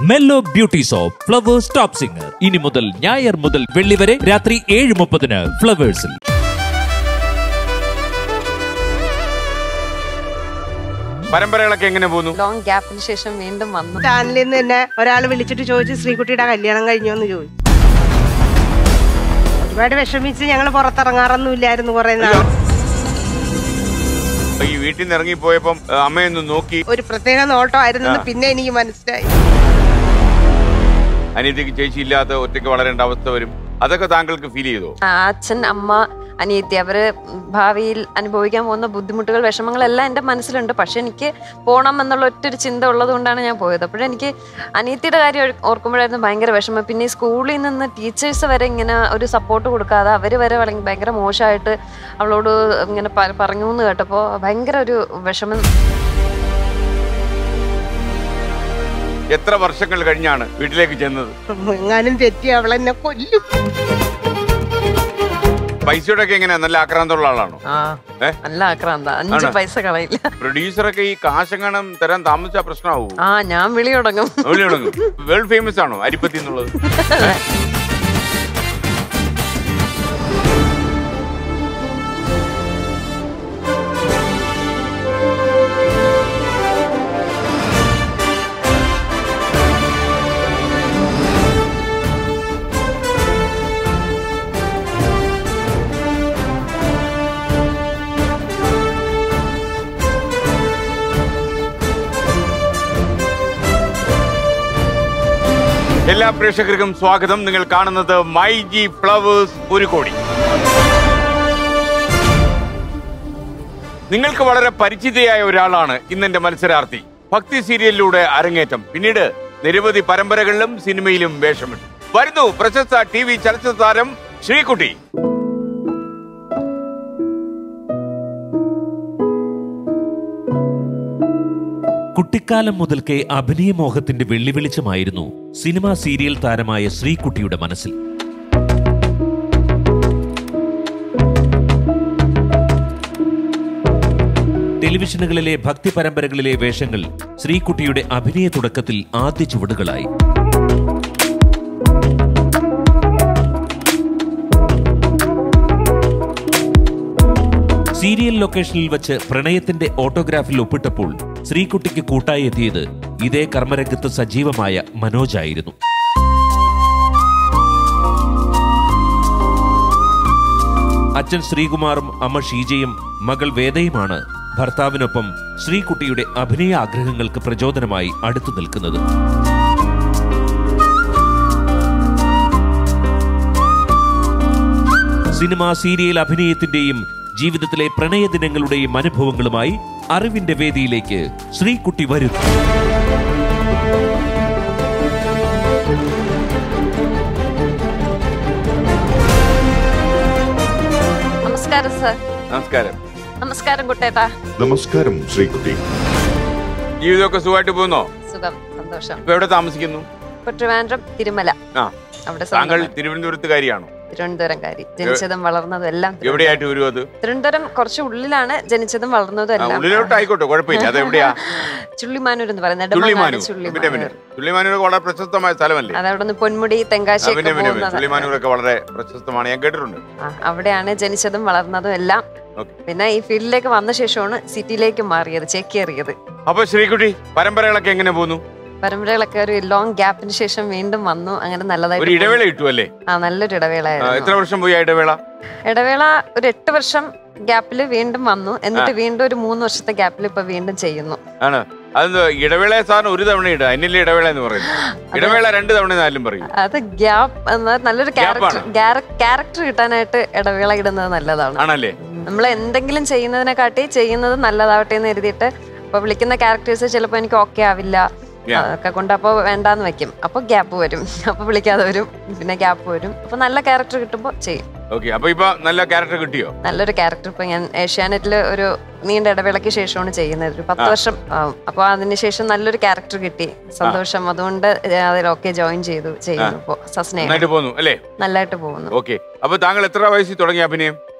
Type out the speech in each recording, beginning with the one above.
Mello beauty soap flowers top singer ഇനി മുതൽ ഞായർ മുതൽ വെള്ളി വരെ രാത്രി ഏഴ് മുപ്പതിന് ഫ്ലവേഴ്സിൽ പരമ്പരകളൊക്കെ എങ്ങനെ പോകുന്നു ലോങ് ഗ്യാപ്പിന് ശേഷം വീണ്ടും വന്നു ചാനലിൽ നിന്ന് തന്നെ ഒരാൾ വിളിച്ചിട്ട് ചോദിച്ചു ശ്രീകുട്ടിയുടെ കല്യാണം കഴിഞ്ഞോന്ന് ചോദിച്ചു ഒരുപാട് വിഷമിച്ച് ഞങ്ങൾ പുറത്തിറങ്ങാറൊന്നും ഇല്ലായിരുന്നു കുറെ നാൾ അപ്പൊ ഈ വീട്ടിൽ നിന്ന് ഇറങ്ങിപ്പോയപ്പം ആ, അമ്മയൊന്ന് നോക്കി ഒരു പ്രത്യേക നോട്ടമായിരുന്നെന്ന് ആ. പിന്നെ എനിക്ക് മനസ്സിലായി അനിയത്തിക്ക് ചേച്ചി ഇല്ലാത്ത ഒറ്റയ്ക്ക് വളരേണ്ട അവസ്ഥ വരും അതൊക്കെ താങ്കൾക്ക് ഫീൽ ചെയ്തോ ആ, അച്ഛൻ അമ്മ അനിയത്തി അവര് ഭാവിയിൽ അനുഭവിക്കാൻ പോകുന്ന ബുദ്ധിമുട്ടുകൾ വിഷമങ്ങളെല്ലാം എൻ്റെ മനസ്സിലുണ്ട് പക്ഷെ എനിക്ക് പോകണം എന്നുള്ള ഒറ്റൊരു ചിന്ത ഉള്ളത് കൊണ്ടാണ് ഞാൻ പോയത് അപ്പോഴെനിക്ക് അനിയത്തിയുടെ കാര്യം ഓർ- ഓർക്കുമ്പോഴായിരുന്നു ഭയങ്കര വിഷമം പിന്നെ ഈ സ്കൂളിൽ നിന്ന് ടീച്ചേഴ്സ് വരെ ഇങ്ങനെ ഒരു സപ്പോർട്ട് കൊടുക്കാതെ അവർ വരെ വളരെ- ഭയങ്കര മോശമായിട്ട് അവളോട് ഇങ്ങനെ പ- പറഞ്ഞു എന്ന് കേട്ടപ്പോൾ ഭയങ്കര ഒരു വിഷമം എത്ര വർഷങ്ങൾ കഴിഞ്ഞാണ് വീട്ടിലേക്ക് ചെന്നത് എങ്ങാനും തെറ്റി അവളെന്നെ കൊല്ലും പൈസയുടെ ഒക്കെ എങ്ങനെയാ നല്ല ആക്രാന്തമുള്ള ആളാണോ ആ ഏ? നല്ല ആക്രാന്ത അഞ്ച് ആണോ? പൈസ കളയില്ല പ്രൊഡ്യൂസറൊക്കെ ഈ കാശങ്ങണം തരാൻ താമസിച്ച പ്രശ്നമാവൂ ആ ഞാൻ വിളി തുടങ്ങും വേൾഡ് ഫേമസ് ആണോ അരിപ്പത്തി എന്നുള്ളത് എല്ലാ പ്രേക്ഷകർക്കും സ്വാഗതം നിങ്ങൾ കാണുന്നത് മൈ ജി ഫ്ലവേഴ്സ് ഒരു കോടി നിങ്ങൾക്ക് വളരെ പരിചിതയായ ഒരാളാണ് ഇന്നെന്റെ മത്സരാർത്ഥി ഭക്തി സീരിയലിലൂടെ അരങ്ങേറ്റം പിന്നീട് നിരവധി പരമ്പരകളിലും സിനിമയിലും വേഷമിട്ടു വരുന്നു പ്രശസ്ത ടി വി ചലച്ചിത്ര താരം ശ്രീകുട്ടി കുട്ടിക്കാലം മുതൽക്കേ അഭിനയമോഹത്തിന്റെ വെള്ളിവെളിച്ചമായിരുന്നു സിനിമാ സീരിയൽ താരമായ ശ്രീകുട്ടിയുടെ മനസ്സിൽ ടെലിവിഷനുകളിലെ ഭക്തി പരമ്പരകളിലെ വേഷങ്ങൾ ശ്രീകുട്ടിയുടെ അഭിനയ തുടക്കത്തിൽ ആദ്യ ചുവടുകളായി സീരിയൽ ലൊക്കേഷനിൽ വച്ച് പ്രണയത്തിന്റെ ഓട്ടോഗ്രാഫിൽ ഒപ്പിട്ടപ്പോൾ ശ്രീകുട്ടിക്ക് കൂട്ടായി എത്തിയത് ഇതേ കർമ്മരംഗത്ത് സജീവമായ മനോജായിരുന്നു അച്ഛൻ ശ്രീകുമാറും അമ്മ ഷീജയും മകൾ വേദയുമാണ് ഭർത്താവിനൊപ്പം ശ്രീകുട്ടിയുടെ അഭിനയ ആഗ്രഹങ്ങൾക്ക് പ്രചോദനമായി അടുത്തു നിൽക്കുന്നത് സിനിമ സീരിയൽ അഭിനയത്തിന്റെയും ജീവിതത്തിലെ പ്രണയദിനങ്ങളുടെയും അനുഭവങ്ങളുമായി അറിവിന്റെ വേദിയിലേക്ക് ശ്രീകുട്ടി വരുന്നു നമസ്കാരം സർ നമസ്കാരം നമസ്കാരം കുട്ടേട്ടാ നമസ്കാരം ശ്രീകുട്ടി ജീവിതമൊക്കെ സുഖമായിട്ട് പോകുന്നോ സുഖം സന്തോഷം ഇപ്പൊ എവിടെ താമസിക്കുന്നു ഇപ്പൊ ട്രിവാൻഡ്രം തിരുമല ആ അവിടെ താങ്കൾ സ്വന്തമായി. തിരുവനന്തപുരത്തുകാരിയാണോ തിരുവനന്തപുരംകാരി ജനിച്ചതും വളർന്നതും എല്ലാം തിരുവനന്തപുരം. എവിടെയായിട്ട് വരും അത് തിരുവനന്തപുരം കുറച്ച് ഉള്ളിലാണ് ജനിച്ചതും വളർന്നതും ആ, എല്ലാം ഉള്ളിലോട്ട് ആയിക്കോട്ടെ കുഴപ്പമില്ല അത് എവിടെയാ ചുള്ളിമാനൂർ എന്ന് പറയുന്നത് ചുള്ളിമാനൂർ നെടുമങ്ങാട് പിന്നെ പിന്നെ ചുള്ളിമാനൂർ ചുള്ളിമാനൂർ വളരെ പ്രശസ്തമായ സ്ഥലമല്ലേ അതവിടെ നിന്ന് പൊന്മുടി ആ, തെങ്കാശിയൊക്കെ പിന്നെ പിന്നെ പിന്നെ. പോകുന്നത് ചുള്ളിമാനൂരൊക്കെ വളരെ പ്രശസ്തമാണ് ഞാൻ കേട്ടിട്ടുണ്ട് ആ, അവിടെയാണ് ജനിച്ചതും വളർന്നതും എല്ലാം ഓക്കെ പിന്നെ ഈ ഫീൽഡിലേക്ക് വന്ന ശേഷമാണ് സിറ്റിയിലേക്ക് മാറിയത് ചേക്കേറിയത് അപ്പൊ ശ്രീകുട്ടി പരമ്പരകളൊക്കെ എങ്ങനെ പോകുന്നു പരമ്പരകളൊക്കെ ഒരു ലോങ് ഗ്യാപ്പിന് ശേഷം വീണ്ടും വന്നു അങ്ങനെ ഒരു നല്ലതായിട്ട് ഇടവേള കിട്ടും അല്ലേ ആ നല്ലൊരു ആ, ഇടവേളയായിരുന്നു എത്ര വർഷം പോയി ആ ഇടവേള ഇടവേള ഒരു എട്ട് വർഷം ഗ്യാപ്പിൽ വീണ്ടും വന്നു എന്നിട്ട് വീണ്ടും ഒരു മൂന്ന് വർഷത്തെ ഗ്യാപ്പിൽ ഇപ്പൊ വീണ്ടും ചെയ്യുന്നു ആണ് അതെന്താ ഇടവേള സാറിന് ഒരു തവണ ഇടുക അതിനല്ലേ ഇടവേള എന്ന് പറയുന്നത് ഇടവേള രണ്ട് തവണ എന്നാലും പറയും അത് ഗ്യാപ്പ് എന്ന നല്ലൊരു ക്യാരക്ടർ Gap ക്യാരക്ടർ കിട്ടാനായിട്ട് ഇടവേള ഇടുന്നത് നല്ലതാണ് ആണല്ലേ നമ്മൾ എന്തെങ്കിലും ചെയ്യുന്നതിനെക്കാട്ടി ചെയ്യുന്നത് നല്ലതാവട്ടെ എന്ന് എഴുതിയിട്ട് അപ്പൊ വിളിക്കുന്ന ക്യാരക്ടേഴ്സ് ചിലപ്പോൾ എനിക്ക് ഓക്കെ ആവില്ല Yeah. അതൊക്കെ കൊണ്ട് അപ്പോൾ വേണ്ടാന്ന് വെക്കും അപ്പൊ ഗ്യാപ്പ് വരും അപ്പൊ വിളിക്കാതെ വരും പിന്നെ ഗ്യാപ്പ് വരും അപ്പൊ നല്ല ക്യാരക്ടർ കിട്ടുമ്പോൾ ചെയ്യും ഓക്കെ അപ്പൊ ഇപ്പൊ നല്ല ക്യാരക്ടർ കിട്ടിയോ നല്ലൊരു ക്യാരക്ടർ ഇപ്പൊ ഞാൻ ഏഷ്യാനെറ്റിൽ ഒരു നീണ്ട ഇടവേളയ്ക്ക് ശേഷമാണ് ചെയ്യുന്നത് ഒരു പത്ത് ആ. വർഷം ആവും അപ്പൊ അതിനുശേഷം നല്ലൊരു ക്യാരക്ടർ കിട്ടി സന്തോഷം അതുകൊണ്ട് അതിലൊക്കെ ജോയിൻ ചെയ്തു ചെയ്യുന്നു ഇപ്പോ സസ്നേഹം നന്നായിട്ട് പോന്നു അല്ലേ നല്ലതായിട്ട് പോകുന്നു ഓക്കെ അപ്പൊ താങ്കൾ എത്ര വയസ്സിൽ തുടങ്ങി അഭിനയം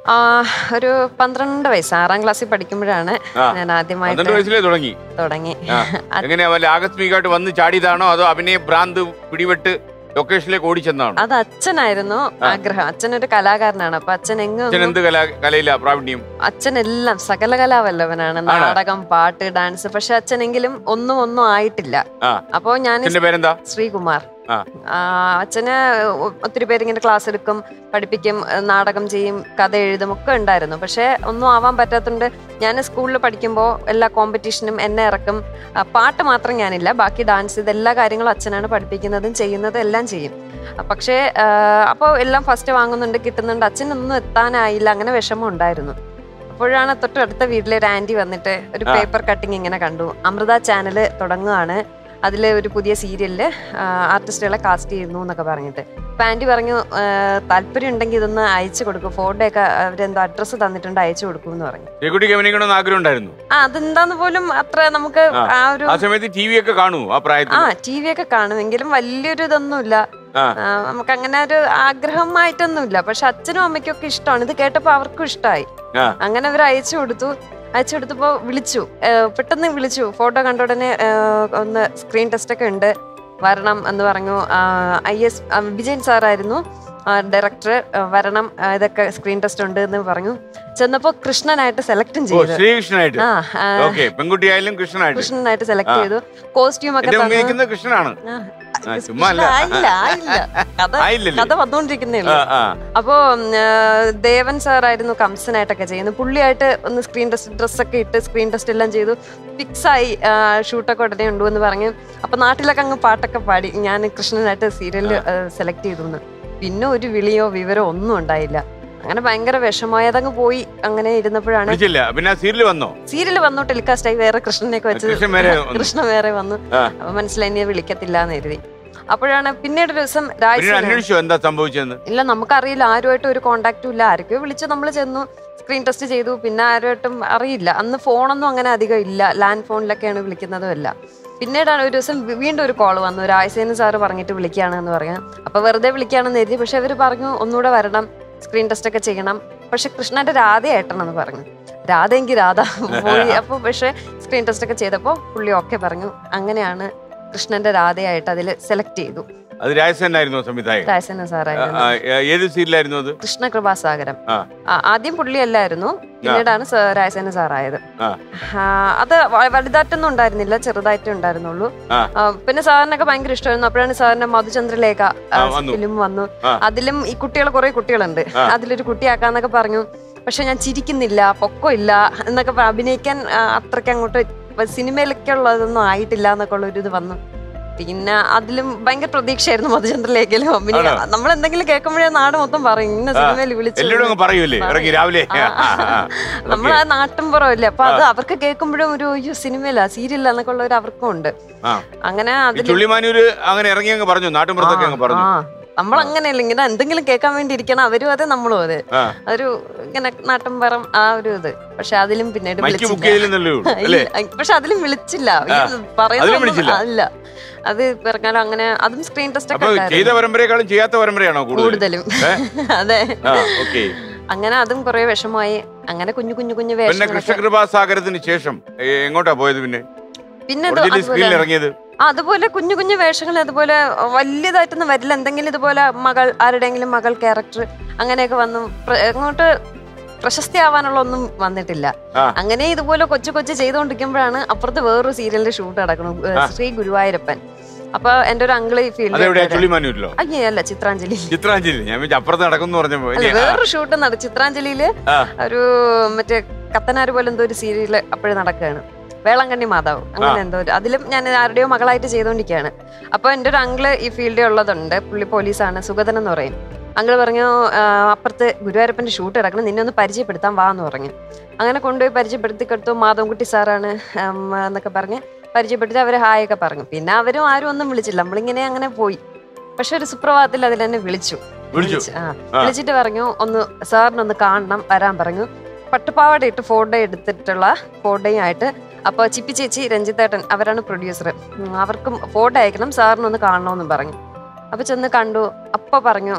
ആ, ഒരു പന്ത്രണ്ട് വയസ്സ് ആറാം ക്ലാസ്സിൽ പഠിക്കുമ്പോഴാണ് ആ. ഞാൻ ആദ്യമായിട്ട് പന്ത്രണ്ട് വയസ്സിലേ തുടങ്ങി തുടങ്ങി ആ. എങ്ങനെയാ വല്ല ആകസ്മികമായിട്ട് വന്ന് ചാടിയതാണോ അതോ അഭിനയ ഭ്രാന്ത് പിടിപെട്ട് ലൊക്കേഷനിലേക്ക് ഓടിച്ചെന്നാണോ അത് അച്ഛനായിരുന്നു ആഗ്രഹം അച്ഛനൊരു കലാകാരനാണ് അപ്പൊ അച്ഛൻ എങ്ങും അച്ഛൻ എന്ത് കല കലയില്ല പ്രാവീണ്യം അച്ഛൻ എല്ലാം സകല കലാവല്ലവനാണ് നാടകം പാട്ട് ഡാൻസ് പക്ഷെ അച്ഛനെങ്കിലും ഒന്നും ഒന്നും ആയിട്ടില്ല ആ അപ്പോ ഞാൻ അച്ഛന്റെ പേരെന്താ ശ്രീകുമാർ ആ. ആ, അച്ഛന് ഒ- ഒത്തിരി പേര് ഇങ്ങനെ ക്ലാസ് എടുക്കും പഠിപ്പിക്കും ഏഹ് നാടകം ചെയ്യും കഥ എഴുതും ഒക്കെ ഉണ്ടായിരുന്നു പക്ഷെ ഒന്നും ആവാൻ പറ്റാത്തതുകൊണ്ട് ഞാൻ സ്കൂളിൽ പഠിക്കുമ്പോൾ എല്ലാ കോമ്പറ്റീഷനും എന്നെ ഇറക്കും ആ, പാട്ട് മാത്രം ഞാനില്ല ബാക്കി ഡാൻസ് ഇതെല്ലാ കാര്യങ്ങളും അച്ഛനാണ് പഠിപ്പിക്കുന്നതും ചെയ്യുന്നതും എല്ലാം ചെയ്യും ആ, പക്ഷേ അപ്പോൾ എല്ലാം ഫസ്റ്റ് വാങ്ങുന്നുണ്ട് കിട്ടുന്നുണ്ട് അച്ഛനൊന്നും എത്താനായില്ല അങ്ങനെ വിഷമം ഉണ്ടായിരുന്നു അപ്പോഴാണ് തൊട്ടടുത്ത വീട്ടിലെ ഒരു ആന്റി വന്നിട്ട് ഒരു ആ. പേപ്പർ കട്ടിങ് ഇങ്ങനെ കണ്ടു അമൃത ചാനല് തുടങ്ങുകയാണ് അതിൽ ഒരു പുതിയ സീരിയലില് ആർട്ടിസ്റ്റുകളെ കാസ്റ്റ് ചെയ്യുന്നു എന്നൊക്കെ പറഞ്ഞിട്ട് അപ്പൊ ആന്റി പറഞ്ഞു ആ, താല്പര്യം ഉണ്ടെങ്കിൽ ഇതൊന്ന് അയച്ചു കൊടുക്കും ഫോട്ടോ ഒക്കെ അവരെന്തോ അഡ്രസ്സ് തന്നിട്ടുണ്ട് അയച്ചു കൊടുക്കും എന്ന് പറഞ്ഞു ശ്രീകുട്ടിക്ക് അഭിനയിക്കണമെന്ന് ആഗ്രഹം ഉണ്ടായിരുന്നു ആ അതെന്താന്ന് പോലും അത്ര നമുക്ക് ആ. ആ ഒരു ആ സമയത്ത് ടി വി ഒക്കെ കാണൂ ആ ആ പ്രായത്തിൽ ടി വി ഒക്കെ കാണുമെങ്കിലും വലിയൊരു ഇതൊന്നുമില്ല ആ. ആ, നമുക്ക് അങ്ങനെ ഒരു ആഗ്രഹമായിട്ടൊന്നുമില്ല പക്ഷെ അച്ഛനും അമ്മയ്ക്കും ഒക്കെ ഇഷ്ടമാണ് ഇത് കേട്ടപ്പോ അവർക്കും ഇഷ്ടമായി ആ. അങ്ങനെ അവർ അയച്ചു കൊടുത്തു അയച്ചു കൊടുത്തപ്പോ വിളിച്ചു ഏ, പെട്ടെന്ന് വിളിച്ചു ഫോട്ടോ കണ്ട ഉടനെ ഏ, ഒന്ന് സ്ക്രീൻ ടെസ്റ്റ് ഒക്കെ ഉണ്ട് വരണം എന്ന് പറഞ്ഞു ഐ എസ് വിജയൻ സാറായിരുന്നു ഡയറക്ടർ വരണം ആ, ഇതൊക്കെ സ്ക്രീൻ ടെസ്റ്റ് ഉണ്ട് എന്ന് പറഞ്ഞു ചെന്നപ്പോ കൃഷ്ണനായിട്ട് സെലക്ടും ഓ ചെയ്തു ശ്രീകൃഷ്ണനായിട്ട് ആ ആ, ഓക്കെ പെൺകുട്ടിയായാലും കൃഷ്ണനായിട്ട് കൃഷ്ണനായിട്ട് സെലക്ട് ആ. ചെയ്തു കോസ്റ്റ്യൂം ഒക്കെ എന്റെ മുമ്പിൽ തന്നു നിൽക്കുന്നത് കൃഷ്ണനാണ് ആ, ആ, ചുമ്മാ അല്ല. ആയില്ല ആയില്ല കഥ ആയില്ലല്ലേ? കഥ വന്നുകൊണ്ടിരിക്കുന്നേ ആ ഉള്ളൂ ആ അപ്പോ ഉം, ആ, ദേവൻ സാറായിരുന്നു കംസനായിട്ടൊക്കെ ചെയ്യുന്നത് പുള്ളിയായിട്ട് ഒന്ന് സ്ക്രീൻ ടെസ്റ്റ് ഡ്രസ്സൊക്കെ ഇട്ട് സ്ക്രീൻ ടെസ്റ്റ് എല്ലാം ചെയ്തു ഫിക്സായി ഷൂട്ടൊക്കെ ഉടനെ ഉണ്ടു എന്ന് പറഞ്ഞു അപ്പൊ നാട്ടിലൊക്കെ അങ്ങ് പാട്ടൊക്കെ പാടി ഞാൻ കൃഷ്ണനായിട്ട് സീരിയലിൽ സെലക്ട് ചെയ്തു എന്ന് പിന്നെ ഒരു വിളിയോ വിവരോ ഒന്നും ഉണ്ടായില്ല അങ്ങനെ ഭയങ്കര വിഷമായി അതങ്ങ് പോയി അങ്ങനെ ഇരുന്നപ്പോഴാണ് വിളിച്ചില്ല പിന്നെ ആ സീരിയൽ വന്നോ സീരിയൽ വന്നു ടെലികാസ്റ്റ് ആയി വേറെ കൃഷ്ണനെയൊക്കെ വെച്ച് കൃഷ്ണൻ വേറെ വന്നു. കൃഷ്ണ വേറെ വന്നു ആ. അപ്പൊ മനസ്സിലായി ഇനി വിളിക്കത്തില്ല എന്ന് കരുതി അപ്പോഴാണ് പിന്നീട് ഒരു ദിവസം പിന്നീട് രാജ് അന്വേഷിച്ചോ എന്താ സംഭവിച്ചെന്ന് ഇല്ല നമുക്കറിയില്ല ആരുമായിട്ടും ഒരു കോണ്ടാക്റ്റും ഇല്ല ആരൊക്കെയോ വിളിച്ച് നമ്മൾ ചെന്നു സ്ക്രീൻ ടെസ്റ്റ് ചെയ്തു പിന്നെ ആരുമായിട്ടും അറിയില്ല അന്ന് ഫോണൊന്നും അങ്ങനെ അധികം ഇല്ല ലാൻഡ് ഫോണിലൊക്കെയാണ് വിളിക്കുന്നതും അല്ല പിന്നീടാണ് ഒരു ദിവസം വി- വീണ്ടും ഒരു കോൾ വന്നു രാജസേന സാറ് പറഞ്ഞിട്ട് വിളിക്കുകയാണ് എന്ന് പറയാം അപ്പൊ വെറുതെ വിളിക്കുകയാണെന്ന് എഴുതി പക്ഷെ അവർ പറഞ്ഞു ഒന്നുകൂടെ വരണം സ്ക്രീൻ ടെസ്റ്റ് ഒക്കെ ചെയ്യണം പക്ഷെ കൃഷ്ണന്റെ രാധ ഏട്ടണെന്ന് പറഞ്ഞു രാധ എങ്കിൽ രാധ പോയി അപ്പൊ പക്ഷെ സ്ക്രീൻ ടെസ്റ്റ് ഒക്കെ ചെയ്തപ്പോ പുള്ളി ഓക്കെ പറഞ്ഞു അങ്ങനെയാണ് കൃഷ്ണന്റെ രാധയായിട്ട് അതിൽ സെലക്ട് ചെയ്തു അത് രാജസേനായിരുന്നു സംവിധായകൻ രാജസേന ആ, സാറായിരുന്നു ആ, ഏത് സീരിയലായിരുന്നു അത് കൃഷ്ണകൃപാസാഗരം ആ. ആ, ആദ്യം പുള്ളിയല്ലായിരുന്നു പിന്നീടാണ് സ- രാജസേന സാറായത് ആ. ആ, അത് വ- വലുതായിട്ടൊന്നും ഉണ്ടായിരുന്നില്ല ചെറുതായിട്ടേ ഉണ്ടായിരുന്നുള്ളൂ ആ. ആ, പിന്നെ സാറിനൊക്കെ ഭയങ്കര ഇഷ്ടമായിരുന്നു അപ്പോഴാണ് സാറിന്റെ മധുചന്ദ്രലേഖ ആ, വന്നു. ഫിലിം വന്നു ആ. അതിലും ഈ കുട്ടികൾ കുറെ കുട്ടികളുണ്ട് ആ. അതിലൊരു കുട്ടിയാക്കാന്നൊക്കെ പറഞ്ഞു പക്ഷെ ഞാൻ ചിരിക്കുന്നില്ല പൊക്കം ഇല്ല എന്നൊക്കെ പ- അഭിനയിക്കാൻ ആ, അത്രയ്ക്ക് അങ്ങോട്ട് സിനിമയിലൊക്കെ ഉള്ളതൊന്നും ആയിട്ടില്ല എന്നൊക്കെ ഉള്ള ഒരു ഇത് വന്നു പിന്നെ അതിലും ഭയങ്കര പ്രതീക്ഷയായിരുന്നു മധുചന്ദ്രലേഖയിലും പിന്നെ ആണോ? നമ്മൾ എന്തെങ്കിലും കേൾക്കുമ്പോഴേ നാട് മൊത്തം പറയും ഇന്ന ആ. സിനിമയിൽ വിളിച്ചു എല്ലാവരും അങ്ങ് പറയൂലേ പറയും. ഇറങ്ങി രാവിലെ ആ. ആ, ആ, ആ. നമ്മൾ Okay. ആ നാട്ടിൻപുറമല്ലേ അപ്പൊ അത് അവർക്ക് കേൾക്കുമ്പോഴും ഒരു അയ്യോ സിനിമയില്ല സീരിയല്ല എന്നൊക്കെ ഉള്ള ഒരു അവർക്കും ഉണ്ട് ആ. അങ്ങനെ ഈ അതിൽ ചുള്ളിമാനൂര് അങ്ങനെ ഇറങ്ങി അങ്ങ് പറഞ്ഞു നാട്ടുമ്പുറത്തൊക്കെ അങ്ങ് പറഞ്ഞു നമ്മൾ അങ്ങനെയല്ല ഇങ്ങനെ എന്തെങ്കിലും കേൾക്കാൻ വേണ്ടി ഇരിക്കണം അവരും അതെ നമ്മളും അതെ ആ ഒരു ഇങ്ങനെ നാട്ടിൻപുറം ആ ഒരു ഇത് പക്ഷെ അതിലും പിന്നീട് മൈക്ക് ബുക്ക് വിളിച്ചില്ല ചെയ്തില്ലെന്നല്ലേ ഉള്ളൂ അല്ലേ ഇല്ല, പക്ഷെ അതിലും വിളിച്ചില്ല ഈ ആ. പറയുന്ന അതിലും ഒന്നും- വിളിച്ചില്ല? അല്ല അത് പറഞ്ഞാലും അങ്ങനെ അതും സ്ക്രീൻ ടെസ്റ്റ് അപ്പൊ ഒക്കെ ചെയ്ത ഉണ്ടായിരുന്നു. പരമ്പരയെക്കാളും ചെയ്യാത്ത പരമ്പരയാണോ കൂടുതൽ കൂടുതലും അതെ ആ ഓക്കെ അങ്ങനെ അതും കുറെ വിഷമമായി അങ്ങനെ കുഞ്ഞു കുഞ്ഞു കുഞ്ഞു പിന്നെ വേഷങ്ങളൊക്കെ കൃഷ്ണകൃപാസാഗരത്തിന് ശേഷം ഏ, എങ്ങോട്ടാ പോയത് പിന്നെ പിന്നെ ഇത് ഒറിജിനൽ അതുപോലെ സ്ക്രീനിൽ ഇറങ്ങിയത് ആ, അതുപോലെ കുഞ്ഞു കുഞ്ഞു വേഷങ്ങൾ അതുപോലെ വലിയതായിട്ടൊന്നും വരില്ല എന്തെങ്കിലും ഇതുപോലെ മകൾ ആരുടെയെങ്കിലും മകൾ ക്യാരക്ടർ അങ്ങനെയൊക്കെ വന്നു പ്ര- അങ്ങോട്ട് പ്രശസ്തി ആവാനുള്ള ഒന്നും വന്നിട്ടില്ല ആ. അങ്ങനെ ഇതുപോലെ കൊച്ചു കൊച്ചു ചെയ്തുകൊണ്ടിരിക്കുമ്പോഴാണ് അപ്പുറത്ത് വേറൊരു സീരിയലിന്റെ ഷൂട്ട് നടക്കണം ഏ, ആ. ശ്രീ ഗുരുവായൂരപ്പൻ അപ്പൊ എന്റെ ഒരു അങ്കിള് ഈ അതെവിടെയാ ഫീൽഡിൽ ചുള്ളിമാനൂരിലോ അയ്യേ അല്ല ചിത്രാഞ്ജലി ചിത്രാഞ്ജലി ഞാൻ വിചാരിച്ചു അപ്പുറത്ത് നടക്കുന്നു പറഞ്ഞപ്പോ അല്ല ഇനി, ആ, വേറൊരു ഷൂട്ട് നട ചിത്രാഞ്ജലിയില് ആ. ഒരു മറ്റേ കത്തനാര് പോലെ എന്തോ ഒരു സീരിയല് അപ്പോഴും നടക്കുകയാണ് വേളങ്കണ്ണി മാതാവ് അങ്ങനെ എന്തോ ഒരു അതിലും ഞാൻ ആരുടെയോ മകളായിട്ട് ചെയ്തുകൊണ്ടിരിക്കുകയാണ് അപ്പൊ എൻ്റെ ഒരു അങ്കിള് ഈ ഫീൽഡിൽ ഉള്ളതുണ്ട് പുള്ളി പോലീസാണ് സുഗതൻ എന്ന് പറയും അങ്കിള് പറഞ്ഞു "ആ, അപ്പുറത്ത് ഗുരുവായൂരപ്പന്റെ ഷൂട്ട് കിടക്കണം നിന്നെ ഒന്ന് പരിചയപ്പെടുത്താൻ വാ എന്ന് പറഞ്ഞു അങ്ങനെ കൊണ്ടുപോയി പരിചയപ്പെടുത്തി കൊടുത്തു മാധവൻകുട്ടി സാറാണ് ഉം, എന്നൊക്കെ പറഞ്ഞ് പരിചയപ്പെടുത്തി അവര് ഹായ് ഒക്കെ പറഞ്ഞു പിന്നെ അവരും ആരും ഒന്നും വിളിച്ചില്ല നമ്മളിങ്ങനെ അങ്ങനെ പോയി പക്ഷെ ഒരു സുപ്രഭാതത്തിൽ അതിൽ എന്നെ വിളിച്ചു വിളിച്ചു ആ ആ. വിളിച്ചിട്ട് പറഞ്ഞു ഒന്ന് സാറിനൊന്ന് കാണണം വരാൻ പറഞ്ഞു പട്ടുപാവാട ഇട്ട് ഫോട്ടോ എടുത്തിട്ടുള്ള ഫോട്ടോയും ആയിട്ട് അപ്പോൾ ചിപ്പി ചേച്ചി രഞ്ജിത്തേട്ടൻ അവരാണ് പ്രൊഡ്യൂസർ അവർക്കും ഫോട്ടോ അയക്കണം സാറിനൊന്ന് കാണണമെന്നും പറഞ്ഞു അപ്പൊ ചെന്ന് കണ്ടു അപ്പൊ പറഞ്ഞു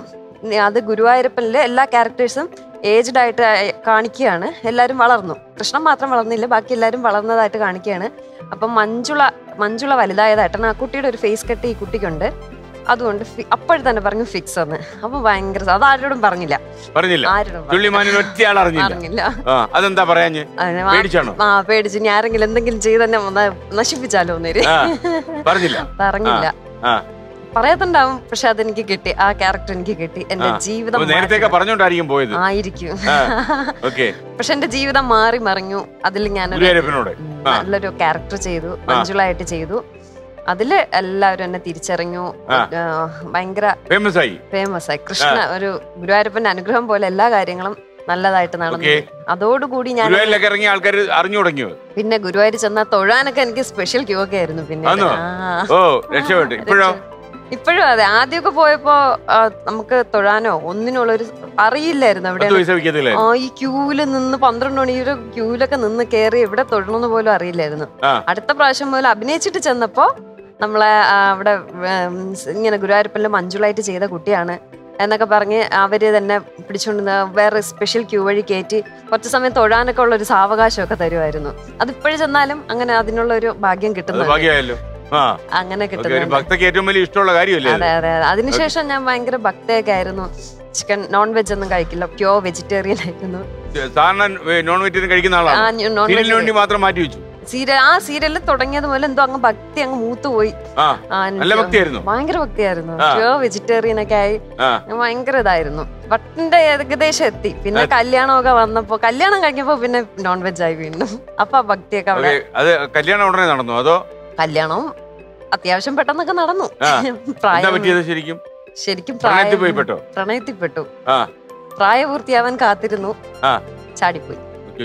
നി- അത് ഗുരുവായൂരപ്പനിലെ എല്ലാ ക്യാരക്ടേഴ്സും ഏജ്ഡ് ആയിട്ട് ആയി- കാണിക്കുകയാണ് എല്ലാവരും വളർന്നു കൃഷ്ണൻ മാത്രം വളർന്നില്ല ബാക്കി എല്ലാവരും വളർന്നതായിട്ട് കാണിക്കുകയാണ് അപ്പം മഞ്ജുള മഞ്ജുള വലുതായതായിട്ടാണ് ആ കുട്ടിയുടെ ഒരു ഫേസ് കട്ട് ഈ കുട്ടിക്കുണ്ട് അതുകൊണ്ട് അപ്പോഴും തന്നെ പറഞ്ഞു ഫിക്സ് എന്ന് അപ്പൊ ഭയങ്കര സ- അത് ആരോടും പറഞ്ഞില്ല പറഞ്ഞില്ല ആരോടും പറഞ്ഞില്ല. ചുള്ളിമാനിൽ ഒറ്റയാൾ അറിഞ്ഞില്ല അറിഞ്ഞില്ല ആ അതെന്താ പറയാഞ്ഞ് അതിന് ആ- പേടിച്ചാണോ ആ പേടിച്ച് ഇനി ആരെങ്കിലും എന്തെങ്കിലും ചെയ്ത് തന്നെ ഒന്ന് നശിപ്പിച്ചാലോ നേര് ആ പറഞ്ഞില്ല പറഞ്ഞില്ല ആ പറയത്തുണ്ടാവും പക്ഷെ അതെനിക്ക് കിട്ടി ആ ക്യാരക്ടർ എനിക്ക് കിട്ടി എന്റെ ആ. ജീവിതം അപ്പൊ നേരത്തെയൊക്കെ മാറ്റി. പറഞ്ഞോണ്ടായിരിക്കും പോയത് ആയിരിക്കും ആ ഓക്കെ പക്ഷെ എന്റെ ജീവിതം മാറി മറിഞ്ഞു അതിൽ ഞാനൊരു ഗുരുവായൂരപ്പനോട് ഉം, ആ. നല്ലൊരു ക്യാരക്ടർ ചെയ്തു മഞ്ജുളായിട്ട് ചെയ്തു അതില് എല്ലാവരും എന്നെ തിരിച്ചറിഞ്ഞു ആ. ആ, ഭയങ്കര ഫേമസ് ആയി ഫേമസ് ആയി കൃഷ്ണ ഒരു ഗുരുവായൂരപ്പന്റെ അനുഗ്രഹം പോലെ എല്ലാ കാര്യങ്ങളും നല്ലതായിട്ട് നടന്നു Okay. അതോടുകൂടി ഞാൻ ഗുരുവായൂരിലൊക്കെ ഇറങ്ങിയ ആൾക്കാർ അറിഞ്ഞു തുടങ്ങിയോ പിന്നെ ഗുരുവായൂർ ചെന്നാൽ തൊഴാനൊക്കെ എനിക്ക് സ്പെഷ്യൽ ക്യൂ ഒക്കെ ആയിരുന്നു പിന്നെ ആന്നോ? ആ. ഓ രക്ഷപ്പെട്ടു ഇപ്പോഴോ ഇപ്പോഴും അതെ ആദ്യമൊക്കെ പോയപ്പോ ആ, നമുക്ക് തൊഴാനോ ഒന്നിനുള്ളൊരു അറിയില്ലായിരുന്നു പത്ത് അവിടെ പൈസ വിൽക്കത്തില്ലേ ആ ഈ ക്യൂവില് നിന്ന് പന്ത്രണ്ട് മണി ഒരു ക്യൂവിലൊക്കെ നിന്ന് കയറി എവിടെ തൊഴണമെന്ന് പോലും അറിയില്ലായിരുന്നു ആ. അടുത്ത പ്രാവശ്യം മുതൽ അഭിനയിച്ചിട്ട് ചെന്നപ്പോ നമ്മളെ ആ, അവിടെ ഉം, ഇങ്ങനെ ഗുരുവായൂരപ്പനിൽ മഞ്ജുളായിട്ട് ചെയ്ത കുട്ടിയാണ് എന്നൊക്കെ പറഞ്ഞ് അവര് തന്നെ പിടിച്ചുകൊണ്ട് നിന്ന് വേറെ സ്പെഷ്യൽ ക്യൂ വഴി കയറ്റി കുറച്ച് സമയം തൊഴാനൊക്കെ ഉള്ള ഒരു സാവകാശമൊക്കെ തരുമായിരുന്നു അതിപ്പോഴും ചെന്നാലും അങ്ങനെ അതിനുള്ള ഒരു ഭാഗ്യം അത് കിട്ടുന്നുണ്ട് ഭാഗ്യമായല്ലോ ആ അങ്ങനെ ഓക്കെ ഒരു കിട്ടുന്നുണ്ട് ഭക്തക്ക് ഏറ്റവും വലിയ ഇഷ്ടമുള്ള കാര്യമല്ലേ അത്? അതെ അതെ അതെ അതിനുശേഷം ഞാൻ ഭയങ്കര ഭക്തയൊക്കെ ആയിരുന്നു ചിക്കൻ നോൺ വെജ് ഒന്നും കഴിക്കില്ല പ്യോർ വെജിറ്റേറിയൻ ആയിരുന്നു സാധാരണ നോൺ വെജിറ്റേറിയൻ കഴിക്കുന്ന ആ ആളാണ് നോൺ സീരിയലിന് വേണ്ടി മാത്രം മാറ്റി വെച്ചു സീരിയൽ ആ സീരിയലിൽ തുടങ്ങിയത് മുതൽ എന്തോ അങ്ങ് ഭക്തി അങ്ങ് മൂത്തുപോയി ആ ആ, നല്ല എനിക്ക് ഭക്തിയായിരുന്നു ഭയങ്കര ഭക്തിയായിരുന്നു ആ. പ്യോർ വെജിറ്റേറിയൻ ഒക്കെ ആയി ആ ഞാൻ ഭയങ്കര ഇതായിരുന്നു ഭട്ടിന്റെ ഏകദേശം എത്തി പിന്നെ കല്യാണമൊക്കെ വന്നപ്പോ കല്യാണം കഴിഞ്ഞപ്പോ പിന്നെ നോൺ വെജ് ആയി വീണ്ടും അപ്പൊ ആ ഭക്തിയൊക്കെ അവിടെ ഓക്കെ അത് കല്യാണം ഉടനെ നടന്നു അതോ കല്യാണവും അത്യാവശ്യം പെട്ടെന്നൊക്കെ നടന്നു ആ. എന്താ പ്രായം പറ്റിയത് ശരിക്കും ശരിക്കും പ്രണയത്തിൽ പോയി പ്രായം പെട്ടോ പ്രണയത്തിൽപ്പെട്ടു ആ പ്രായപൂർത്തിയാവാൻ കാത്തിരുന്നു ആ. ചാടിപ്പോയി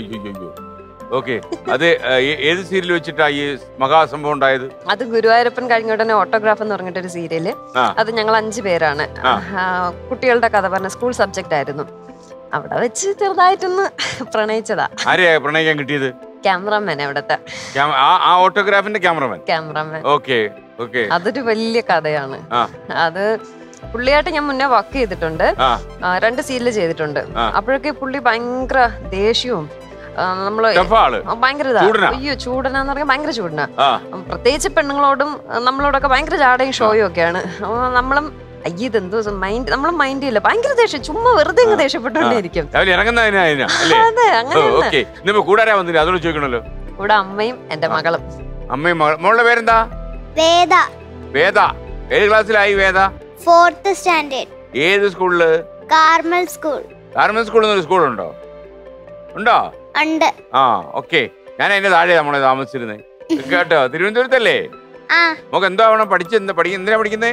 ഓക്കെ അത് ആ, ഏ- ഏത് സീരിയൽ വെച്ചിട്ടാ ഈ മഹാസംഭവം ഉണ്ടായത് അത് ഗുരുവായൂരപ്പൻ കഴിഞ്ഞ ഉടനെ ഓട്ടോഗ്രാഫ് എന്ന് പറഞ്ഞിട്ടൊരു സീരിയല് ആ. അത് ഞങ്ങൾ അഞ്ചു പേരാണ് ആ. ആ, കുട്ടികളുടെ കഥ പറഞ്ഞ സ്കൂൾ സബ്ജക്റ്റ് ആയിരുന്നു അവിടെ വെച്ച് ചെറുതായിട്ടൊന്ന് പ്രണയിച്ചതാ ആരെയാ പ്രണയിക്കാൻ കിട്ടിയത് ക്യാമറമാൻ അവിടത്തെ ക്യാമ- ആ ആ ഓട്ടോഗ്രാഫിന്റെ ക്യാമറമാൻ ക്യാമറമാൻ ഓക്കെ ഓക്കെ അതൊരു വലിയ കഥയാണ് ആ. അത് പുള്ളിയായിട്ട് ഞാൻ മുന്നേ വർക്ക് ചെയ്തിട്ടുണ്ട് ആ ആ, രണ്ട് സീരിയല് ചെയ്തിട്ടുണ്ട് ആ. അപ്പോഴൊക്കെ പുള്ളി ഭയങ്കര ദേഷ്യവും ആ, നമ്മള് ടഫ് ആള് ആ, ഭയങ്കര ഇതാ ചൂടനാ? അയ്യോ ചൂടനാന്ന് പറഞ്ഞാൽ ഭയങ്കര ചൂടനാ ആ ഉം, പ്രത്യേകിച്ച് പെണ്ണുങ്ങളോടും അഹ് നമ്മളോടൊക്കെ ഭയങ്കര ചാടയും ഷോയും ഒക്കെയാണ് അപ്പൊ നമ്മളും അയ്യ ഇതെന്തോ മൈൻഡ് നമ്മൾ മൈൻഡ് ചെയ്യില്ല ഭയങ്കര ദേഷ്യം ചുമ്മാ വെറുതെ ഇങ്ങ് ദേഷ്യപ്പെട്ടുകൊണ്ടേയിരിക്കും രാവിലെ ഇറങ്ങുന്നതിനാ അതിനാ അല്ലേ അതെ അങ്ങനെ ഓക്കെ ഇന്നിപ്പോ കൂടാരാ വന്നില്ല അതോട് ചോദിക്കണല്ലോ ഇവിടെ അമ്മയും എന്റെ മകളും അമ്മയും മകൾ മോളുടെ പേരെന്താ വേദ വേദ ഏത് ക്ലാസ്സിലായി വേദ ഫോർത്ത് സ്റ്റാൻഡേർഡ് ഏത് സ്കൂളില് കാർമൽ സ്കൂൾ ഗാർമെന്റ് സ്കൂളിൽ നിന്ന് ഒരു സ്കൂളുണ്ടോ ഉണ്ടോ ഉണ്ട് ആ ഓക്കെ ഞാൻ അതിന്റെ താഴെ നമ്മളെ താമസിച്ചിരുന്നത് കേട്ടോ തിരുവനന്തപുരത്തല്ലേ ആ മോക്ക് എന്തോ ആവണം പഠിച്ച് എന്താ പഠിക്കുന്ന എന്തിനാ പഠിക്കുന്നേ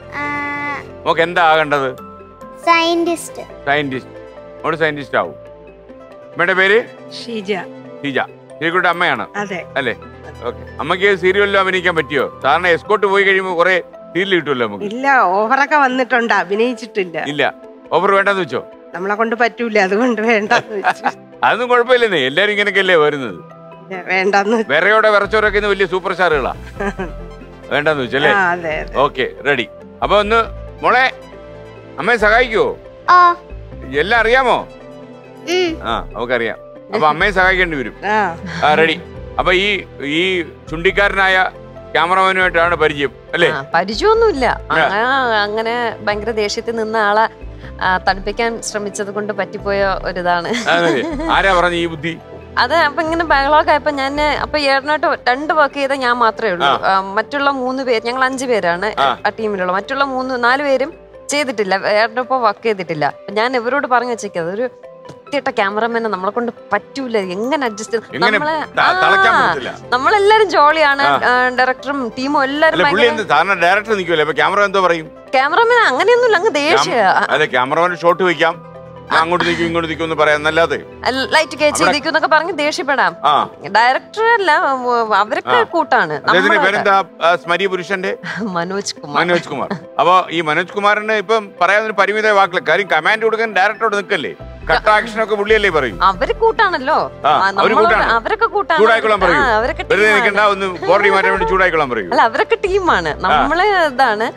മോക്ക് എന്താ ആകേണ്ടത് സയന്റിസ്റ്റ് സയന്റിസ്റ്റ് മോള് സയന്റിസ്റ്റ് ആവും അമ്മയുടെ പേര് ഷീജ ഷീജ ശ്രീകുട്ടിയുടെ അമ്മയാണ് അതെ അല്ലേ ഓക്കെ അമ്മയ്ക്ക് സീരിയലിലും അഭിനയിക്കാൻ പറ്റിയോ സാറിന് എസ്കോട്ട് പോയി കഴിയുമ്പോൾ കുറെ സീരിയൽ കിട്ടുമല്ലോ നമുക്ക് ഇല്ല ഓഫറൊക്കെ വന്നിട്ടുണ്ട് അഭിനയിച്ചിട്ടില്ല ഇല്ല ഓഫർ വേണ്ടെന്ന് വെച്ചോ നമ്മളെ കൊണ്ട് പറ്റൂല അതുകൊണ്ട് വേണ്ടെന്ന് വെച്ചു അതൊന്നും കുഴപ്പമില്ലെന്നേ എല്ലാരും ഇങ്ങനെയൊക്കെയല്ലേ വരുന്നത് ഇല്ല, വേണ്ടെന്ന് വെച്ചു. വിറയോടെ വിറച്ചോരൊക്കെ ഇന്ന് വലിയ സൂപ്പർ സ്റ്റാറുകളാ വേണ്ടെന്ന് വെച്ചല്ലേ ആ അതെ അതെ ഓക്കെ റെഡി അപ്പൊ ഒന്ന് മോളെ അമ്മയെ സഹായിക്കുവോ ഓ എല്ലാം അറിയാമോ ഉം. ആ നമുക്കറിയാം അപ്പൊ അമ്മയെ സഹായിക്കേണ്ടി വരും ആ ആ റെഡി അപ്പൊ ഈ ഈ ചുണ്ടിക്കാരനായ ക്യാമറമാനുമായിട്ടാണ് പരിചയം അല്ലേ ആ, പരിചയമൊന്നുമില്ല അങ്ങനെ അങ്ങനെ ഭയങ്കര ദേഷ്യത്തിൽ നിന്ന ആളെ ആ, തണുപ്പിക്കാൻ ശ്രമിച്ചത് കൊണ്ട് പറ്റിപ്പോയ ഒരിതാണ് അതെ. ആരാ പറഞ്ഞ ഈ ബുദ്ധി അത് അപ്പൊ ഇങ്ങനെ ബഹളമൊക്കെ ആയപ്പോ ഞാൻ അപ്പൊ ഏട്ടനായിട്ട് രണ്ട് വർക്ക് ചെയ്ത ഞാൻ മാത്രമേ ഉള്ളൂ ആ, മറ്റുള്ള മൂന്ന് പേര് ഞങ്ങൾ അഞ്ചു പേരാണ് ആ. ആ ടീമിലുള്ള മറ്റുള്ള മൂന്ന് നാല് പേരും ചെയ്തിട്ടില്ല ഏട്ടനൊപ്പം വർക്ക് ചെയ്തിട്ടില്ല അപ്പൊ ഞാൻ ഇവരോട് പറഞ്ഞു വെച്ചേക്കത് ഒരു വൃത്തിയിട്ട ക്യാമറമാനെ നമ്മളെ കൊണ്ട് പറ്റൂല എങ്ങനെ അഡ്ജസ്റ്റ് എങ്ങനെ നമ്മളെ ത- തളയ്ക്കാൻ ആ, പറ്റത്തില്ല നമ്മളെല്ലാരും ജോളിയാണ് ആ. ഡയറക്ടറും ടീമും എല്ലാരും അല്ല പുള്ളി ഭയങ്കര എന്ത് സാറിന് ഡയറക്ടർ നിൽക്കുമല്ലേ അപ്പൊ ക്യാമറ എന്തോ പറയും ക്യാമറമാൻ അങ്ങനെയൊന്നുമില്ല അങ്ങ് ദേഷ്യ അതെ ക്യാമറമാൻ ഷോട്ട് വെക്കാം ഞാൻ അങ്ങോട്ട് നിൽക്കും ഇങ്ങോട്ട് നിൽക്കും എന്ന് പറയാം എന്നല്ലാതെ ലൈറ്റ് കയറ്റി അവിടെ- ഇരിക്കും എന്നൊക്കെ പറഞ്ഞ് ദേഷ്യപ്പെടാം ആ ഡയറക്ടർ അല്ല ഉം, അവരൊക്കെ ആ. കൂട്ടാണ് അദ്ദേഹത്തിന്റെ നമ്മളൊക്കെ. പേരെന്താ ആ, സ്മരി പുരുഷന്റെ മനോജ് കുമാർ മനോജ് കുമാർ അപ്പൊ ഈ മനോജ് കുമാറിന് ഇപ്പം പറയാവുന്ന പരിമിത വാക്കില്ല കാര്യം കമാൻഡ് കൊടുക്കാൻ ഡയറക്ടറോട് നിൽക്കല്ലേ കട്ട ആക്ഷൻ ഒക്കെ പുള്ളിയല്ലേ പറയും അവര് കൂട്ടാണല്ലോ ആ, ആ, അവര് നമ്മളോട് കൂട്ടാണ്. അവരൊക്കെ കൂട്ടാണ് ചൂടായിക്കൊള്ളാൻ പറയൂ. ആ, അവരൊക്കെ വെറുതെ ടീമാണ്. നിൽക്കണ്ട ഒന്ന് ബോഡി മാറ്റാൻ വേണ്ടി ചൂടായിക്കൊള്ളാൻ പറയൂ അല്ല അവരൊക്കെ ടീമാണ് നമ്മളെ ഇതാണ് അപ്പൊ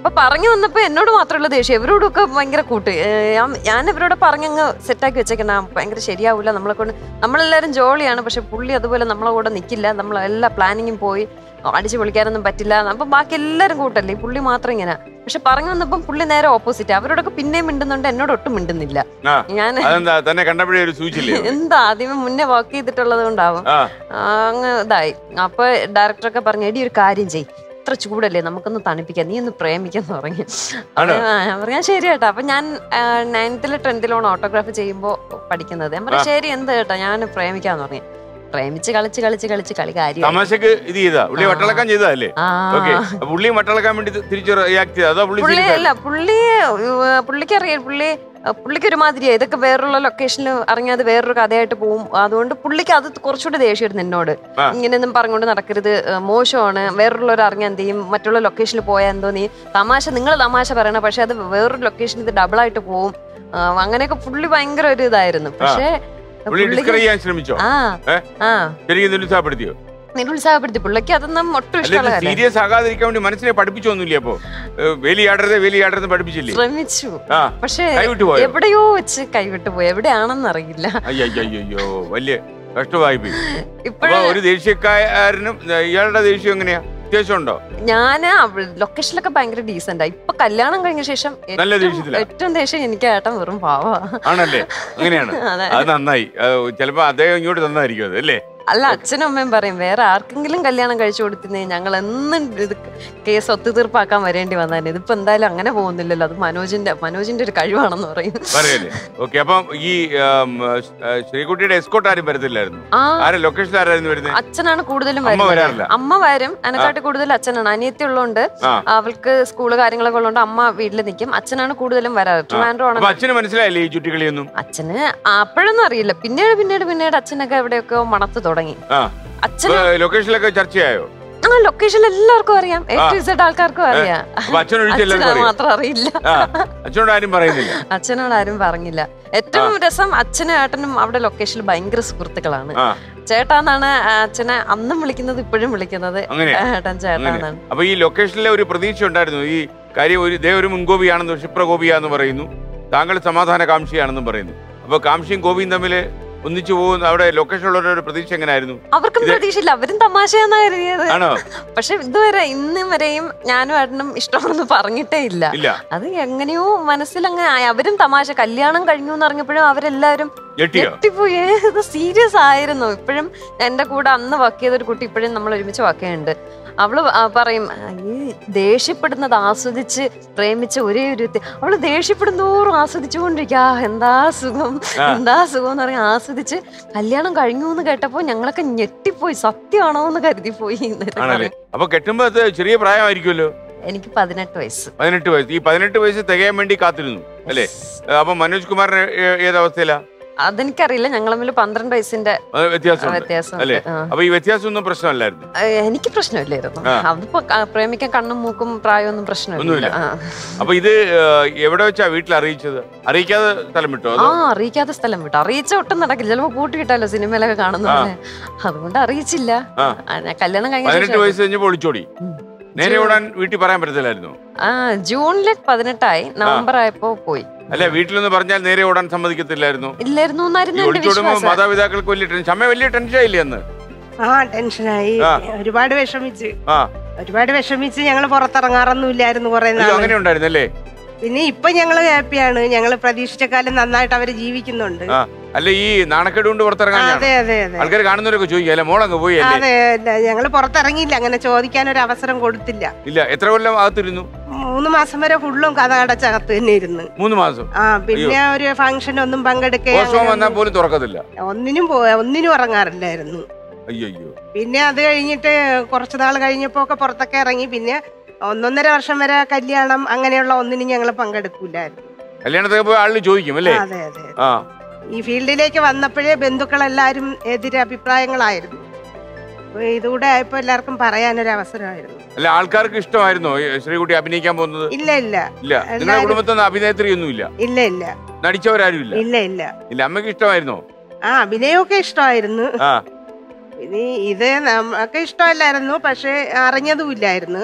അപ്പൊ പറഞ്ഞു വന്നപ്പോ എന്നോട് മാത്രമുള്ള ദേഷ്യം ഇവരോടൊക്കെ ഭയങ്കര കൂട്ട് ഏ, ഞാൻ- ഞാൻ ഇവരോട് പറഞ്ഞങ്ങ് സെറ്റാക്കി വെച്ചേക്കണ ഭയങ്കര ശരിയാവില്ല നമ്മളെ കൊണ്ട് നമ്മളെല്ലാരും ജോളിയാണ് പക്ഷെ പുള്ളി അതുപോലെ നമ്മളെ കൂടെ നിൽക്കില്ല നമ്മൾ എല്ലാ പ്ലാനിങ്ങും പോയി അടിച്ചു പൊളിക്കാനൊന്നും പറ്റില്ല അപ്പൊ ബാക്കി എല്ലാരും കൂട്ടല്ലേ ഈ പുള്ളി മാത്രം ഇങ്ങനെ പക്ഷെ പറഞ്ഞു വന്നപ്പം പുള്ളി നേരെ ഓപ്പോസിറ്റ് അവരോടൊക്കെ പിന്നെയും മിണ്ടുന്നുണ്ട് എന്നോട് ഒട്ടും മിണ്ടുന്നില്ല ആ ഞാൻ അതെന്താ തന്നെ കണ്ടപ്പോഴേ ഒരു സൂചില്ലേ എന്താ ആദ്യമേ മുന്നേ വർക്ക് ചെയ്തിട്ടുള്ളത് കൊണ്ടാവും ആ ആ, അങ്ങ് ഇതായി അപ്പൊ ഡയറക്ടറൊക്കെ പറഞ്ഞു എടി ഒരു കാര്യം ചെയ് ഇത്ര ചൂടല്ലേ നമുക്കൊന്ന് തണുപ്പിക്കാം നീ ഒന്ന് പ്രേമിക്കാന്ന് പറഞ്ഞു ആണോ? അപ്പൊ ഞാൻ പറഞ്ഞാൽ ശരി കേട്ടോ അപ്പൊ ഞാൻ നയൻത്തില് ടെൻത്തിലാണ് ഓട്ടോഗ്രാഫ് ചെയ്യുമ്പോൾ പഠിക്കുന്നത് ഞാൻ പറഞ്ഞു ശരി എന്ത് കേട്ടോ ഞാൻ പ്രേമിക്കാന്ന് പറഞ്ഞു പ്രേമിച്ച് കളിച്ച് കളിച്ച് കളിച്ച് കളി കാര്യം തമാശക്ക് ഇത് ചെയ്താ പുള്ളി ആ. വട്ടളക്കാൻ ചെയ്തതല്ലേ ആ ഓക്കെ പുള്ളിയും വട്ടളക്കാൻ വേണ്ടി തി- തിരിച്ച് റിയാക്ട് ചെയ്ത അതോ പുള്ളി പുള്ളി serious അല്ല പുള്ളി ഏഹ്, പുള്ളിക്ക് അറിയാം പുള്ളി ഏഹ്, പുള്ളിക്ക് ഒരുമാതിരിയാ ഇതൊക്കെ വേറൊള്ള ലൊക്കേഷനിൽ ഇറങ്ങിയത് വേറൊരു കഥയായിട്ട് പോവും അതുകൊണ്ട് പുള്ളിക്ക് അത് കുറച്ചുകൂടി ദേഷ്യമായിരുന്നു എന്നോട് ആ. ഇങ്ങനെയൊന്നും പറഞ്ഞുകൊണ്ട് നടക്കരുത് ഏഹ്, മോശമാണ് വേറൊള്ളവർ അറിഞ്ഞാൽ എന്ത് ചെയ്യും മറ്റുള്ള ലൊക്കേഷനിൽ പോയാൽ എന്തോ നീ തമാശ നിങ്ങൾ തമാശ പറയണം പക്ഷെ അത് വേറൊരു ലൊക്കേഷനിൽ ഇത് ഡബിൾ ആയിട്ട് പോവും ആ, അങ്ങനെയൊക്കെ പുള്ളി ഭയങ്കര ഒരു ഇതായിരുന്നു പക്ഷേ പുള്ളി ഡിസ്കറേജ് ചെയ്യാൻ ശ്രമിച്ചോ ആ ഏ? ആ ശരിക്കും നിരുത്സാഹപ്പെടുത്തിയോ നിരുത്സാഹപ്പെടുത്തി പുള്ളിക്ക് അതൊന്നും ഒട്ടും അല്ല ഇഷ്ടമുള്ള കാര്യം സീരിയസ് ആകാതിരിക്കാൻ വേണ്ടി മനസ്സിനെ പഠിപ്പിച്ചൊന്നുമില്ല അപ്പൊ ഏ, വേലിയാടരുത് വേലിയാടരുത് പഠിപ്പിച്ചില്ലേ ശ്രമിച്ചു ആ പക്ഷേ കൈവിട്ടു പോയോ എവിടെയോ വെച്ച് കൈവിട്ടു പോയി എവിടെയാണെന്ന് അറിയില്ല അയ്യോ വലിയ കഷ്ടമായി പോയി അപ്പൊ ഇപ്പോഴും ഒരു ദേഷ്യക്കാരനും ഇയാളുടെ ദേഷ്യം എങ്ങനെയാ വ്യത്യാസമുണ്ടോ ഞാൻ ലൊക്കേഷനിലൊക്കെ ഭയങ്കര ഡീസെന്റ് ഇപ്പൊ കല്യാണം കഴിഞ്ഞ ശേഷം നല്ല ഏറ്റവും- ദേഷ്യത്തിലാ? ഏറ്റവും ദേഷ്യം എനിക്ക് ഏട്ടൻ വെറും പാവാ ആണല്ലേ അങ്ങനെയാണ് അതെ അത് നന്നായി അത് ചിലപ്പോ അദ്ദേഹം ഇങ്ങോട്ട് തന്നായിരിക്കും അത് അല്ലേ അല്ല അച്ഛനും അമ്മയും പറയും വേറെ ആർക്കെങ്കിലും കല്യാണം കഴിച്ചു കൊടുത്തിരുന്നേ ഞങ്ങൾ എന്നും ഇത് കേസ് ഒത്തുതീർപ്പാക്കാൻ വരേണ്ടി വന്നേനെ ഇതിപ്പോ എന്തായാലും അങ്ങനെ പോകുന്നില്ലല്ലോ അത് മനോജിന്റെ മനോജിന്റെ ഒരു കഴിവാണെന്ന് പറയും പറയല്ലേ ഓക്കെ അപ്പം ഈ ആം, ആ, ശ്രീകുട്ടിയുടെ എസ്കോട്ട് ആരും വരത്തില്ലായിരുന്നു ആ ആരാ ലൊക്കേഷനിൽ ആരായിരുന്നു വരുന്നത് അച്ഛനാണ് കൂടുതലും അമ്മ വരുന്നത് വരാറില്ല? അമ്മ വരും എന്നെക്കാട്ടി കൂടുതൽ അച്ഛനാണ് അനിയത്തി ഉള്ളതുകൊണ്ട് ആ. അവൾക്ക് സ്കൂള് കാര്യങ്ങളൊക്കെ ഉള്ളതുകൊണ്ട് അമ്മ വീട്ടിൽ നിൽക്കും അച്ഛനാണ് കൂടുതലും വരാറ് ട്രിവാൻഡ്രോ ആണ് അപ്പൊ അച്ഛന് മനസ്സിലായില്ലേ ഈ ചുറ്റിക്കളിയൊന്നും അച്ഛന് അപ്പോഴൊന്നും അറിയില്ല പിന്നീട് പിന്നീട് പിന്നീട് അച്ഛനൊക്കെ എവിടെയൊക്കെ മണത്ത് തുടങ്ങി ആ അച്ഛന് ഇപ്പൊ ലൊക്കേഷനിലൊക്കെ ചർച്ചയായോ ആ ലൊക്കേഷൻ എല്ലാവർക്കും അറിയാം എ ടു ഇസഡ് ആൾക്കാർക്കും അറിയാം അപ്പൊ അച്ഛൻ ഒഴിച്ച് എല്ലാവർക്കും അച്ഛന് അറിയാം മാത്രം അറിയില്ല ആ അച്ഛനോട് ആരും പറയുന്നില്ല അച്ഛനോട് ആരും പറഞ്ഞില്ല ഏറ്റവും രസം അച്ഛനും ഏട്ടനും അവിടെ ലൊക്കേഷനിൽ ഭയങ്കര സുഹൃത്തുക്കളാണ് ആ ചേട്ടാന്നാണ് അച്ഛനെ അന്നും വിളിക്കുന്നത് ഇപ്പോഴും വിളിക്കുന്നത് അങ്ങനെയാ? ഏട്ടൻ ചേട്ടാന്നാണ് അപ്പൊ ഈ ലൊക്കേഷനിലെ ഒരു പ്രതീക്ഷ ഉണ്ടായിരുന്നു ഈ കാര്യം ഒരു ഇതേ ഒരു മുൻകോപിയാണെന്ന് ക്ഷിപ്രകോപിയാന്ന് പറയുന്നു താങ്കൾ സമാധാന കാംക്ഷിയാണെന്നും പറയുന്നു അപ്പൊ കാംക്ഷിയും ഗോപിയും തമ്മിൽ ഒന്നിച്ചു പോകുന്ന അവിടെ ലൊക്കേഷനിലുള്ള ഒരു പ്രതീക്ഷ എങ്ങനെയായിരുന്നു അവർക്കും ഇത്- പ്രതീക്ഷയില്ല അവരും തമാശയെന്നാ കരുതിയത് ആണോ പക്ഷെ ഇതുവരെ ഇന്ന് വരെയും ഞാനും ഏട്ടനും ഇഷ്ടമാണെന്ന് പറഞ്ഞിട്ടേ ഇല്ല ഇല്ല അത് എങ്ങനെയോ മനസ്സിൽ അങ്ങനെ ആയി അവരും തമാശ കല്യാണം കഴിഞ്ഞു എന്ന് അറിഞ്ഞപ്പോഴും അവരെല്ലാവരും ഞെട്ടിയോ ഞെട്ടിപ്പോയി ഏ, ഇത് സീരിയസ് ആയിരുന്നു ഇപ്പോഴും എന്റെ കൂടെ അന്ന് വർക്ക് ചെയ്ത ഒരു കുട്ടി ഇപ്പോഴും നമ്മൾ ഒരുമിച്ച് വർക്ക് ചെയ്യുന്നുണ്ട് അവള് ആ പറയും "ആ, ഈ ദേഷ്യപ്പെടുന്നത് ആസ്വദിച്ച് പ്രേമിച്ച ഒരേ ഒരു വ്യക്തി അവള് ദേഷ്യപ്പെടുന്തോറും ആസ്വദിച്ചുകൊണ്ടിരിക്കുക "ആ, എന്താ സുഖം എന്താ സുഖം എന്ന് പറഞ്ഞ് ആസ്വദിച്ച് കല്യാണം കഴിഞ്ഞു എന്ന് കേട്ടപ്പോ ഞങ്ങളൊക്കെ ഞെട്ടിപ്പോയി സത്യമാണോ എന്ന് കരുതിപ്പോയി എന്നിട്ട് ആണല്ലേ പറയും. അപ്പൊ കെട്ടുമ്പോ അത് ചെറിയ പ്രായമായിരിക്കുമല്ലോ എനിക്ക് പതിനെട്ട് വയസ്സ് പതിനെട്ട് വയസ്സ് ഈ പതിനെട്ട് വയസ്സ് തികയാൻ വേണ്ടി കാത്തിരുന്നു അല്ലേ അപ്പൊ മനോജ് കുമാറിന് ഏ- ഏതവസ്ഥയിലാ അതെനിക്കറിയില്ല ഞങ്ങൾ തമ്മിൽ പന്ത്രണ്ട് വയസ്സിന്റെ അത് വ്യത്യാസമുണ്ട് വ്യത്യാസം അല്ലേ അപ്പൊ ഈ വ്യത്യാസമൊന്നും പ്രശ്നമല്ലായിരുന്നു എനിക്ക് പ്രശ്നമില്ലായിരുന്നു ആ. അതിപ്പോ ക- പ്രേമിക്കാൻ കണ്ണും മൂക്കും പ്രായമൊന്നും പ്രശ്നമില്ല ഒന്നുമില്ല. ആ. അപ്പൊ ഇത് ഏ, എവിടെ വെച്ചാ വീട്ടിൽ അറിയിച്ചത് അറിയിക്കാതെ സ്ഥലം വിട്ടോ ആ അതോ അറിയിക്കാത്ത സ്ഥലം വിട്ടു അറിയിച്ച ഒട്ടും നടക്കില്ല ചിലപ്പോ കൂട്ടി കിട്ടാലോ സിനിമയിലൊക്കെ കാണുന്ന പോലെ അതുകൊണ്ട് അറിയിച്ചില്ല ആ. ആ, ഞാൻ കല്യാണം കഴിഞ്ഞ പതിനെട്ട് ശേഷം- വയസ്സ് കഴിഞ്ഞപ്പോൾ ഒളിച്ചോടി ഉം. നേരെ ജൂൺ- ഓടാൻ വീട്ടിൽ പറയാൻ പറ്റത്തില്ലായിരുന്നു ആ ജൂണില് പതിനെട്ടായി നവംബർ ആയപ്പോ പോയി അല്ല വീട്ടിലൊന്ന് പറഞ്ഞാൽ നേരെ ഓടാൻ സമ്മതിക്കത്തില്ലായിരുന്നു ഇല്ലായിരുന്നു ഈ എന്നായിരുന്നു എന്റെ ഒളിച്ചോടുമ്പോ വിശ്വാസം മാതാപിതാക്കൾക്ക് വലിയ ടെൻഷൻ അമ്മ വലിയ ടെൻഷൻ ആയില്ലേ അന്ന് ആ ടെൻഷനായി ആ. ഒരുപാട് വിഷമിച്ച് ആ ഒരുപാട് വിഷമിച്ച് ഞങ്ങൾ പുറത്തിറങ്ങാറൊന്നും ഇല്ലായിരുന്നു കുറെ അയ്യോ നാള് അങ്ങനെ ഉണ്ടായിരുന്നല്ലേ പിന്നെ ഇപ്പൊ ഞങ്ങള് ഹാപ്പിയാണ് ഞങ്ങൾ പ്രതീക്ഷിച്ചക്കാലം നന്നായിട്ട് അവര് ജീവിക്കുന്നുണ്ട് ആ അല്ല ഈ നാണക്കേട് കൊണ്ട് പുറത്തിറങ്ങാൻ അതെ അതെ അതെ ആൾക്കാർ കാണുന്നവരൊക്കെ ചോദിക്കും അല്ലെ മോളങ്ങ് പോയി അല്ലേ അതെ ഞങ്ങൾ പുറത്തിറങ്ങിയില്ല അങ്ങനെ ചോദിക്കാൻ ഒരു അവസരം കൊടുത്തില്ല ഇല്ല എത്ര കൊല്ലം അകത്തിരുന്നു മൂന്ന് മാസം വരെ ഫുള്ളും കഥ അടച്ചകത്ത് തന്നെ ഇരുന്ന് മൂന്ന് മാസം ആ പിന്നെ ഒരു ഫംഗ്ഷൻ ഒന്നും പങ്കെടുക്കുക പോസ്റ്റ്മോൻ വന്നാൽ പോലും തുറക്കത്തില്ല ഒന്നിനും പോ ഒന്നിനും ഇറങ്ങാറില്ലായിരുന്നു അയ്യോ അയ്യോ പിന്നെ അത് കഴിഞ്ഞിട്ട് കുറച്ച് നാൾ കഴിഞ്ഞപ്പോ ഒക്കെ പുറത്തൊക്കെ ഇറങ്ങി പിന്നെ ഒന്നൊന്നര വർഷം വരെ കല്യാണം അങ്ങനെയുള്ള ഒന്നിനും ഞങ്ങൾ പങ്കെടുക്കൂലായിരുന്നു കല്യാണത്തൊക്കെ പോയി ആളിന് ചോദിക്കും അല്ലേ അതെ അതെ ആ ഈ ഫീൽഡിലേക്ക് വന്നപ്പോഴേ ബന്ധുക്കളെല്ലാരും എതിരഭിപ്രായങ്ങളായിരുന്നു അപ്പൊ ഇതുകൂടെ ആയപ്പോ എല്ലാവർക്കും പറയാനൊരു അവസരമായിരുന്നു അല്ല ആൾക്കാർക്ക് ഇഷ്ടമായിരുന്നോ ഈ ശ്രീകുട്ടി അഭിനയിക്കാൻ പോകുന്നത് ഇല്ല ഇല്ല ഇല്ല നിങ്ങളുടെ എല്ലാവരും- കുടുംബത്തിൽ നിന്ന് അഭിനേത്രി ഒന്നും ഇല്ല ഇല്ല ഇല്ല നടിച്ചവരാരും ഇല്ല ഇല്ല ഇല്ല ഇല്ല അമ്മയ്ക്ക് ഇഷ്ടമായിരുന്നോ ആ അഭിനയമൊക്കെ ഇഷ്ടമായിരുന്നു ആ ഇനി ഇത് നമുക്ക് ഇഷ്ടമല്ലായിരുന്നു പക്ഷെ അറിഞ്ഞതും ഇല്ലായിരുന്നു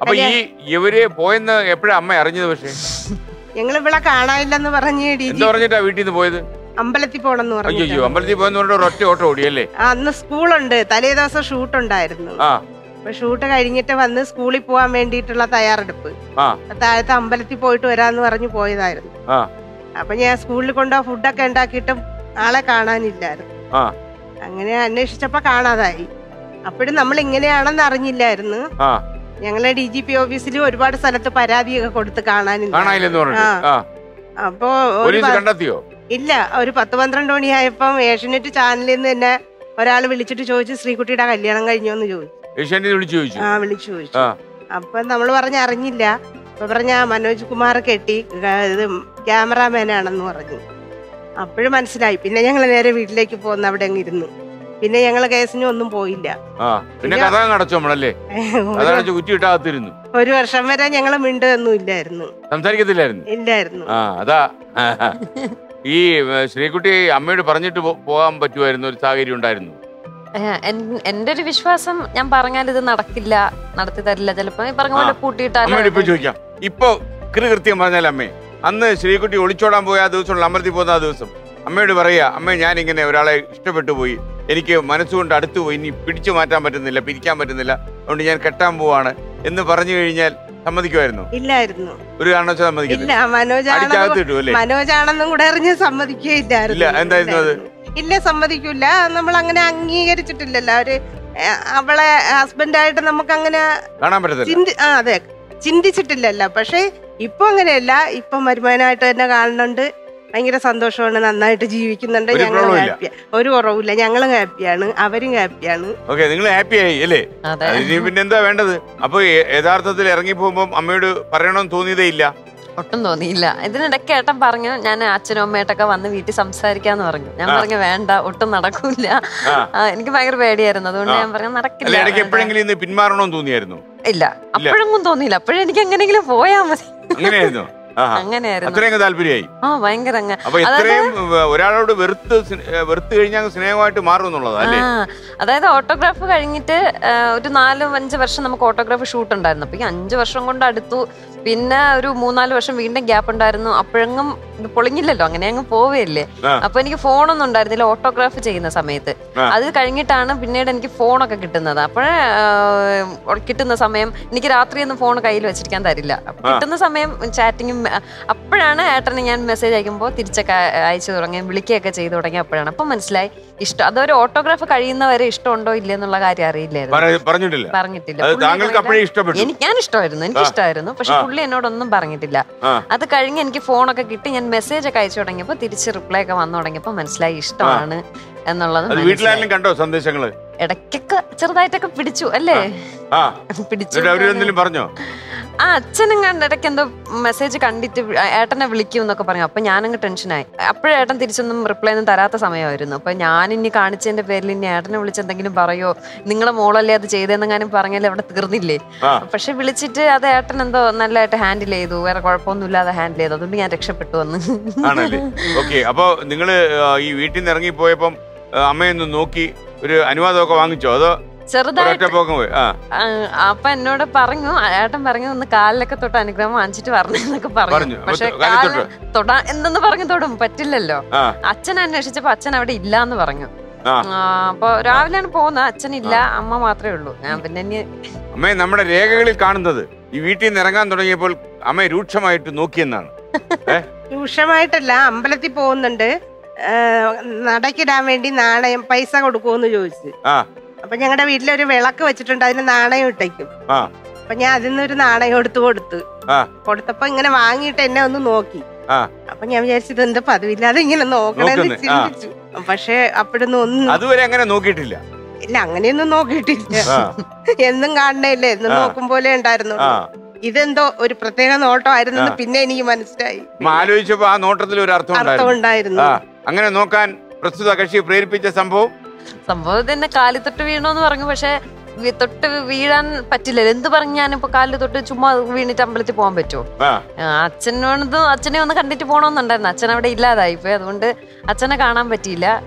അപ്പൊ ഈ ഇവര് പോയെന്ന് എപ്പോഴാ അമ്മ അറിഞ്ഞത് പക്ഷേ ഞങ്ങൾ ഇവിടെ കാണാനില്ലെന്ന് പറഞ്ഞ് ഡി എന്താ പറഞ്ഞിട്ടാ വീട്ടിൽ നിന്ന് പോയത് അമ്പലത്തിൽ പോണെന്ന് അയ്യോ പറഞ്ഞു അമ്പലത്തിൽ പോയെന്ന് പറഞ്ഞ ഒരൊറ്റ ഓട്ടം ഓടിയല്ലേ അന്ന് സ്കൂളുണ്ട് തലേ ദിവസം ഷൂട്ട് ഉണ്ടായിരുന്നു ആ അപ്പൊ ഷൂട്ട് കഴിഞ്ഞിട്ട് വന്ന് സ്കൂളിൽ പോകാൻ വേണ്ടിയിട്ടുള്ള തയ്യാറെടുപ്പ് ആ അപ്പൊ താഴത്തെ അമ്പലത്തിൽ പോയിട്ട് വരാന്ന് പറഞ്ഞു പോയതായിരുന്നു ആ അപ്പൊ ഞാൻ സ്കൂളിൽ കൊണ്ടുപോകാൻ ഫുഡൊക്കെ ഉണ്ടാക്കിയിട്ടും ആളെ കാണാനില്ലായിരുന്നു ആ അങ്ങനെ അന്വേഷിച്ചപ്പോ കാണാതായി അപ്പോഴും നമ്മൾ ഇങ്ങനെയാണെന്ന് അറിഞ്ഞില്ലായിരുന്നു ആ ഞങ്ങളെ ഡി ജി പി ഓഫീസിൽ ഒരുപാട് സ്ഥലത്ത് പരാതിയൊക്കെ കൊടുത്ത് കാണാനില്ല കാണാനില്ലെന്ന് പറഞ്ഞിട്ട് ആ. ആ അപ്പോ ഒരു പോലീസ് പ- കണ്ടെത്തിയോ ഇല്ല ഒരു പത്ത് പന്ത്രണ്ട് മണിയായപ്പം ഏഷ്യനെറ്റ് ചാനലിൽ നിന്ന് തന്നെ ഒരാൾ വിളിച്ചിട്ട് ചോദിച്ചു ശ്രീകുട്ടിയുടെ കല്യാണം കഴിഞ്ഞോന്ന് ചോദിച്ചു ഏഷ്യാനെ വിളിച്ചു ചോദിച്ചു ആ വിളിച്ചു ചോദിച്ചു ആ അപ്പൊ നമ്മൾ പറഞ്ഞ അറിഞ്ഞില്ല അപ്പൊ പറഞ്ഞ മനോജ് കുമാർ കെട്ടി ഗ- ഇത് ക്യാമറാമാനാണെന്ന് പറഞ്ഞു അപ്പോഴും മനസ്സിലായി പിന്നെ ഞങ്ങൾ നേരെ വീട്ടിലേക്ക് പോന്ന് അവിടെ അങ്ങ് ഇരുന്നു പിന്നെ ഞങ്ങൾ കേസിനും ഒന്നും പോയില്ല ആ പിന്നെ പിന്നെ- കഥ അടച്ചു നമ്മളല്ലേ കഥ ഒരു- അടച്ച് കുറ്റി ഇട്ടാകത്തിരുന്നു ഒരു വർഷം വരെ ഞങ്ങൾ മിണ്ടൊന്നും ഇല്ലായിരുന്നു സംസാരിക്കത്തില്ലായിരുന്നു ഇല്ലായിരുന്നു ആ അതാ ഈ ഏ, ശ്രീകുട്ടി അമ്മയോട് പറഞ്ഞിട്ട് പോ- പോകാൻ പറ്റുമായിരുന്നു ഒരു സാഹചര്യം ഉണ്ടായിരുന്നു ഏഹ് എൻ- എന്റെ ഒരു വിശ്വാസം ഞാൻ പറഞ്ഞാൽ ഇത് നടക്കില്ല നടത്തി തരില്ല ചിലപ്പോ ഈ പറഞ്ഞ പോലെ അമ്മയോട് ഇപ്പൊ പൂട്ടിയിട്ടാലോ ചോദിക്കാം ഇപ്പൊ കൃത്യം പറഞ്ഞാൽ അമ്മേ അന്ന് ശ്രീകുട്ടി ഒളിച്ചോടാൻ പോയ ആ ദിവസമുള്ള അമർത്തി പോകുന്ന ആ ദിവസം അമ്മയോട് പറയാ അമ്മ ഞാൻ ഇങ്ങനെ ഒരാളെ ഇഷ്ടപ്പെട്ടു പോയി എനിക്ക് മനസ്സുകൊണ്ട് അടുത്തു പോയി ഇനി പിടിച്ചു മാറ്റാൻ പറ്റുന്നില്ല പിരിക്കാൻ പറ്റുന്നില്ല അതുകൊണ്ട് ഞാൻ കെട്ടാൻ പോവാണ് എന്ന് പറഞ്ഞു കഴിഞ്ഞാൽ സമ്മതിക്കുമായിരുന്നു ഇല്ലായിരുന്നു ഒരു കാരണവശാൽ സമ്മതിക്കത്തില്ല ഇല്ല മനോജാണെന്നും അടിച്ചകത്ത് കിട്ടും അല്ലേ മനോജാണെന്നും കൂടെ അറിഞ്ഞ് സമ്മതിക്കുകയില്ലായിരുന്നു ഇല്ല, എന്തായിരുന്നു അത്? ഇല്ല സമ്മതിക്കൂല നമ്മൾ അങ്ങനെ അംഗീകരിച്ചിട്ടില്ലല്ലോ അവര് ഏ, അവളെ ഹസ്ബൻഡായിട്ട് നമുക്ക് അങ്ങനെ കാണാൻ പറ്റത്തില്ല ചിന്തി ആ അതെ ചിന്തിച്ചിട്ടില്ലല്ലോ പക്ഷെ ഇപ്പൊ അങ്ങനെയല്ല ഇപ്പൊ മരുമാനായിട്ട് തന്നെ കാണുന്നുണ്ട് ഭയങ്കര സന്തോഷമാണ് നന്നായിട്ട് ജീവിക്കുന്നുണ്ട് ഒരു ഞങ്ങൾ കുറവുമില്ല. ഹാപ്പിയാ ഒരു കുറവില്ല ഞങ്ങളും ഹാപ്പിയാണ് അവരും ഹാപ്പിയാണ് ഓക്കെ നിങ്ങൾ ഹാപ്പി ആയി അല്ലേ അതെ അതിന് പിന്നെ എന്താ വേണ്ടത് അപ്പൊ യ- യഥാർത്ഥത്തിൽ ഇറങ്ങി പോകുമ്പോൾ അമ്മയോട് പറയണമെന്ന് തോന്നിയതേ ഇല്ല ഒട്ടും തോന്നിയില്ല ഇതിനിടയ്ക്ക് ഏട്ടൻ പറഞ്ഞു ഞാൻ അച്ഛനും അമ്മയായിട്ടൊക്കെ വന്ന് വീട്ടിൽ സംസാരിക്കാന്ന് പറഞ്ഞു ഞാൻ ആ. പറഞ്ഞു വേണ്ട ഒട്ടും നടക്കൂല ആ. ആ, എനിക്ക് ഭയങ്കര പേടിയായിരുന്നു അതുകൊണ്ട് ആ. ഞാൻ പറഞ്ഞു അല്ല നടക്കില്ല ഇടയ്ക്ക് വേണ്ട." എപ്പോഴെങ്കിലും ഇന്ന് പിന്മാറണമെന്ന് തോന്നിയായിരുന്നു ഇല്ല അപ്പോഴൊന്നും തോന്നിയില്ല അപ്പോഴും എനിക്ക് എങ്ങനെയെങ്കിലും പോയാ മതി അങ്ങനെയായിരുന്നു ആഹാ. അങ്ങനെയായിരുന്നു അത്രയും താല്പര്യമായി ആ ഭയങ്കര അങ്ങ് അപ്പൊ ഇത്രയും വ- ഒരാളോട് വെറുത്ത് സ്നേ- ഏ, വെറുത്ത് കഴിഞ്ഞാൽ സ്നേഹമായിട്ട് മാറും എന്നുള്ളതാ അല്ലേ ആ, അതായത് ഓട്ടോഗ്രാഫ് കഴിഞ്ഞിട്ട് ആ, ഒരു നാലും അഞ്ച് വർഷം നമുക്ക് ഓട്ടോഗ്രാഫ് ഷൂട്ട് ഉണ്ടായിരുന്നു അപ്പൊ ഈ അഞ്ച് വർഷം കൊണ്ട് അടുത്തു പിന്നെ ഒരു മൂന്നാല് വർഷം വീണ്ടും ഗ്യാപ്പ് ഉണ്ടായിരുന്നു അപ്പോഴെങ്ങും ഇത് പൊളിഞ്ഞില്ലല്ലോ അങ്ങനെ അങ്ങ് പോവുകയല്ലേ ആ. അപ്പൊ എനിക്ക് ഫോണൊന്നും ഉണ്ടായിരുന്നില്ല ഓട്ടോഗ്രാഫ് ചെയ്യുന്ന സമയത്ത് ആ. അത് കഴിഞ്ഞിട്ടാണ് പിന്നീട് എനിക്ക് ഫോണൊക്കെ കിട്ടുന്നത് അപ്പോഴേ കിട്ടുന്ന സമയം എനിക്ക് രാത്രിയൊന്നും ഫോൺ കയ്യിൽ വെച്ചിരിക്കാൻ തരില്ല അപ്പൊ ആ. കിട്ടുന്ന സമയം ചാറ്റിങ്ങും അപ്പോഴാണ് ഏട്ടന് ഞാൻ മെസ്സേജ് അയക്കുമ്പോൾ തിരിച്ചൊക്കെ അയച്ചു തുടങ്ങി വിളിക്കുകയൊക്കെ ചെയ്തു തുടങ്ങി അപ്പോഴാണ് അപ്പൊ മനസ്സിലായി ഇഷ്ടം അതൊരു ഓട്ടോഗ്രാഫ് കഴിയുന്നവരെ ഇഷ്ടമുണ്ടോ ഇല്ലേ എന്നുള്ള കാര്യം അറിയില്ലായിരുന്നു പറ- പറഞ്ഞിട്ടില്ല പറഞ്ഞിട്ടില്ല അത് പുള്ളി താങ്കൾക്ക് ഭയങ്കര- അപ്പോഴേ ഇഷ്ടപ്പെട്ടു എനിക്ക് ഞാൻ ഇഷ്ടമായിരുന്നു എനിക്ക് ആ. ഇഷ്ടമായിരുന്നു പക്ഷെ ആ. പുള്ളി എന്നോടൊന്നും പറഞ്ഞിട്ടില്ല ആ. അത് കഴിഞ്ഞ് എനിക്ക് ഫോണൊക്കെ കിട്ടി ഞാൻ മെസ്സേജ് ഒക്കെ അയച്ചു തുടങ്ങിയപ്പോൾ തിരിച്ച് റിപ്ലൈ ഒക്കെ വന്നു തുടങ്ങിയപ്പോൾ മനസ്സിലായി ഇഷ്ടമാണ് എന്നുള്ളത് അത് മനസ്സിലായി. വീട്ടിലാരെങ്കിലും കണ്ടോ സന്ദേശങ്ങള് ഇടയ്ക്കൊക്കെ ചെറുതായിട്ടൊക്കെ പിടിച്ചു അല്ലേ ആ പിടിച്ചു എന്നിട്ട് അവരെന്തെങ്കിലും പറഞ്ഞോ ആ അച്ഛനും കണ്ട് ഇടയ്ക്ക് എന്തോ മെസ്സേജ് കണ്ടിട്ട് വി- ഏട്ടനെ വിളിക്കും എന്നൊക്കെ പറഞ്ഞു അപ്പൊ ഞാനങ്ങ് ടെൻഷനായി അപ്പോഴും ഏട്ടൻ തിരിച്ചൊന്നും റിപ്ലൈ ഒന്നും തരാത്ത സമയമായിരുന്നു അപ്പൊ ഞാൻ ഇനി കാണിച്ചതിന്റെ പേരിൽ ഇനി ഏട്ടനെ വിളിച്ച് എന്തെങ്കിലും പറയോ നിങ്ങളെ മോളല്ലേ അത് ചെയ്തെന്നെങ്ങാനും പറഞ്ഞാൽ അവിടെ തീർന്നില്ലേ ആ പക്ഷെ വിളിച്ചിട്ട് അത് ഏട്ടൻ എന്തോ നല്ലതായിട്ട് ഹാൻഡിൽ ചെയ്തു വേറെ കുഴപ്പമൊന്നുമില്ലാതെ ഹാൻഡിൽ ചെയ്തു അതുകൊണ്ട് ഞാൻ രക്ഷപ്പെട്ടു വന്ന് ആണല്ലേ ഓക്കെ അപ്പൊ നിങ്ങള് ആ, ഈ വീട്ടിൽ നിന്ന് ഇറങ്ങിപ്പോയപ്പം ആ, അമ്മയൊന്ന് നോക്കി ഒരു അനുവാദമൊക്കെ വാങ്ങിച്ചോ അതോ ചെറുതായിട്ട് ഒരൊറ്റ പോക്കം പോയി ആ ആ, അപ്പൊ എന്നോട് പറഞ്ഞു ഏട്ടൻ പറഞ്ഞു ഒന്ന് കാലിലൊക്കെ തൊട്ട് അനുഗ്രഹം വാങ്ങിച്ചിട്ട് പറഞ്ഞെന്നൊക്കെ പറഞ്ഞു. പറഞ്ഞു അപ്പൊ പക്ഷെ കാലിൽ കാലിൽ തൊടാ എന്തെന്ന് പറഞ്ഞു തൊടും പറ്റില്ലല്ലോ ആ അച്ഛൻ അന്വേഷിച്ചപ്പോ അച്ഛൻ അവിടെ ഇല്ലാന്ന് പറഞ്ഞു ആ ആ, അപ്പൊ രാവിലെയാണ് പോകുന്നത് അച്ഛൻ ഇല്ല അമ്മ മാത്രമേ ഉള്ളൂ ഞാൻ പിന്നെ ഇനി അമ്മയെ നമ്മുടെ രേഖകളിൽ കാണുന്നത് ഈ വീട്ടിൽ നിന്ന് ഇറങ്ങാൻ തുടങ്ങിയപ്പോൾ അമ്മയെ രൂക്ഷമായിട്ട് നോക്കിയെന്നാണ് ഏ രൂക്ഷമായിട്ടല്ല അമ്പലത്തിൽ പോകുന്നുണ്ട് ഏ, നടക്കിടാൻ വേണ്ടി നാണയം പൈസ കൊടുക്കുമെന്ന് ചോദിച്ചു ആ അപ്പൊ ഞങ്ങളുടെ വീട്ടിലൊരു വിളക്ക് വെച്ചിട്ടുണ്ട് അതിന് നാണയം ഇട്ടേക്കും ആ അപ്പൊ ഞാൻ അതിൽ നിന്ന് ഒരു നാണയം എടുത്ത് കൊടുത്തു ആ കൊടുത്തപ്പോ ഇങ്ങനെ വാങ്ങിയിട്ട് എന്നെ ഒന്ന് നോക്കി ആ അപ്പൊ ഞാൻ വിചാരിച്ചത് എന്താ പതിവില്ലാതെ ഇങ്ങനെ നോക്കണമെന്ന് നോക്കുന്നെ, ആ. ചിന്തിച്ചു പക്ഷെ അപ്പോഴൊന്നും ഒന്നും അതുവരെ അങ്ങനെ നോക്കിയിട്ടില്ല ഇല്ല അങ്ങനെയൊന്നും നോക്കിയിട്ടില്ല ആ എന്നും കാണണേല്ലേ എന്നും ആ. നോക്കും പോലെ ഉണ്ടായിരുന്നു ആ ഇതെന്തോ ഒരു പ്രത്യേക നോട്ടമായിരുന്നെന്ന് ആ. പിന്നെ എനിക്ക് മനസ്സിലായി അമ്മ ആലോചിച്ചപ്പോ ആ നോട്ടത്തിൽ ഒരു അർത്ഥം അർത്ഥം ഉണ്ടായിരുന്നു ഉണ്ടായിരുന്നു ആ അങ്ങനെ നോക്കാൻ പ്രസ്തുത കക്ഷി പ്രേരിപ്പിച്ച സംഭവം സംഭവം തന്നെ കാലിൽ തൊട്ട് വീണോന്ന് പറഞ്ഞു പക്ഷെ വി- തൊട്ട് വീഴാൻ പറ്റില്ലല്ലോ എന്ത് പറഞ്ഞു ഞാനിപ്പോ കാലിൽ തൊട്ട് ചുമ്മാ വീണിട്ട് അമ്പലത്തിൽ പോകാൻ പറ്റുമോ ആ ആ, അച്ഛനോട് അച്ഛനെ ഒന്ന് കണ്ടിട്ട് പോകണമെന്നുണ്ടായിരുന്നു അച്ഛൻ അവിടെ ഇല്ലാതായി പോയി അതുകൊണ്ട് അച്ഛനെ കാണാൻ പറ്റിയില്ല ആ,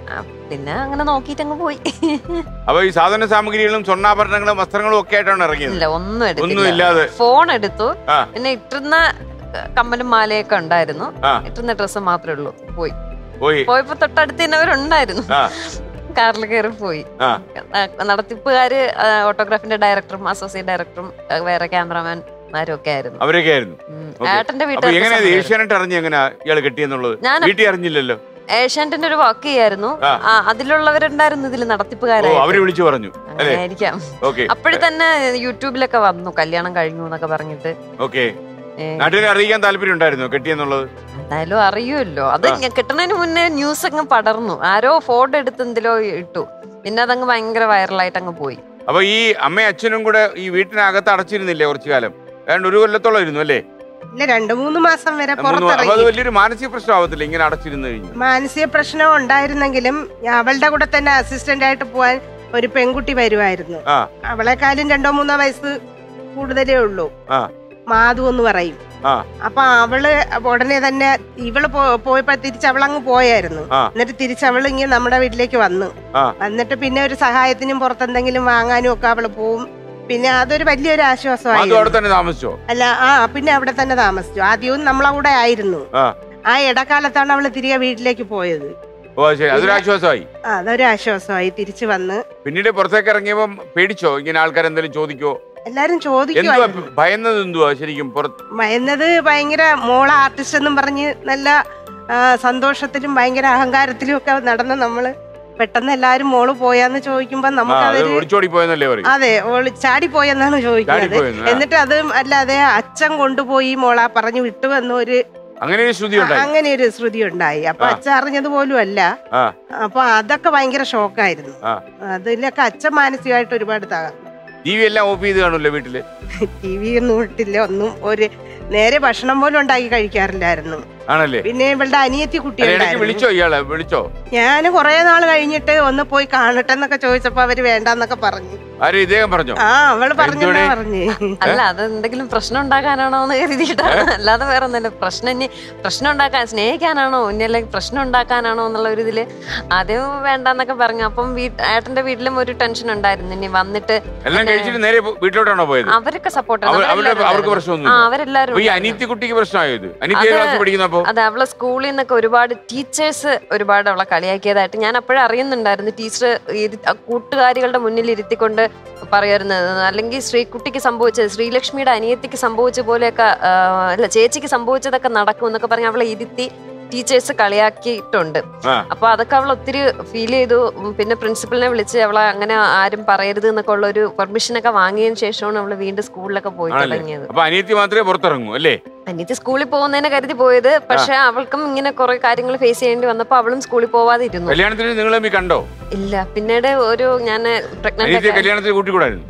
പിന്നെ അങ്ങനെ നോക്കിയിട്ട് അങ്ങ് പോയി അപ്പൊ ഈ സാധന സാമഗ്രികളും സ്വർണ്ണാഭരണങ്ങളും വസ്ത്രങ്ങളും ഒക്കെ ആയിട്ടാണ് ഇറങ്ങിയത് ഇല്ല ഒന്നും ഒന്നും എടുത്തില്ല ഇല്ലാതെ ഫോൺ എടുത്തു ആ. പിന്നെ ഇട്ടിരുന്ന കമ്മലും മാലയൊക്കെ ഉണ്ടായിരുന്നു ആ. ഇട്ടിരുന്ന ഡ്രസ്സ് മാത്രമേ ഉള്ളൂ പോയി പോയി പോയപ്പോ തൊട്ടടുത്ത് തന്നെ അവരുണ്ടായിരുന്നു ആ കാറിൽ കയറി പോയി ആ ആ, നടത്തിപ്പുകാര് ആ, ഓട്ടോഗ്രാഫിന്റെ ഡയറക്ടറും അസോസിയേറ്റ് ഡയറക്ടറും ആ, വേറെ ക്യാമറാമാൻമാരും ഒക്കെ ആയിരുന്നു അവരൊക്കെ ആയിരുന്നു ഉം. ഓക്കേ. ഏട്ടന്റെ അപ്പൊ എങ്ങനെയാ വീട്ടിൽ ഏഷ്യാനെറ്റ് അറിഞ്ഞു എങ്ങനെയാ ഇയാള് കെട്ടിയെന്നുള്ളത് ഞാൻ വീട്ടിൽ അറിഞ്ഞില്ലല്ലോ ഏഷ്യാനെറ്റിന്റെ ഒരു വർക്ക് ചെയ്യായിരുന്നു ആ. ആ, അതിലുള്ളവരുണ്ടായിരുന്നു ഇതിൽ ഓ നടത്തിപ്പുകാരായിട്ട് അവര് വിളിച്ചു പറഞ്ഞു അല്ലേ അങ്ങനെയായിരിക്കാം ഓക്കെ അപ്പോഴും തന്നെ യൂട്യൂബിലൊക്കെ വന്നു കല്യാണം കഴിഞ്ഞു എന്നൊക്കെ പറഞ്ഞിട്ട് ഓക്കെ ഏ, നാട്ടുകാരെ അറിയിക്കാൻ താല്പര്യം ഉണ്ടായിരുന്നോ കെട്ടിയെന്നുള്ളത് എന്തായാലും അറിയുമല്ലോ അത് ആ. ഞാൻ കിട്ടുന്നതിന് മുന്നേ ന്യൂസ് അങ്ങ് പടർന്നു ആരോ ഫോട്ടോ എടുത്ത് എന്തിലോ ഇട്ടു പിന്നെ അതങ്ങ് ഭയങ്കര വൈറലായിട്ട് അങ്ങ് പോയി അപ്പൊ ഈ അമ്മയും അച്ഛനും കൂടെ ഈ വീട്ടിനകത്ത് അടച്ചിരുന്നില്ലേ കുറച്ചു കാലം ഏതാണ്ട് ഒരു കൊല്ലത്തോളം ഇരുന്നു അല്ലേ ഇല്ല രണ്ടു മൂന്ന് മാസം വരെ മൂന്ന് അപ്പൊ അത് പുറത്തിറങ്ങി വലിയൊരു മാനസിക പ്രശ്നമാവത്തില്ല ഇങ്ങനെ അടച്ചിരുന്നു കഴിഞ്ഞു മാനസിക പ്രശ്നം ഉണ്ടായിരുന്നെങ്കിലും അവളുടെ കൂടെ തന്നെ അസിസ്റ്റന്റ് ആയിട്ട് പോവാൻ ഒരു പെൺകുട്ടി വരുമായിരുന്നു ആ അവളെക്കാളും രണ്ടോ മൂന്നോ വയസ്സ് കൂടുതലേ ഉള്ളൂ ആ മാധു എന്ന് പറയും ആ അപ്പൊ അവള് ഉടനെ തന്നെ ഇവള് പോ- പോയപ്പോ തിരിച്ച് അവളങ്ങ് പോയായിരുന്നു ആ. എന്നിട്ട് തിരിച്ച് അവള് ഇങ്ങനെ നമ്മുടെ വീട്ടിലേക്ക് വന്നു ആ. എന്നിട്ട് പിന്നെ ഒരു സഹായത്തിനും പുറത്തെന്തെങ്കിലും വാങ്ങാനും ഒക്കെ അവള് പോവും പിന്നെ അതൊരു വലിയൊരു അതും അവിടെ ആശ്വാസമായിരുന്നു തന്നെ താമസിച്ചോ അല്ല ആ പിന്നെ അവിടെ തന്നെ താമസിച്ചു ആദ്യവും നമ്മളെ കൂടെ ആയിരുന്നു ആ ആ ഇടക്കാലത്താണ് അവള് തിരികെ വീട്ടിലേക്ക് പോയത് ഓ ശരി അതൊരു ആശ്വാസമായി ആ, അതൊരു ആശ്വാസമായി തിരിച്ചു വന്ന് പിന്നീട് പുറത്തേക്ക് ഇറങ്ങിയപ്പം പേടിച്ചോ ഇങ്ങനെ ആൾക്കാർ എന്തെങ്കിലും ചോദിക്കോ എല്ലാരും എന്തുവാ ചോദിക്കുമായിരുന്നു ഭയന്നത് എന്തുവാ ശരിക്കും പുറത്ത് മയന്നത് ഭയങ്കര മോള ആർട്ടിസ്റ്റ് എന്നും പറഞ്ഞ് നല്ല ആ, സന്തോഷത്തിലും ഭയങ്കര അഹങ്കാരത്തിലും ഒക്കെ നടന്ന നമ്മള് പെട്ടെന്ന് എല്ലാരും മോള് പോയാന്ന് ചോദിക്കുമ്പോ ആ അത് നമുക്കതൊരു ഒളിച്ചോടി പോയെന്നല്ലേ പറയും അതെ ഓള് ചാടിപ്പോയെന്നാണ് ചോദിക്കുന്നത് ചാടിപ്പോയെന്ന്, ആ. എന്നിട്ട് അത് അല്ലാതെ അച്ഛൻ കൊണ്ടുപോയി മോള പറഞ്ഞു വിട്ടു എന്നൊരു അങ്ങനെ ഒരു ശ്രുതി ഉണ്ടായി അങ്ങനെ ഒരു ശ്രുതി ഉണ്ടായി അപ്പൊ ആ. അച്ഛൻ അറിഞ്ഞത് പോലും അല്ല ആ അപ്പൊ അതൊക്കെ ഭയങ്കര ഷോക്കായിരുന്നു ആ അതിലൊക്കെ അച്ഛൻ മാനസികമായിട്ട് ഒരുപാട് തകർന്നു ടി വി എല്ലാം ഓഫ് ചെയ്ത് കാണൂല്ലേ വീട്ടില് ടി വി ഒന്നും ഇട്ടില്ല ഒന്നും ഒരു നേരെ ഭക്ഷണം പോലും ഉണ്ടാക്കി കഴിക്കാറില്ലായിരുന്നു ആണല്ലേ പിന്നെ ഇവളുടെ അനിയത്തി കുട്ടി അല്ല, ഇടയ്ക്ക് ഉണ്ടായിരുന്നു. വിളിച്ചോ ഇയാളെ വിളിച്ചോ ഞാൻ കുറെ നാൾ കഴിഞ്ഞിട്ട് ഒന്ന് പോയി കാണട്ടെ എന്നൊക്കെ ചോദിച്ചപ്പോ അവര് വേണ്ടെന്നൊക്കെ പറഞ്ഞു ആരും ഇദ്ദേഹം പറഞ്ഞോ ആ അവള് പറഞ്ഞു എന്തുടെ? പറഞ്ഞു അല്ല അത് എന്തെങ്കിലും പ്രശ്നം ഉണ്ടാക്കാനാണോ എന്ന് കരുതിയിട്ടാണ് അല്ലാതെ വേറെ ഒന്നല്ല പ്രശ്നം ഇനി പ്രശ്നം ഉണ്ടാക്കാൻ സ്നേഹിക്കാനാണോ ഇനി അല്ലെങ്കിൽ പ്രശ്നം ഉണ്ടാക്കാനാണോ എന്നുള്ള ഒരു ഇതില് ആദ്യം വേണ്ടെന്നൊക്കെ പറഞ്ഞു അപ്പം വീട്ട് ഏട്ടന്റെ വീട്ടിലും ഒരു ടെൻഷൻ ഉണ്ടായിരുന്നു ഇനി വന്നിട്ട് എല്ലാം കഴിച്ചിട്ട് നേരെ പോ- വീട്ടിലോട്ടാണോ പോയത് അവരൊക്കെ സപ്പോർട്ട് അവർ- അവരുടെ അവർക്ക് പ്രശ്നമൊന്നും ആ ഇല്ല. അവരെല്ലാരും അപ്പൊ ഈ ഉണ്ടായിരുന്നു. അനിയത്തി കുട്ടിക്ക് പ്രശ്നമായോ ഇത് അനിയത്തി അത് ക്ലാസ് പഠിക്കുന്നപ്പോ അതെ അവളെ സ്കൂളിൽ നിന്നൊക്കെ ഒരുപാട് ടീച്ചേഴ്സ് ഒരുപാട് അവളെ കളിയാക്കിയതായിട്ട് ഞാൻ അപ്പോഴും അറിയുന്നുണ്ടായിരുന്നു ടീച്ചർ കൂട്ടുകാരികളുടെ മുന്നിൽ ഇരുത്തിക്കൊണ്ട് പറയുന്നത് അല്ലെങ്കിൽ ശ്രീകുട്ടിക്ക് സംഭവിച്ചത് ശ്രീലക്ഷ്മിയുടെ അനിയത്തിക്ക് സംഭവിച്ച പോലെയൊക്കെ ആ, അല്ല ചേച്ചിക്ക് സംഭവിച്ചതൊക്കെ നടക്കും എന്നൊക്കെ പറഞ്ഞ് അവളെ ഇരുത്തി ടീച്ചേഴ്സ് കളിയാക്കിയിട്ടുണ്ട് ആ അപ്പൊ അതൊക്കെ അവൾ ഒത്തിരി ഫീൽ ചെയ്തു ഉം, പിന്നെ പ്രിൻസിപ്പലിനെ വിളിച്ച് അവളെ അങ്ങനെ ആരും പറയരുത് എന്നൊക്കെ ഉള്ള ഒരു പെർമിഷൻ ഒക്കെ വാങ്ങിയതിന് ശേഷമാണ് അവള് വീണ്ടും സ്കൂളിലൊക്കെ പോയി ആണല്ലേ തുടങ്ങിയത് അപ്പൊ അനിയത്തി മാത്രമേ പുറത്തിറങ്ങൂ അല്ലേ അനിയത്തി സ്കൂളിൽ പോകുന്നതിനെ കരുതി പോയത് പക്ഷെ അവൾക്കും ഇങ്ങനെ കുറെ കാര്യങ്ങൾ ഫേസ് ചെയ്യേണ്ടി വന്നപ്പോ അവളും സ്കൂളിൽ പോവാതെ ഇരുന്നു കല്യാണത്തിന് നിങ്ങൾ തമ്മിൽ കണ്ടോ ഇല്ല പിന്നീട് ഒരു ഞാൻ പ്രഗ്നന്റ് അനിയത്തിയെ ഒക്കെ കല്യാണത്തിന് കൂട്ടിക്കൂടായിരുന്നു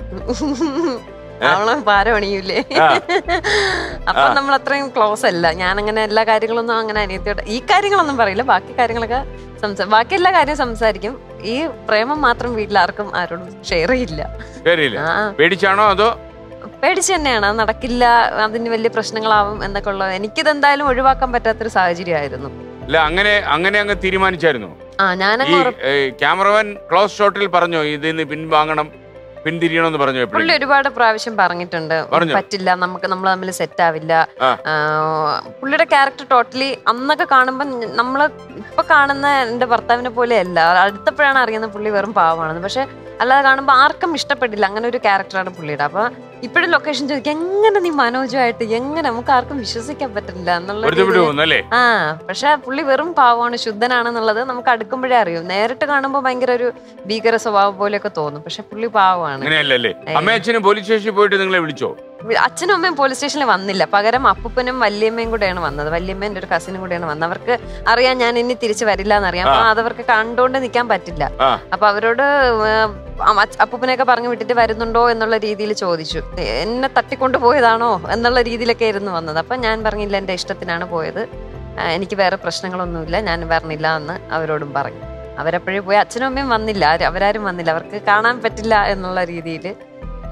അവളെ പാര പണിയൂലേ ആ. അപ്പൊ ആ. നമ്മൾ അത്രയും ക്ലോസ് അല്ല ഞാൻ അങ്ങനെ എല്ലാ കാര്യങ്ങളൊന്നും അങ്ങനെ അനിയത്തിയോട് ഈ കാര്യങ്ങളൊന്നും പറയില്ല ബാക്കി കാര്യങ്ങളൊക്കെ സംസാ ബാക്കി എല്ലാ കാര്യവും സംസാരിക്കും ഈ പ്രേമം മാത്രം വീട്ടിൽ ആർക്കും ആരോടും ഷെയർ ചെയ്യില്ല ശരിയില്ല ആ പേടിച്ചാണോ അതോ പേടിച്ച് തന്നെയാണ് അത് നടക്കില്ല അതിന് വലിയ പ്രശ്നങ്ങളാവും എന്നൊക്കെ ഉള്ളത് എനിക്കിത് എന്തായാലും ഒഴിവാക്കാൻ പറ്റാത്തൊരു സാഹചര്യമായിരുന്നു അല്ല അങ്ങനെ അങ്ങനെ അങ്ങ് തീരുമാനിച്ചായിരുന്നു ആ ഈ ഞാനങ്ങ് ഉറപ്പ് ക്യാമറമാൻ ക്ലോസ് ഷോട്ടിൽ പറഞ്ഞോ ഇതിന്ന് പിൻവാങ്ങണം പിന്തിരിയണം എന്ന് പറഞ്ഞോ പുള്ളി എപ്പോഴും ഒരുപാട് പ്രാവശ്യം പറഞ്ഞിട്ടുണ്ട് പറഞ്ഞോ? പറ്റില്ല നമുക്ക് നമ്മൾ തമ്മിൽ സെറ്റ് ആവില്ല ആ. ആ, പുള്ളിയുടെ ക്യാരക്ടർ ടോട്ടലി അന്നൊക്കെ കാണുമ്പോൾ നമ്മൾ ഇപ്പൊ കാണുന്ന എന്റെ ഭർത്താവിനെ പോലെയല്ല അടുത്തപ്പോഴാണ് അറിയുന്നത് പുള്ളി വെറും പാവമാണെന്ന് പക്ഷെ അല്ലാതെ കാണുമ്പോൾ ആർക്കും ഇഷ്ടപ്പെട്ടില്ല അങ്ങനെ ഒരു ക്യാരക്ടറാണ് പുള്ളിയുടെ അപ്പൊ ഇപ്പോഴും ലൊക്കേഷൻ ചോദിക്കും എങ്ങനെ നീ മനോജുമായിട്ട് എങ്ങനെ നമുക്ക് ആർക്കും വിശ്വസിക്കാൻ പറ്റില്ല എന്നുള്ള പൊരുത്തപ്പെട്ടു രീതിയിൽ- പോകുന്നു അല്ലേ ആ പക്ഷെ പുള്ളി വെറും പാവമാണ് ശുദ്ധനാണെന്നുള്ളത് നമുക്ക് അടുക്കുമ്പോഴേ അറിയും നേരിട്ട് കാണുമ്പോൾ ഭയങ്കര ഒരു ഭീകര സ്വഭാവം പോലെയൊക്കെ തോന്നും പക്ഷെ പുള്ളി പാവമാണ് അങ്ങനെയല്ലല്ലേ ഏയ്. അമ്മയച്ഛനും പോലീസ് സ്റ്റേഷനിൽ പോയിട്ട് നിങ്ങളെ വിളിച്ചോ അച്ഛനും അമ്മയും പോലീസ് സ്റ്റേഷനിൽ വന്നില്ല പകരം അപ്പൂപ്പനും വല്യമ്മയും കൂടെയാണ് വന്നത് വല്യമ്മ എൻ്റെ ഒരു കസിനും കൂടെയാണ് വന്നത് അവർക്ക് അറിയാം ഞാൻ ഇനി തിരിച്ചു വരില്ല എന്നറിയാം അപ്പൊ ആ. അതവർക്ക് കണ്ടുകൊണ്ട് നിൽക്കാൻ പറ്റില്ല ആ അപ്പൊ അവരോട് ഏർ, അമ്മ- അച്ഛ- അപ്പൂപ്പനെയൊക്കെ പറഞ്ഞു വിട്ടിട്ട് വരുന്നുണ്ടോ എന്നുള്ള രീതിയിൽ ചോദിച്ചു എന്നെ തട്ടിക്കൊണ്ട് പോയതാണോ എന്നുള്ള രീതിയിലൊക്കെ ആയിരുന്നു വന്നത് അപ്പൊ ഞാൻ പറഞ്ഞില്ല എൻ്റെ ഇഷ്ടത്തിനാണ് പോയത് ആ, എനിക്ക് വേറെ പ്രശ്നങ്ങളൊന്നുമില്ല ഞാൻ വരണില്ല എന്ന് അവരോടും പറഞ്ഞു അവരപ്പോഴേ പോയി അച്ഛനും അമ്മയും വന്നില്ല ആര് അവരാരും വന്നില്ല അവർക്ക് കാണാൻ പറ്റില്ല എന്നുള്ള രീതിയിൽ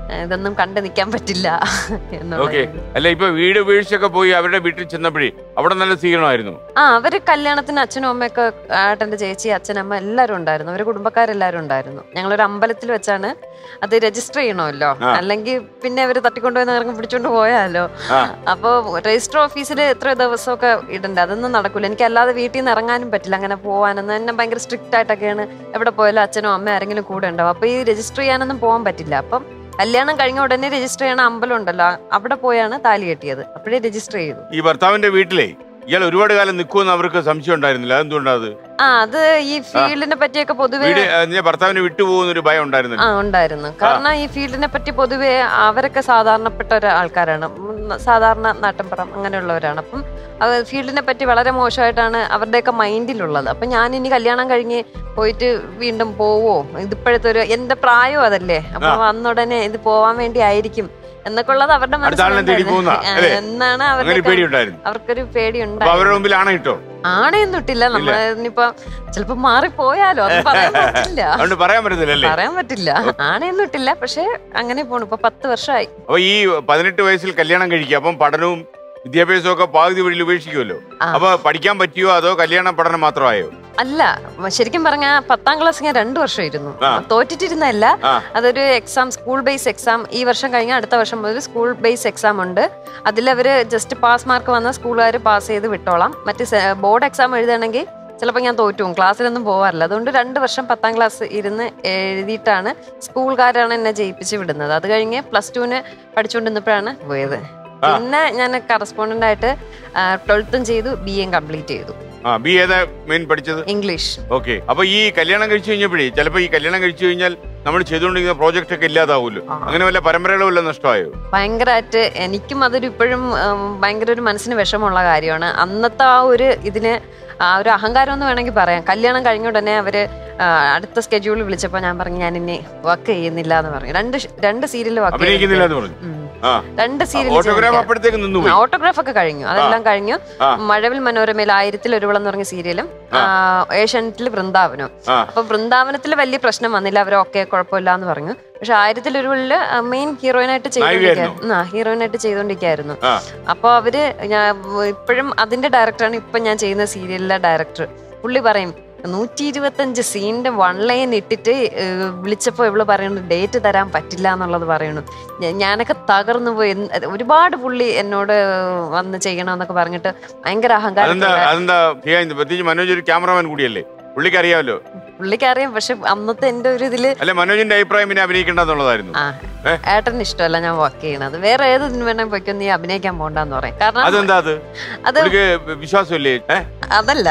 ഇതൊന്നും കണ്ടു നിൽക്കാൻ പറ്റില്ല ഓക്കെ എന്നുള്ളത് അല്ല ഇപ്പൊ വീട് വീഴ്ചയൊക്കെ പോയി അവരുടെ വീട്ടിൽ ചെന്നപ്പോഴേ അവിടെ നല്ല സ്വീകരണമായിരുന്നു ആ അവര് കല്യാണത്തിന് അച്ഛനും അമ്മയൊക്കെ ഏട്ടന്റെ ചേച്ചി അച്ഛനമ്മ എല്ലാവരും ഉണ്ടായിരുന്നു അവര് കുടുംബക്കാരെല്ലാവരും ഉണ്ടായിരുന്നു ഞങ്ങളൊരു അമ്പലത്തിൽ വെച്ചാണ് അത് രജിസ്റ്റർ ചെയ്യണമല്ലോ ആ. അല്ലെങ്കിൽ പിന്നെ അവര് തട്ടിക്കൊണ്ടുപോയി ഇറങ്ങി പിടിച്ചോണ്ട് പോയാലോ ആ. അപ്പൊ രജിസ്റ്റർ ഓഫീസിൽ എത്ര ദിവസമൊക്കെ ഇടണ്ടേ അതൊന്നും നടക്കൂല എനിക്ക് അല്ലാതെ വീട്ടിൽ നിന്ന് ഇറങ്ങാനും പറ്റില്ല അങ്ങനെ പോകാനൊന്നും എന്നെ ഭയങ്കര സ്ട്രിക്റ്റ് ആയിട്ടൊക്കെയാണ് എവിടെ പോയാലും അച്ഛനും അമ്മ ആരെങ്കിലും കൂടെ ഉണ്ടാവും അപ്പൊ ഈ രജിസ്റ്റർ ചെയ്യാനൊന്നും പോകാൻ പറ്റില്ല അപ്പം കല്യാണം കഴിഞ്ഞ ഉടനെ രജിസ്റ്റർ ചെയ്യണ അമ്പലം ഉണ്ടല്ലോ അവിടെ പോയാണ് താലി കെട്ടിയത് അപ്പോഴേ രജിസ്റ്റർ ചെയ്തു ഈ ഭർത്താവിന്റെ വീട്ടിലേ ഇയാൾ ഒരുപാട് കാലം നിൽക്കുമെന്ന് അവർക്ക് സംശയം ഉണ്ടായിരുന്നില്ല അതെന്തുകൊണ്ടാ അത് ആ അത് ഈ ഫീൽഡിനെ പറ്റിയൊക്കെ പൊതുവെ വീട് ആ, നിന്റെ ഭർത്താവിനെ വിട്ടുപോകുന്ന ഒരു ഭയം ആ ഉണ്ടായിരുന്നില്ല ഉണ്ടായിരുന്നു കാരണം ഈ ഫീൽഡിനെ പറ്റി പൊതുവെ അവരൊക്കെ സാധാരണപ്പെട്ട ഒരു ആൾക്കാരാണ് ഉം, സാധാരണ നാട്ടിൻപുറം അങ്ങനെയുള്ളവരാണ് അപ്പം അത് ഫീൽഡിനെ പറ്റി വളരെ മോശമായിട്ടാണ് അവരുടെയൊക്കെ മൈൻഡിലുള്ളത് അപ്പം ഞാൻ ഇനി കല്യാണം കഴിഞ്ഞ് പോയിട്ട് വീണ്ടും പോവോ ഇതിപ്പോഴത്തെ ഒരു എന്റെ പ്രായം അതല്ലേ അപ്പൊ വന്നുടനെ ഇത് പോവാൻ വേണ്ടി ആയിരിക്കും എന്നൊക്കെ ഉള്ളത് അവരുടെ അടുത്ത ആളിനെ തേടി പോകുന്നതാ, മനസ്സിലുണ്ടായിരുന്നു. അല്ലേ? ആ, എന്നാണ് അങ്ങനെ അവരുടെ പേടിയുണ്ടായിരുന്നു അവർക്കൊരു പേടി അപ്പൊ അവരുടെ ഉണ്ടായിരുന്നു മുമ്പിൽ ആണയിട്ടോ ആണയൊന്നും ഇട്ടില്ല നമ്മൾ ഇനിയിപ്പൊ ചിലപ്പോ മാറിപ്പോയാലോ അത് പറയാൻ പറ്റില്ല അതുകൊണ്ട് പറയാൻ പറ്റത്തില്ല അല്ലേ പറയാൻ പറ്റില്ല ആണയൊന്നും ഇട്ടില്ല പക്ഷെ അങ്ങനെ പോണു ഇപ്പൊ പത്ത് വർഷമായി അപ്പൊ ഈ പതിനെട്ട് വയസ്സിൽ കല്യാണം കഴിക്കുക അപ്പം പഠനവും വിദ്യാഭ്യാസവും ഒക്കെ പകുതി വഴിയിൽ ഉപേക്ഷിക്കുമല്ലോ ആ. അപ്പൊ പഠിക്കാൻ പറ്റിയോ അതോ കല്യാണ പഠനം മാത്രമായോ അല്ല ശരിക്കും പറഞ്ഞ പത്താം ക്ലാസ് ഞാൻ രണ്ടു വർഷം ഇരുന്നു ആ. തോറ്റിട്ടിരുന്നല്ല ആ. അതൊരു എക്സാം സ്കൂൾ ബേസ് എക്സാം ഈ വർഷം കഴിഞ്ഞ അടുത്ത വർഷം മുതൽ സ്കൂൾ ബേസ് എക്സാം ഉണ്ട് അതിലവര് ജസ്റ്റ് പാസ് മാർക്ക് വന്ന സ്കൂളുകാർ പാസ് ചെയ്ത് വിട്ടോളാം മറ്റ് ബോർഡ് എക്സാം എഴുതണമെങ്കിൽ ചിലപ്പോൾ ഞാൻ തോറ്റും ക്ലാസ്സിലൊന്നും പോകാറില്ല അതുകൊണ്ട് രണ്ട് വർഷം പത്താം ക്ലാസ് ഇരുന്ന് എഴുതിയിട്ടാണ് സ്കൂൾക്കാരാണ് എന്നെ ജയിപ്പിച്ച് വിടുന്നത് അത് കഴിഞ്ഞ് പ്ലസ് ടുവിന് പഠിച്ചുകൊണ്ടിരുന്നപ്പോഴാണ് പോയത് ആ. പിന്നെ ഞാൻ കറസ്പോണ്ടന്റ് ആയിട്ട് ട്വൽത്തും ചെയ്തു ബി എം കംപ്ലീറ്റ് ചെയ്തു ആ ബി ഏതാ മെയിൻ പഠിച്ചത് ഇംഗ്ലീഷ് ഓക്കെ അപ്പൊ ഈ കല്യാണം കഴിച്ചു കഴിഞ്ഞപ്പോഴേ ചിലപ്പോ ഈ കല്യാണം കഴിച്ചു കഴിഞ്ഞാൽ നമ്മൾ ചെയ്തുകൊണ്ടിരിക്കുന്ന പ്രോജക്റ്റ് ഒക്കെ ഇല്ലാതാവുമല്ലോ ആ. അങ്ങനെ വല്ല പരമ്പരകളും വല്ല നഷ്ടമായോ ഭയങ്കരമായിട്ട് എനിക്കും അതൊരു ഇപ്പോഴും ഉം, ഭയങ്കര ഒരു മനസ്സിന് വിഷമമുള്ള കാര്യമാണ് അന്നത്തെ ആ ഒരു ഇതിന് ആ ഒരു അഹങ്കാരം എന്ന് വേണമെങ്കിൽ പറയാം കല്യാണം കഴിഞ്ഞ ഉടനെ അവര് ആ, അടുത്ത സ്കെഡ്യൂൾ വിളിച്ചപ്പോൾ ഞാൻ പറഞ്ഞു ഞാൻ ഇനി വർക്ക് ചെയ്യുന്നില്ല എന്ന് പറഞ്ഞു രണ്ട് ഷ്- രണ്ട് സീരിയൽ വർക്ക് അഭിനയിക്കുന്നില്ല എന്ന് പറഞ്ഞു ആ രണ്ട് ഓട്ടോഗ്രാഫ് സീരിയൽ അപ്പോഴത്തേക്ക് നിന്നുപോയി ഓട്ടോഗ്രാഫ് ഒക്കെ കഴിഞ്ഞു അതെല്ലാം കഴിഞ്ഞു ആ. മഴവിൽ മനോരമയിൽ ആയിരത്തിൽ ഒരുവളം എന്ന് പറഞ്ഞ സീരിയലും ഏഷ്യാനെറ്റിൽ വൃന്ദാവനും ആ അപ്പൊ വൃന്ദാവനത്തിൽ വലിയ പ്രശ്നം വന്നില്ല അവർ ഓക്കെ കുഴപ്പമില്ല എന്ന് പറഞ്ഞു പക്ഷെ ആയിരത്തിൽ ഒരുവളില് മെയിൻ ഹീറോയിനായിട്ട് ചെയ്തോണ്ടിരിക്കുന്നു ഹീറോയിനായിട്ട് ചെയ്തോണ്ടിരിക്കായിരുന്നു ആ. അപ്പൊ അവര് ഞാൻ ഇപ്പോഴും അതിന്റെ ഡയറക്ടറാണ് ഇപ്പൊ ഞാൻ ചെയ്യുന്ന സീരിയലിലെ ഡയറക്ടർ പുള്ളി പറയും നൂറ്റി ഇരുപത്തഞ്ച് സീനിന്റെ വൺ ലൈൻ ഇട്ടിട്ട് ഏഹ്, വിളിച്ചപ്പോ ഇവള് പറയുന്നു ഡേറ്റ് തരാൻ പറ്റില്ല എന്നുള്ളത് പറയുന്നു ഞ- ഞാനൊക്കെ തകർന്നു പോയി എന്ത് ഒരുപാട് പുള്ളി എന്നോട് വന്ന് ചെയ്യണമെന്നൊക്കെ പറഞ്ഞിട്ട് ഭയങ്കര അഹങ്കാരം അതെന്താ അതെന്താ ചെയ്യാൻ പ്രത്യേകിച്ച് മനോജ് ഒരു ക്യാമറമാൻ കൂടിയല്ലേ പുള്ളിക്ക് അറിയാമല്ലോ പുള്ളിക്കറിയാം പക്ഷെ അന്നത്തെ എന്റെ ഒരു ഇതില് അല്ലെ മനോജിന്റെ അഭിപ്രായം പിന്നെ അഭിനയിക്കേണ്ടെന്നുള്ളതായിരുന്നു ആ ഏ? ഏട്ടന് ഇഷ്ടമല്ല ഞാൻ വർക്ക് ചെയ്യണത് വേറെ ഏത് വേണേ പൊയ്ക്കോ നീ അഭിനയിക്കാൻ പോണ്ടെന്ന് പറയും കാരണം അതെന്താ അത് അത് പുള്ളിക്ക് വിശ്വാസമില്ലേ ഏ? അതല്ല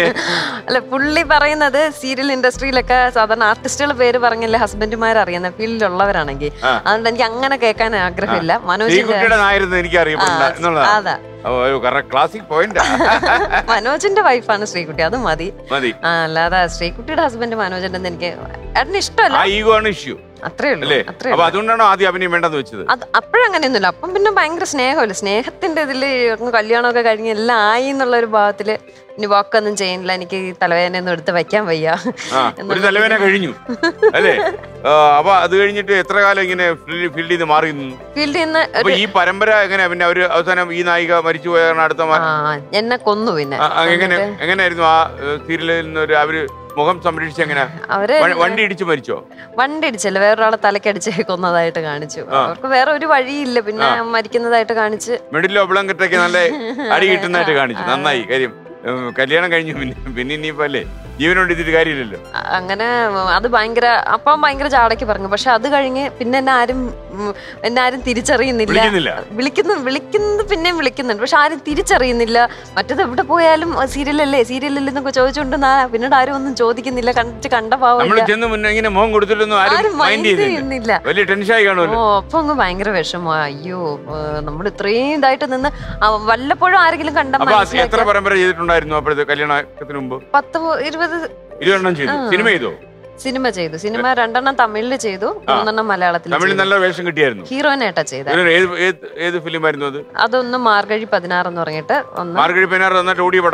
അല്ല പുള്ളി പറയുന്നത് സീരിയൽ ഇൻഡസ്ട്രിയിലൊക്കെ സാധാരണ ആർട്ടിസ്റ്റുകൾ പേര് പറഞ്ഞല്ലേ ഹസ്ബൻഡുമാർ അറിയുന്ന ഫീൽഡിലുള്ളവരാണെങ്കിൽ ആ. അതുകൊണ്ട് എനിക്ക് അങ്ങനെ കേൾക്കാൻ ആഗ്രഹമില്ല മനോജിന്റെ ശ്രീകുട്ടിയുടെ നായരെന്ന് എനിക്ക് അറിയപ്പെടണ്ട ആ, എന്നുള്ളതാ അതാ ക്ലാസിക് പോയിന്റ് മനോജിന്റെ വൈഫാണ് ശ്രീകുട്ടി അത് മതി മതി ആ അല്ലാതെ ശ്രീകുട്ടിയുടെ ഹസ്ബൻഡ് മനോജിന്റെ എനിക്ക് ഏട്ടന് ഇഷ്ടമല്ല ആ ഈഗോ ആണ് ഇഷ്യൂ അത്രേ ഉള്ളൂ അല്ലേ അത്രേ അപ്പൊ ഉള്ളൂ അതുകൊണ്ടാണോ ആദ്യം അഭിനയം വേണ്ടെന്ന് വെച്ചത് അത് അപ്പോഴങ്ങനെയൊന്നുമില്ല അപ്പം പിന്നെ ഭയങ്കര സ്നേഹമല്ലേ സ്നേഹത്തിന്റെ ഇതില് അങ്ങ് കല്യാണമൊക്കെ കഴിഞ്ഞ് എല്ലാം ആയി എന്നുള്ള ഒരു ഭാഗത്തില് ഇനി വാക്കൊന്നും ചെയ്യുന്നില്ല എനിക്ക് ഈ തലവേദനയൊന്നും എടുത്ത് വയ്ക്കാൻ വയ്യ ആ ഒരു എന്നുള്ള തലവേന കഴിഞ്ഞു അല്ലേ ആ, അപ്പൊ അത് കഴിഞ്ഞിട്ട് എത്ര കാലം ഇങ്ങനെ ഫീൽഡിൽ നിന്ന് മാറി നിന്നു ഫീൽഡിൽ നിന്ന് അപ്പൊ ഒരു ഈ പരമ്പര എങ്ങനെ പിന്നെ അവര് അവസാനം ഈ നായിക മരിച്ചു പോയാണ് അടുത്ത മാ- ആ എന്നെ കൊന്നു പിന്നെ ആ, ആ, എങ്ങനെ എന്നിട്ട് എങ്ങനെയായിരുന്നു ആ സീരിയലിൽ നിന്ന് ഒരു അവര് മുഖം സംരക്ഷിച്ച് എങ്ങനെ അവര് വ- വണ്ടി ഇടിച്ച് മരിച്ചോ വണ്ടി ഇടിച്ചല്ലേ വേറൊരാളെ തലക്കടിച്ച് കൊന്നതായിട്ട് കാണിച്ചു ആ. അവർക്ക് വേറെ ഒരു വഴിയില്ല പിന്നെ മരിക്കുന്നതായിട്ട് കാണിച്ച് മിഡിലോ ബ്ലങ്കറ്റൊക്കെ നല്ല അടി കിട്ടുന്നതായിട്ട് കാണിച്ചു നന്നായി കാര്യം ഉം, കല്യാണം കഴിഞ്ഞു പിന്നെ പിന്നെ ഇനിയിപ്പോ അല്ലേ ജീവനോട് ഇതിട്ട് കാര്യമില്ലല്ലോ അ- അങ്ങനെ അത് ഭയങ്കര അപ്പം ഭയങ്കര ചാടയ്ക്ക് പറഞ്ഞു പക്ഷെ അത് കഴിഞ്ഞ് പിന്നെ എന്നെ ആരും ഉം, എന്നെ ആരും തിരിച്ചറിയുന്നില്ല വിളിക്കുന്നില്ല വിളിക്കുന്നു വിളിക്കുന്നത് പിന്നെയും വിളിക്കുന്നുണ്ട് പക്ഷെ ആരും തിരിച്ചറിയുന്നില്ല മറ്റത് എവിടെ പോയാലും സീരിയലല്ലേ സീരിയലല്ലേ എന്നൊക്കെ ചോദിച്ചുകൊണ്ട് നാ- പിന്നീട് ആരും ഒന്നും ചോദിക്കുന്നില്ല കണ്ടിട്ട് കണ്ട നമ്മൾ പാവില്ല ചെന്ന് മുന്നേ ഇങ്ങനെ മുഖം കൊടുത്തിട്ടൊന്നും ആരും ആരും മൈൻഡ് മൈൻഡ് ചെയ്യുന്നില്ല ചെയ്യുന്നില്ല വലിയ ടെൻഷനായി ഓ കാണുമല്ലോ അപ്പൊ അങ്ങ് ഭയങ്കര വിഷമോ അയ്യോ നമ്മൾ ഇത്രയും ഇതായിട്ട് നിന്ന് ആ, വല്ലപ്പോഴും ആരെങ്കിലും കണ്ട അപ്പൊ അത് എത്ര മനസ്സിലാക്കി പരമ്പര ചെയ്തിട്ടുണ്ടായിരുന്നു അപ്പോഴത്തെ കല്യാണത്തിന് മുമ്പ് പത്ത് പോ- ഇരുപത് ഇരുപതെണ്ണം ചെയ്തു ആ. സിനിമ ചെയ്തോ സിനിമ ചെയ്തു സിനിമ രണ്ടെണ്ണം തമിഴില് ചെയ്തു മൂന്നെണ്ണം മലയാളത്തിൽ തമിഴിൽ നല്ല വേഷം കിട്ടിയായിരുന്നു ഹീറോയിനായിട്ടാ ചെയ്ത ഇതിന് ഏത് ഏത് ഏത് ഫിലിം ആയിരുന്നു അത് അതൊന്ന് മാർഗഴി പതിനാറ് എന്ന് പറഞ്ഞിട്ട് ഒന്ന് മാർഗഴി പെനാർ എന്നിട്ട് ഓടിയ പടമാണോ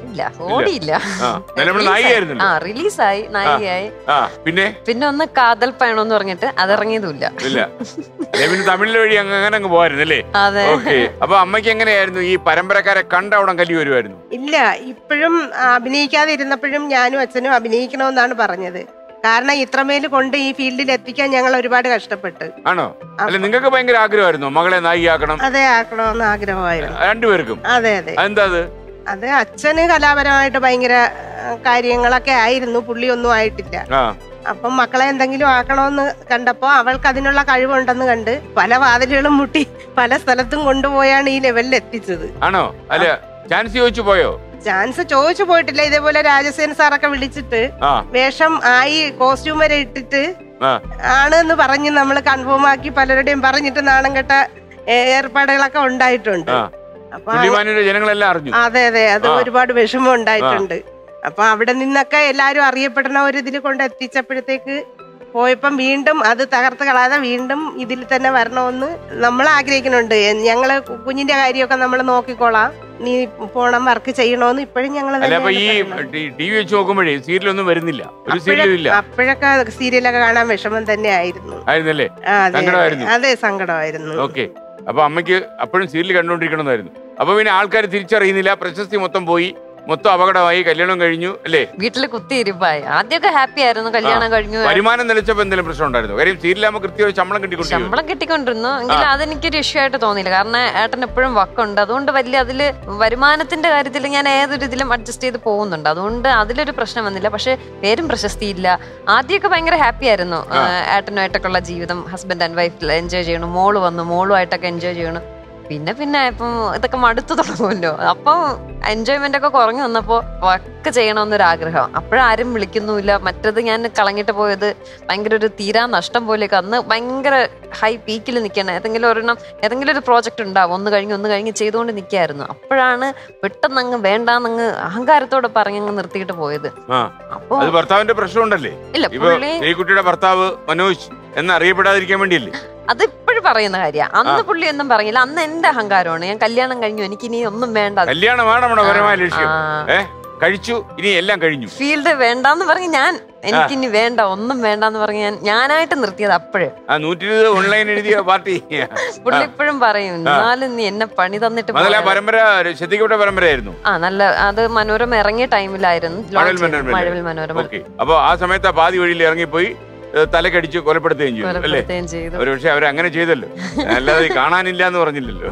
ഇല്ല ഓടിയില്ല ആ എന്നാലും നമ്മള് നായികയായിരുന്നല്ലോ ആ റിലീസായി നായികയായി ആ പിന്നെ പിന്നെ ഒന്ന് കാതൽ പയണം എന്ന് പറഞ്ഞിട്ട് അതിറങ്ങിയതുമില്ല ഇല്ല അല്ലെ പിന്നെ തമിഴിലെ വഴി അങ്ങ് അങ്ങനെ അങ്ങ് പോവായിരുന്നല്ലേ അതെ ഓക്കെ അപ്പൊ അമ്മയ്ക്ക് എങ്ങനെയായിരുന്നു ഈ പരമ്പരക്കാരെ കണ്ട അവിടെ കല്ലി വരുമായിരുന്നു ഇല്ല ഇപ്പോഴും അഭിനയിക്കാതെ ഇരുന്നപ്പോഴും ഞാനും അച്ഛനും അഭിനയിക്കണമെന്നാണ് പറഞ്ഞത് കാരണം ഇത്രമേൽ കൊണ്ട് ഈ ഫീൽഡിൽ എത്തിക്കാൻ ഞങ്ങൾ ഒരുപാട് കഷ്ടപ്പെട്ട് ആണോ അല്ല നിങ്ങൾക്ക് ഭയങ്കര ആഗ്രഹമായിരുന്നു മകളെ നായികയാക്കണം അതെ ആക്കണമെന്ന് ആഗ്രഹമായിരുന്നു രണ്ടുപേർക്കും അതെ അതെ അതെന്താ അത് അത് അച്ഛന് കലാപരമായിട്ട് ഭയങ്കര ആ, കാര്യങ്ങളൊക്കെ ആയിരുന്നു പുള്ളി ഒന്നും ആയിട്ടില്ല ആ അപ്പം മക്കളെ എന്തെങ്കിലും ആക്കണമെന്ന് കണ്ടപ്പോ അവൾക്ക് അതിനുള്ള കഴിവുണ്ടെന്ന് കണ്ട് പല വാതിലുകളും മുട്ടി പല സ്ഥലത്തും കൊണ്ടുപോയാണ് ഈ ലെവലിൽ എത്തിച്ചത് ആണോ അല്ല ചാൻസ് ചോദിച്ചു പോയോ ചാൻസ് ചോദിച്ചു പോയിട്ടില്ല ഇതേപോലെ രാജസേൻ സാറൊക്കെ വിളിച്ചിട്ട് ആ വേഷം ആയി കോസ്റ്റ്യൂം വരെ ഇട്ടിട്ട് ആ ആണ് എന്ന് പറഞ്ഞ് നമ്മൾ കൺഫേം ആക്കി പലരുടെയും പറഞ്ഞിട്ട് നാണം കെട്ട ഏ, ഏർപ്പാടുകളൊക്കെ ഉണ്ടായിട്ടുണ്ട് ആ അപ്പൊ ആ- പുള്ളിമാനിയുടെ ജനങ്ങളെല്ലാം അറിഞ്ഞു അതെ അതെ അത് ആ. ഒരുപാട് വിഷമം ഉണ്ടായിട്ടുണ്ട് അപ്പൊ അവിടെ നിന്നൊക്കെ എല്ലാരും അറിയപ്പെടുന്ന ഒരു ഇതിൽ കൊണ്ട് എത്തിച്ചപ്പോഴത്തേക്ക് പോയപ്പം വീണ്ടും അത് തകർത്ത് കളയാതെ വീണ്ടും ഇതിൽ തന്നെ വരണമെന്ന് നമ്മൾ ആഗ്രഹിക്കുന്നുണ്ട് ഞങ്ങള് കു- കുഞ്ഞിന്റെ കാര്യമൊക്കെ നമ്മൾ നോക്കിക്കോളാം നീ പോണം വർക്ക് ചെയ്യണോന്ന് ഇപ്പോഴും ഞങ്ങൾ അല്ല അപ്പൊ ഈ ടി വി വെച്ച് നോക്കുമ്പോഴേ സീരിയലൊന്നും വരുന്നില്ല ഒരു സീരിയലും ഇല്ല അപ്പോഴൊക്കെ സീരിയലൊക്കെ കാണാൻ വിഷമം തന്നെ ആയിരുന്നു ആയിരുന്നല്ലേ ആ, അതെ, സങ്കടമായിരുന്നു. അതെ സങ്കടമായിരുന്നു ഓക്കെ അപ്പൊ അമ്മയ്ക്ക് അപ്പോഴും സീരിയൽ കണ്ടോണ്ടിരിക്കണമെന്നായിരുന്നു അപ്പൊ പിന്നെ ആൾക്കാർ തിരിച്ചറിയുന്നില്ല പ്രശസ്തി മൊത്തം പോയി മൊത്തം അപകടമായി കല്യാണം കഴിഞ്ഞു അല്ലേ വീട്ടില് കുത്തിയിരിപ്പായി ആദ്യമൊക്കെ ഹാപ്പി ആയിരുന്നു കല്യാണം കഴിഞ്ഞു വരുമാനം നിലച്ചപ്പോ എന്തെങ്കിലും പ്രശ്നം ഉണ്ടായിരുന്നു കാര്യം സീരിയലാകുമ്പോൾ കൃത്യമായി ശമ്പളം കിട്ടിക്കൊണ്ടിരിക്കും ശമ്പളം കിട്ടിക്കൊണ്ടിരുന്നു എങ്കിലും അതെനിക്കൊരു ഇഷ്യൂ ആയിട്ട് തോന്നിയില്ല കാരണം ഏട്ടൻ എപ്പോഴും വക്കുണ്ട് അതുകൊണ്ട് വലിയ അതില് വരുമാനത്തിന്റെ കാര്യത്തിൽ ഞാൻ ഏതൊരു ഇതിലും അഡ്ജസ്റ്റ് ചെയ്ത് പോകുന്നുണ്ട് അതുകൊണ്ട് അതിലൊരു പ്രശ്നം വന്നില്ല പക്ഷെ പേരും പ്രശസ്തിയില്ല ആദ്യമൊക്കെ ഭയങ്കര ഹാപ്പി ആയിരുന്നു ഏഹ് ഏട്ടനുമായിട്ടൊക്കെ ഉള്ള ജീവിതം ഹസ്ബൻഡ് ആൻഡ് വൈഫ് എൻജോയ് ചെയ്യണം മോള് വന്നു മോളുമായിട്ടൊക്കെ എൻജോയ് ചെയ്യണം പിന്നെ പിന്നെ ഇപ്പം ഇതൊക്കെ മടുത്തു തുടങ്ങുമല്ലോ അപ്പം എൻജോയ്മെന്റ് ഒക്കെ കുറഞ്ഞു വന്നപ്പോ വർക്ക് ചെയ്യണമെന്നൊരു ആഗ്രഹം അപ്പോഴാരും വിളിക്കുന്നുമില്ല മറ്റത് ഞാൻ കളഞ്ഞിട്ട് പോയത് ഭയങ്കര ഒരു തീരാ നഷ്ടം പോലെയൊക്കെ അന്ന് ഭയങ്കര ഹൈ പീക്കിൽ നിൽക്കണം ഏതെങ്കിലും ഒരെണ്ണം ഏതെങ്കിലും ഒരു പ്രോജക്റ്റ് ഉണ്ടാവും ഒന്ന് കഴിഞ്ഞ് ഒന്ന് കഴിഞ്ഞ് ചെയ്തുകൊണ്ട് നിൽക്കായിരുന്നു അപ്പോഴാണ് പെട്ടെന്ന് അങ്ങ് വേണ്ടാന്നങ്ങ് അഹങ്കാരത്തോടെ പറഞ്ഞങ്ങ് നിർത്തിയിട്ട് പോയത് ആ അപ്പൊ അത് ഭർത്താവിന്റെ പ്രശ്നമുണ്ടല്ലേ ഇല്ല ഇപ്പൊ പുള്ളി ഈ കുട്ടിയുടെ ഭർത്താവ് മനോജ് എന്ന് അറിയപ്പെടാതിരിക്കാൻ വേണ്ടിയല്ലേ അത് ഇപ്പോഴും പറയുന്ന കാര്യമാണ് അന്ന് പുള്ളി ഒന്നും പറഞ്ഞില്ല അന്ന് എന്റെ അഹങ്കാരമാണ് ഞാൻ കല്യാണം കഴിഞ്ഞു എനിക്ക് ഇനി ഒന്നും വേണ്ട കല്യാണമാണ് നമ്മുടെ പരമായ ലക്ഷ്യം ആ. ഏ കഴിച്ചു ഇനി എല്ലാം കഴിഞ്ഞു ഫീൽഡ് വേണ്ടാന്ന് പറഞ്ഞ് ഞാൻ എനിക്കിനി വേണ്ട ഒന്നും വേണ്ടാന്ന് പറഞ്ഞ് ഞാൻ ഞാനായിട്ട് നിർത്തിയത് അപ്പോഴേ ആ നൂറ്റി ഇരുപത് ഓൺലൈൻ എഴുതിയ പാർട്ടി പുള്ളി ഇപ്പോഴും പറയും എന്നാലും നീ എന്നെ പണി തന്നിട്ട് അതല്ല പോയാ- പരമ്പര ശ്രദ്ധിക്കപ്പെട്ട പരമ്പരയായിരുന്നു ആ നല്ല അത് മനോരമ ഇറങ്ങിയ ടൈമിലായിരുന്നു launch മഴവിൽ ചെയ്തത്. മനോരമ മഴവിൽ മനോരമ ഓക്കെ അപ്പൊ ആ സമയത്ത് ആ പാതി വഴിയിൽ ഇറങ്ങിപ്പോയി ഏ, തലക്കടിച്ച് കൊലപ്പെടുത്തുകയും ചെയ്തു അല്ലേ കൊലപ്പെടുത്തുകയും ചെയ്തു ഒരു പക്ഷെ അവർ അങ്ങനെ ചെയ്തല്ലോ അല്ലാതെ കാണാനില്ല എന്ന് പറഞ്ഞില്ലല്ലോ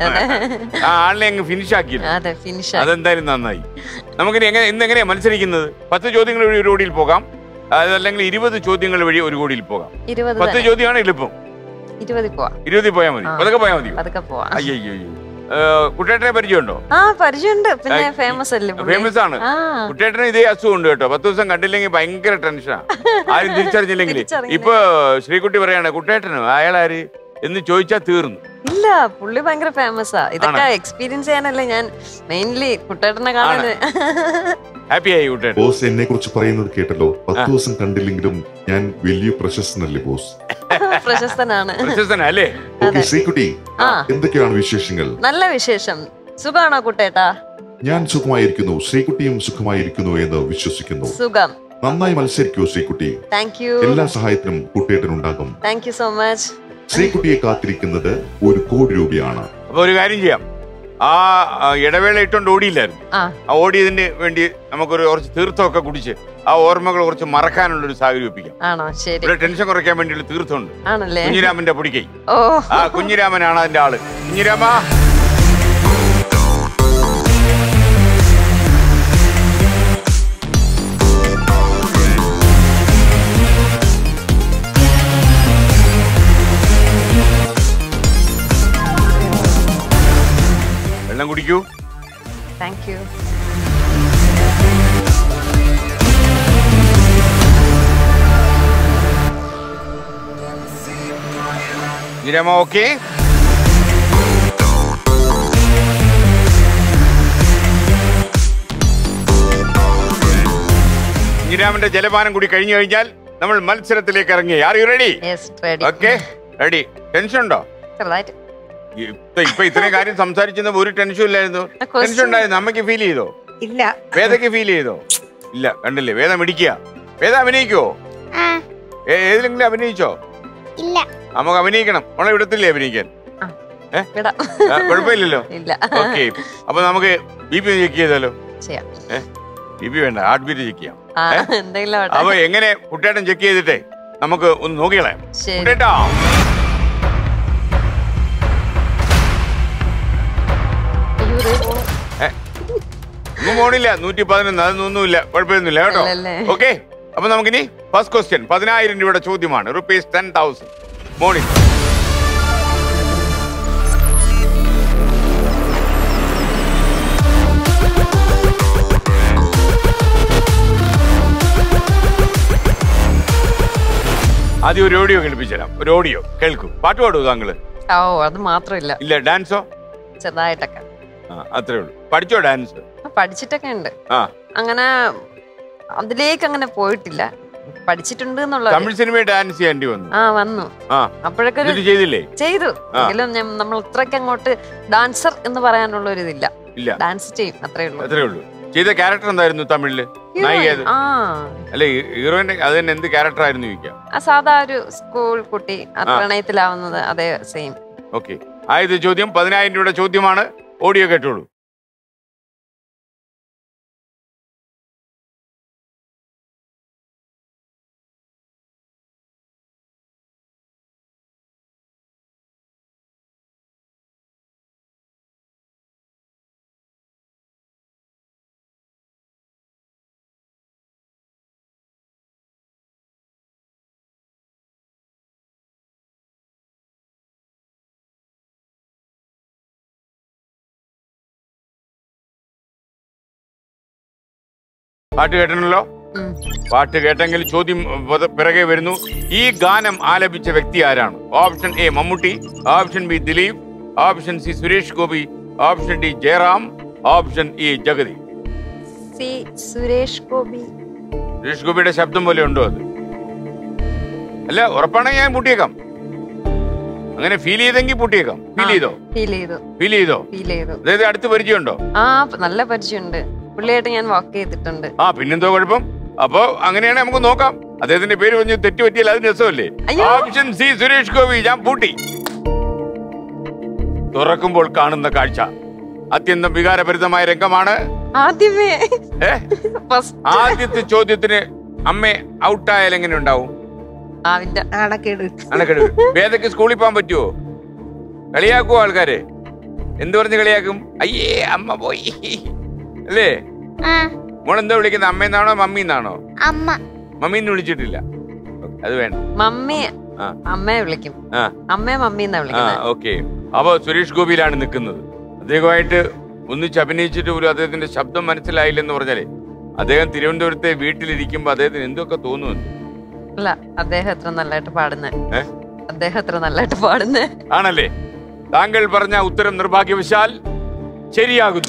ആ ആളിനെ അങ്ങ് ഫിനിഷ് ആക്കിയില്ല അതെ ഫിനിഷ് അതെന്തായാലും നന്നായി നമുക്കിനി എങ്ങനെ ഇന്ന് എങ്ങനെയാ മത്സരിക്കുന്നത് പത്ത് ചോദ്യങ്ങൾ വഴി ഒരു കോടിയിൽ പോകാം അതല്ലെങ്കിൽ ഇരുപത് ചോദ്യങ്ങൾ വഴി ഒരു കോടിയിൽ പോകാം ഇരുപത് പത്ത് തന്നെ. ചോദ്യമാണ് എളുപ്പം ഇരുപതിൽ പോവാ ഇരുപതിൽ പോയാൽ മതി ആ. അതൊക്കെ പോയാൽ മതി അതൊക്കെ പോവാ അയ്യോ അയ്യോ കുട്ടേട്ടനെ പരിചയമുണ്ടോ ആ പരിചയമുണ്ട് പിന്നെ ആ, ഫേമസ് അല്ലേ പുള്ളി? ഫേമസ് ആണ് ആ കുട്ടേട്ടന് ഇതേ അസുഖം ഉണ്ട് കേട്ടോ പത്ത് ദിവസം കണ്ടില്ലെങ്കിൽ ഭയങ്കര ടെൻഷനാ ആരും തിരിച്ചറിഞ്ഞില്ലെങ്കിൽ തിരിച്ചറിഞ്ഞില്ല. ഇപ്പൊ ശ്രീകുട്ടി പറയാണ് കുട്ടേട്ടനോ അയാളാര് എന്ന് ചോദിച്ചാൽ തീർന്നു ഇല്ല പുള്ളി ഭയങ്കര ഫേമസാ ഇതൊക്കെ എക്സ്പീരിയൻസ് ചെയ്യാനല്ലേ ഞാൻ മെയിൻലി കുട്ടേട്ടനെ കാണാൻ ഹാപ്പി ആയി കുട്ടേട്ടൻ ബോസ് എന്നെ കുറിച്ച് പറയുന്നത് കേട്ടല്ലോ പത്ത് ദിവസം കണ്ടില്ലെങ്കിലും ഞാൻ വലിയ പ്രശസ്തനല്ലേ ബോസ് പ്രശസ്തനാണ് പ്രശസ്തനാ അല്ലേ ഓക്കെ ശ്രീകുട്ടി ആ എന്തൊക്കെയാണ് വിശേഷങ്ങൾ നല്ല വിശേഷം സുഖാണോ കുട്ടേട്ടാ ഞാൻ സുഖമായിരിക്കുന്നു ശ്രീകുട്ടിയും സുഖമായിരിക്കുന്നു എന്ന് വിശ്വസിക്കുന്നു സുഖം നന്നായി മത്സരിക്കൂ ശ്രീകുട്ടി താങ്ക് യു എല്ലാ സഹായത്തിനും കുട്ടിയേട്ടനുണ്ടാകും താങ്ക് യു സോ മച്ച് ശ്രീകുട്ടിയെ കാത്തിരിക്കുന്നത് ഒരു കോടി രൂപയാണ് അപ്പൊ ഒരു കാര്യം ചെയ്യാം ആ ആ, ഇടവേള ഇട്ടോണ്ട് ഓടിയില്ലായിരുന്നു ആ ആ ഓടിയതിന് വേണ്ടി നമുക്കൊരു കുറച്ച് തീർത്ഥമൊക്കെ കുടിച്ച് ആ ഓർമ്മകൾ കുറച്ച് മറക്കാനുള്ള ഒരു സാഹചര്യം ഒപ്പിക്കാം ആണോ ശരി ഇവിടെ ടെൻഷൻ കുറയ്ക്കാൻ വേണ്ടിയുള്ള തീർത്ഥമുണ്ട് ആണല്ലേ കുഞ്ഞിരാമന്റെ പൊടിക്കൈ ഓ ആ കുഞ്ഞിരാമനാണ് അതിന്റെ ആള് കുഞ്ഞിരാമ വെള്ളം കുടിക്കൂ താങ്ക് യു കുഞ്ഞിരാമ ഓക്കെ കുഞ്ഞിരാമന്റെ ജലപാനം കൂടി കഴിഞ്ഞു കഴിഞ്ഞാൽ നമ്മൾ മത്സരത്തിലേക്ക് ഇറങ്ങി are you ready yes ready okay ready tension ഉണ്ടോ ചെറുതായിട്ട് ഇപ്പൊ ഇപ്പൊ ഇത്രയും കാര്യം സംസാരിച്ചത് ഒരു ടെൻഷൻ ഇല്ലായിരുന്നു question- ടെൻഷൻ ഉണ്ടായിരുന്നു അമ്മയ്ക്ക് ഫീൽ ചെയ്തോ ഇല്ല വേദയ്ക്ക് ഫീൽ ചെയ്തോ ഇല്ല കണ്ടില്ലേ വേദ മിടിക്കുക വേദ അഭിനയിക്കുവോ ആ ഏ- ഏതിലെങ്കിലും അഭിനയിച്ചോ ഇല്ല നമുക്ക് അഭിനയിക്കണം നമ്മളെ വിടത്തില്ലേ അഭിനയിക്കാൻ വിടാം ആ, കുഴപ്പമില്ലല്ലോ ഇല്ല ഓക്കെ അപ്പൊ നമുക്ക് ബി പി ചെക്ക് ചെയ്താലോ ചെയ്യാം ബി പി വേണ്ട ഹാർട്ട് ബീറ്റ് ചെക്ക് ചെയ്യാം ആ ഏ? എന്തെങ്കിലും ആവട്ടെ. അപ്പൊ എങ്ങനെ കുട്ടേട്ടൻ ചെക്ക് ചെയ്തിട്ടേ നമുക്ക് ഒന്ന് നോക്കിക്കളയാം ശരി കുട്ടേട്ടാ അയ്യോ, ദേ പോണു. ഒന്നും പോണില്ല നൂറ്റി പതിനൊന്ന് അതൊന്നുമില്ല കുഴപ്പമൊന്നുമില്ല കേട്ടോ ഇല്ലല്ലേ. ഓക്കെ അപ്പൊ നമുക്കിനി ഫസ്റ്റ് ക്വസ്റ്റ്യൻ പതിനായിരം രൂപയുടെ ചോദ്യമാണ് റുപ്പീസ് ടെൻ തൗസൻഡ് മോർണിംഗ് ആദ്യം ഒരു ഓഡിയോ കേൾപ്പിച്ചു തരാം ഒരു ഓഡിയോ കേൾക്കൂ പാട്ട് പാടുമോ താങ്കള് ഓ അത് മാത്രമില്ല ഇല്ല ഡാൻസോ ചെറുതായിട്ടൊക്കെ ആ അത്രേ ഉള്ളൂ പഠിച്ചോ ഡാൻസ് പഠിച്ചിട്ടൊക്കെ ഉണ്ട് ആ അങ്ങനെ അതിലേക്ക് അങ്ങനെ പോയിട്ടില്ല പഠിച്ചിട്ടുണ്ട് എന്നുള്ള തമിഴ് സിനിമയിൽ ഡാൻസ് ചെയ്യേണ്ടി വന്നു ആ വന്നു ആ അപ്പോഴൊക്കെ ഒരു എന്നിട്ട് ചെയ്തില്ലേ ചെയ്തു ആ. എങ്കിലും ഞാൻ- നമ്മൾ ഇത്രയ്ക്ക് അങ്ങോട്ട് ഡാൻസർ എന്ന് പറയാനുള്ള ഒരു ഇതില്ല ഇല്ല ഡാൻസ് ചെയ്യും അത്രേ ഉള്ളൂ അത്രേ ഉള്ളൂ ചെയ്ത ക്യാരക്ടർ എന്തായിരുന്നു തമിഴില് നായിക ഏത്? ആ അല്ല ഹീറോയിന്റെ അത് തന്നെ എന്ത് ക്യാരക്ടർ ആയിരുന്നു ചോദിക്കാം ആ സാധാ ഒരു സ്കൂൾ കുട്ടി ആ ആ. പ്രണയത്തിലാവുന്നത് അതേ സെയിം ഓക്കെ ആയത് ചോദ്യം പതിനായിരം രൂപയുടെ ചോദ്യമാണ് ഓഡിയോ കേട്ടോളൂ പാട്ട് കേട്ടണല്ലോ ഉം. പാട്ട് കേട്ടെങ്കിൽ ചോദ്യം പത- പിറകെ വരുന്നു ഈ ഗാനം ആലപിച്ച വ്യക്തി ആരാണ് option A Mammootty option B Dileep option C Suresh Gopi option D Jayaram option E Jagathy C Suresh Gopi Suresh ഗോപിയുടെ ശബ്ദം പോലെ ഉണ്ടോ അത് അല്ല ഉറപ്പാണെങ്കിൽ ഞാൻ പൂട്ടിയേക്കാം അങ്ങനെ ഫീൽ ചെയ്തെങ്കിൽ പൂട്ടിയേക്കാം ഫീൽ ചെയ്തോ ഫീൽ ചെയ്തു ഫീൽ ചെയ്തോ ഫീൽ ചെയ്തു അതായത് അടുത്ത് പരിചയമുണ്ടോ ആ നല്ല പരിചയമുണ്ട് പുള്ളിയായിട്ട് ഞാൻ വർക്ക് ചെയ്തിട്ടുണ്ട് ആ പിന്നെന്തോ കുഴപ്പം അപ്പോ അങ്ങനെയാണെങ്കിൽ നമുക്ക് നോക്കാം അദ്ദേഹത്തിന്റെ പേര് പറഞ്ഞ് തെറ്റ് പറ്റിയാൽ അത് രസമല്ലേ അയ്യോ. ഓപ്ഷൻ സി സുരേഷ് ഗോപി ഞാൻ പൂട്ടി തുറക്കുമ്പോൾ കാണുന്ന കാഴ്ച അത്യന്തം വികാരഭരിതമായ രംഗമാണ് ആദ്യമേ ഏ ഫസ്റ്റ് ആദ്യത്തെ ചോദ്യത്തിന് അമ്മ ഔട്ടായാൽ എങ്ങനെ ഉണ്ടാവും ആവില്ല നാണക്കേട് അണക്കെടു വേദക്ക് സ്കൂളിൽ പോകാൻ പറ്റുമോ കളിയാക്കുവോ ആൾക്കാര് എന്ത് പറഞ്ഞ് കളിയാക്കും അയ്യേ അമ്മ പോയി അല്ലേ ആ മോളെന്താ വിളിക്കുന്നത് അമ്മയെന്നാണോ മമ്മിന്നാണോ അമ്മ മമ്മീന്ന് വിളിച്ചിട്ടില്ല അത് വേണ്ട മമ്മി ആ. അമ്മയെ വിളിക്കും ആ. അമ്മയെ മമ്മി എന്നാ ആ വിളിക്കുന്നത് ഓക്കെ അപ്പൊ സുരേഷ് ഗോപിയിലാണ് നിൽക്കുന്നത് അദ്ദേഹമായിട്ട് ഒന്നിച്ച് അഭിനയിച്ചിട്ട് പോലും അദ്ദേഹത്തിന്റെ ശബ്ദം മനസ്സിലായില്ലെന്ന് പറഞ്ഞാലേ അദ്ദേഹം തിരുവനന്തപുരത്തെ വീട്ടിലിരിക്കുമ്പോ അദ്ദേഹത്തിന് എന്തൊക്കെ തോന്നുമെന്ന് അല്ല അദ്ദേഹം എത്ര നല്ലതായിട്ട് പാടുന്നേ ഏ? അദ്ദേഹം എത്ര നല്ലതായിട്ട് പാടുന്നേ ആണല്ലേ താങ്കൾ പറഞ്ഞ ഉത്തരം നിർഭാഗ്യവശാൽ ശരിയാകുന്നു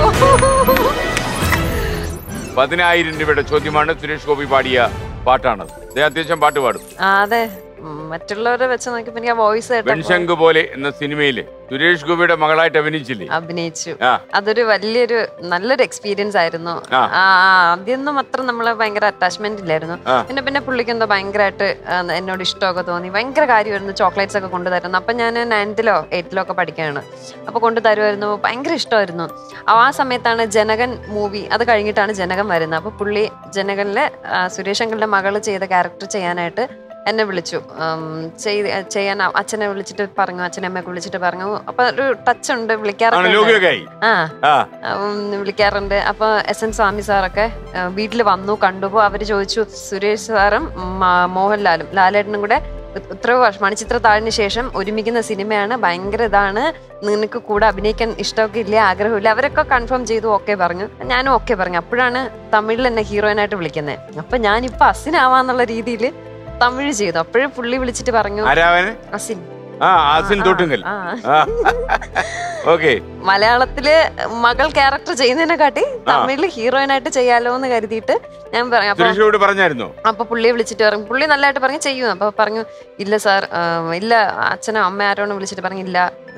പതിനായിരം രൂപയുടെ ചോദ്യമാണ് സുരേഷ് ഗോപി പാടിയ പാട്ടാണത് അദ്ദേഹം അത്യാവശ്യം പാട്ട് പാടും ആ, അതെ ഉം, മറ്റുള്ളവരെ വെച്ച് നോക്കിയപ്പോ എനിക്ക് ആ വോയിസ് കേട്ടപ്പോ വെൺശങ്ക് പോലെ എന്ന സിനിമയില് സുരേഷ് ഗോപിയുടെ മകളായിട്ട് അഭിനയിച്ചില്ലേ അഭിനയിച്ചു ആ അതൊരു വലിയൊരു നല്ലൊരു എക്സ്പീരിയൻസ് ആയിരുന്നു ആ. ആ ആ, ആദ്യമൊന്നും അത്ര നമ്മള് ഭയങ്കര അറ്റാച്ച്മെന്റ് ഇല്ലായിരുന്നു ആ. പിന്നെ പിന്നെ പുള്ളിക്ക് എന്തോ ഭയങ്കരമായിട്ട് ആ, എന്നോട് ഇഷ്ടമൊക്കെ തോന്നി ഭയങ്കര കാര്യമായിരുന്നു ചോക്ലേറ്റ്സ് ഒക്കെ കൊണ്ടുതരുന്നു അപ്പൊ ഞാൻ നയൻത്തിലോ എയ്റ്റിലോ ഒക്കെ പഠിക്കുകയാണ് അപ്പൊ കൊണ്ടു തരുമായിരുന്നു ഭയങ്കര ഇഷ്ടമായിരുന്നു ആ ആ സമയത്താണ് ജനകൻ മൂവി അത് കഴിഞ്ഞിട്ടാണ് ജനകൻ വരുന്നത് അപ്പൊ പുള്ളി ജനകനിലെ ആ, സുരേഷ് അങ്കിളിന്റെ മകള് ചെയ്ത ക്യാരക്ടർ ചെയ്യാനായിട്ട് എന്നെ വിളിച്ചു ഉം, ചെയ്ത് ചെയ്യാൻ അച്ഛനെ വിളിച്ചിട്ട് പറഞ്ഞു അച്ഛനമ്മയൊക്കെ വിളിച്ചിട്ട് പറഞ്ഞു അപ്പൊ ഒരു ടച്ച് ഉണ്ട് ആണ് വിളിക്കാറൊക്കെ ഉണ്ട്. ലോകിയൊക്കെയായി ആ ആ ഉം, വിളിക്കാറുണ്ട് അപ്പൊ എസ് എൻ സ്വാമി സാറൊക്കെ വീട്ടിൽ വന്നു കണ്ടുപോ അവര് ചോദിച്ചു സുരേഷ് സാറും മ- മോഹൻലാലും ലാലേട്ടനും കൂടെ ഉ- ഉത്തരവ് വർഷം മണിച്ചിത്ര താഴിന് ശേഷം ഒരുമിക്കുന്ന സിനിമയാണ് ഭയങ്കര ഇതാണ് നിനക്ക് കൂടെ അഭിനയിക്കാൻ ഇഷ്ടമൊക്കെ ഇല്ല ആഗ്രഹമില്ല അവരൊക്കെ കൺഫേം ചെയ്തു ഓക്കെ പറഞ്ഞു ഞാനും ഓക്കെ പറഞ്ഞു അപ്പോഴാണ് തമിഴിൽ എന്നെ ഹീറോയിനായിട്ട് വിളിക്കുന്നത് അപ്പൊ ഞാനിപ്പോ അസിനാവാന്നുള്ള രീതിയിൽ തമിഴ് ചെയ്തു അപ്പോഴും പുള്ളി വിളിച്ചിട്ട് പറഞ്ഞു ആരാവന് അസിൻ ആ ആസിൻ തൊട്ടുങ്കൽ ആ ഓക്കെ മലയാളത്തില് മകൾ ക്യാരക്ടർ ചെയ്യുന്നതിനെ കാട്ടി തമിഴില് ഹീറോയിനായിട്ട് ചെയ്യാലോ എന്ന് കരുതിയിട്ട് ഞാൻ പറഞ്ഞു അപ്പൊ സുരേഷ് ഗോപി പറഞ്ഞായിരുന്നോ അപ്പൊ പുള്ളിയെ വിളിച്ചിട്ട് പറഞ്ഞു പുള്ളി നല്ലതായിട്ട് പറഞ്ഞു ചെയ്യും അപ്പൊ പറഞ്ഞു ഇല്ല സാർ ഇല്ല അച്ഛനോ അമ്മ ആരോടും വിളിച്ചിട്ട് പറഞ്ഞു ഇല്ല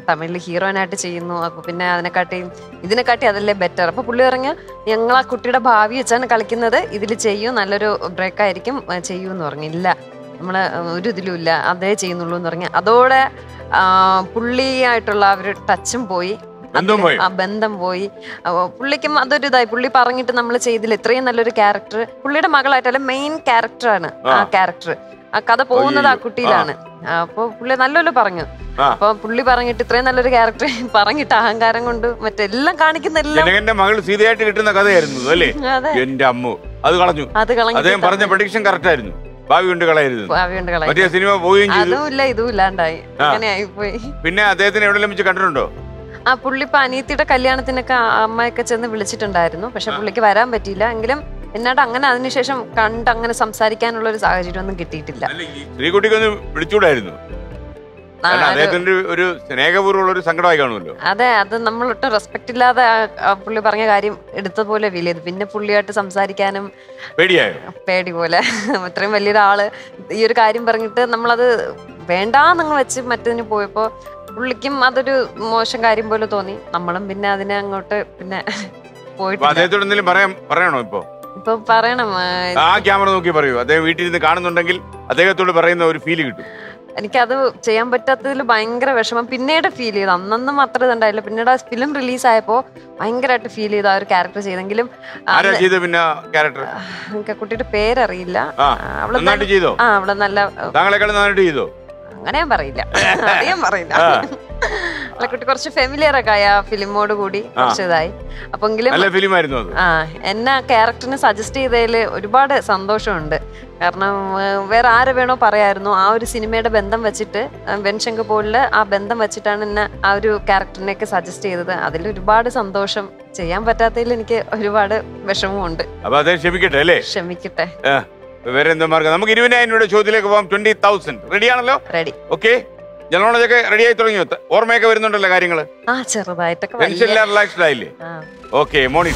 തമിഴിൽ ഹീറോയിനായിട്ട് ചെയ്യുന്നു അപ്പൊ പിന്നെ അതിനെക്കാട്ടി ഇതിനെക്കാട്ടി അതല്ലേ ബെറ്റർ അപ്പൊ പുള്ളി പറഞ്ഞ ഞങ്ങൾ ആ കുട്ടിയുടെ ഭാവി വെച്ചാണ് കളിക്കുന്നത് ഇതിൽ ചെയ്യൂ നല്ലൊരു ബ്രേക്ക് ആയിരിക്കും ആ, ചെയ്യൂ എന്ന് പറഞ്ഞു ഇല്ല നമ്മള് ഒരു ഇതിലും ഇല്ല അതേ ചെയ്യുന്നുള്ളൂ എന്ന് പറഞ്ഞ അതോടെ ആ, പുള്ളിയായിട്ടുള്ള ആ ഒരു ടച്ചും പോയി ബന്ധം പോയി. ആ ബന്ധം പോയി അപ്പൊ പുള്ളിക്കും അതൊരു ഇതായി പുള്ളി പറഞ്ഞിട്ട് നമ്മൾ ചെയ്തില്ല ഇത്രയും നല്ലൊരു ക്യാരക്ടർ പുള്ളിയുടെ മകളായിട്ടല്ല മെയിൻ ക്യാരക്ടറാണ് ആ ആ. ക്യാരക്ടർ ആ കഥ പോകുന്നത് ആ അയ്യോ. കുട്ടിയിലാണ് അപ്പൊ പുള്ളി നല്ലപോലെ പറഞ്ഞു ആ. അപ്പൊ പുള്ളി പറഞ്ഞിട്ട് ഇത്രയും നല്ലൊരു ക്യാരക്ടർ പറഞ്ഞിട്ട് അഹങ്കാരം കൊണ്ട് മറ്റെല്ലാം കാണിക്കുന്ന എല്ലാം ജനകന്റെ മകൾ സീതയായിട്ട് കിട്ടുന്ന കഥയായിരുന്നു ഇത്, അല്ലേ അതെ എന്റെ അമ്മു അത് കളഞ്ഞു അത് കളഞ്ഞിട്ട് അദ്ദേഹം പറഞ്ഞ പ്രഡിക്ഷൻ കറക്റ്റ് ആയിരുന്നു ഭാവി കൊണ്ട് കളയരുത് ഭാവിയുണ്ട് കളയും മറ്റേ സിനിമ പോവുകയും ചെയ്തു അതും ഇല്ല ഇതും ഇല്ലാണ്ടായി ആ. അങ്ങനെ ആയിപ്പോയി പിന്നെ അദ്ദേഹത്തിന് എവിടെയെങ്കിലും വെച്ച് കണ്ടിട്ടുണ്ടോ ആ പുള്ളി ഇപ്പൊ അനിയത്തിയുടെ കല്യാണത്തിനൊക്കെ ആ അമ്മയൊക്കെ ചെന്ന് വിളിച്ചിട്ടുണ്ടായിരുന്നു പക്ഷെ പുള്ളിക്ക് വരാൻ പറ്റിയില്ല എങ്കിലും എന്നോട് അങ്ങനെ അതിനുശേഷം കണ്ട് അങ്ങനെ സംസാരിക്കാനുള്ള ഒരു സാഹചര്യം ഒന്നും കിട്ടിയിട്ടില്ല അല്ല ഈ ശ്രീകുട്ടിക്കൊന്ന് വിളിച്ചൂടായിരുന്നു ആ, കാരണം ഒരു- അദ്ദേഹത്തിന്റെ ഒരു- ഒരു സ്നേഹപൂർവ്വമുള്ള ഒരു സങ്കടമായി കാണുമല്ലോ അതെ അത് നമ്മൾ ഒട്ടും റെസ്പെക്ട് ഇല്ലാതെ ആ- ആ പുള്ളി പറഞ്ഞ കാര്യം എടുത്തതുപോലെ ഫീൽ ചെയ്തു പിന്നെ പുള്ളിയായിട്ട് സംസാരിക്കാനും പേടിയായോ പേടി പോലെ ഇത്രയും വലിയൊരാള് ഈ ഒരു കാര്യം പറഞ്ഞിട്ട് നമ്മളത് വേണ്ടാന്നങ്ങ് വെച്ച് മറ്റതിന് പോയപ്പോ പുള്ളിക്കും അതൊരു മോശം കാര്യം പോലെ തോന്നി നമ്മളും പിന്നെ അതിനെ അങ്ങോട്ട് പിന്നെ അപ്പൊ പോയിട്ടില്ല അദ്ദേഹത്തോട് എന്തെങ്കിലും പറയാൻ പറയണോ ഇപ്പൊ ഇപ്പൊ പറയണം ആ, ആ ക്യാമറ നോക്കി പറയൂ അദ്ദേഹം വീട്ടിൽ നിന്ന് കാണുന്നുണ്ടെങ്കിൽ അദ്ദേഹത്തോട് പറയുന്ന ഒരു ഫീല് കിട്ടും എനിക്കത് ചെയ്യാൻ പറ്റാത്തതിൽ ഭയങ്കര വിഷമം പിന്നീട് ഫീൽ ചെയ്തു അന്നൊന്നും അത്ര ഇതുണ്ടായില്ല പിന്നീട് ആ ഫിലിം റിലീസ് ആയപ്പോ ഭയങ്കരമായിട്ട് ഫീൽ ചെയ്തു ആ ഒരു ക്യാരക്ടർ ചെയ്തെങ്കിലും ആരാ ചെയ്ത പിന്നെ ക്യാരക്ടർ എനിക്ക് ആ കുട്ടിയുടെ പേരറിയില്ല ആ ആ, അവള് നന്നായിട്ട് നല്ല- ചെയ്തോ ആ അവളെ നല്ല താങ്കളെക്കാളും നന്നായിട്ട് ചെയ്തോ അങ്ങനെ ഞാൻ പറയില്ല അത് ഞാൻ പറയില്ല ആ. അല്ല കുട്ടി കുറച്ച് ഫെമിലിയർ ഒക്കെ ആയി ആ ഫിലിമോട് കൂടി കുറച്ച് ഇതായി അപ്പെങ്കിലും നല്ല ഫിലിം ആയിരുന്നു അത് ആ എന്നെ ആ ക്യാരക്ടറിന് സജസ്റ്റ് ചെയ്തതിൽ ഒരുപാട് സന്തോഷമുണ്ട് കാരണം ഏഹ്, വേറെ ആരെ വേണോ പറയായിരുന്നു ആ ഒരു സിനിമയുടെ ബന്ധം വെച്ചിട്ട് ഏഹ്, വെൻശങ്ക് പോലില് ആ ബന്ധം വെച്ചിട്ടാണ് എന്നെ ആ ഒരു ക്യാരക്ടറിനെയൊക്കെ സജസ്റ്റ് ചെയ്തത് അതിൽ ഒരുപാട് സന്തോഷം ചെയ്യാൻ പറ്റാത്തതിൽ എനിക്ക് ഒരുപാട് വിഷമമുണ്ട് അപ്പൊ അദ്ദേഹം ക്ഷമിക്കട്ടെ അല്ലേ ക്ഷമിക്കട്ടെ ആ, വേറെ എന്താ മാർഗം നമുക്ക് ഇരുപതിനായിരം രൂപയുടെ ചോദ്യത്തിലേക്ക് പോകാം ട്വന്റി തൗസൻഡ് റെഡി ആണല്ലോ റെഡി ഓക്കെ ജനറോളജൊക്കെ റെഡി ആയി തുടങ്ങിയോ ത- ഓർമ്മയൊക്കെ വരുന്നുണ്ടല്ലോ കാര്യങ്ങള് ആ ചെറുതായിട്ടൊക്കെ ടെൻഷൻ വലിയ റിലാക്സ്ഡ് ആയില്ലേ ആ ഓക്കെ മോണി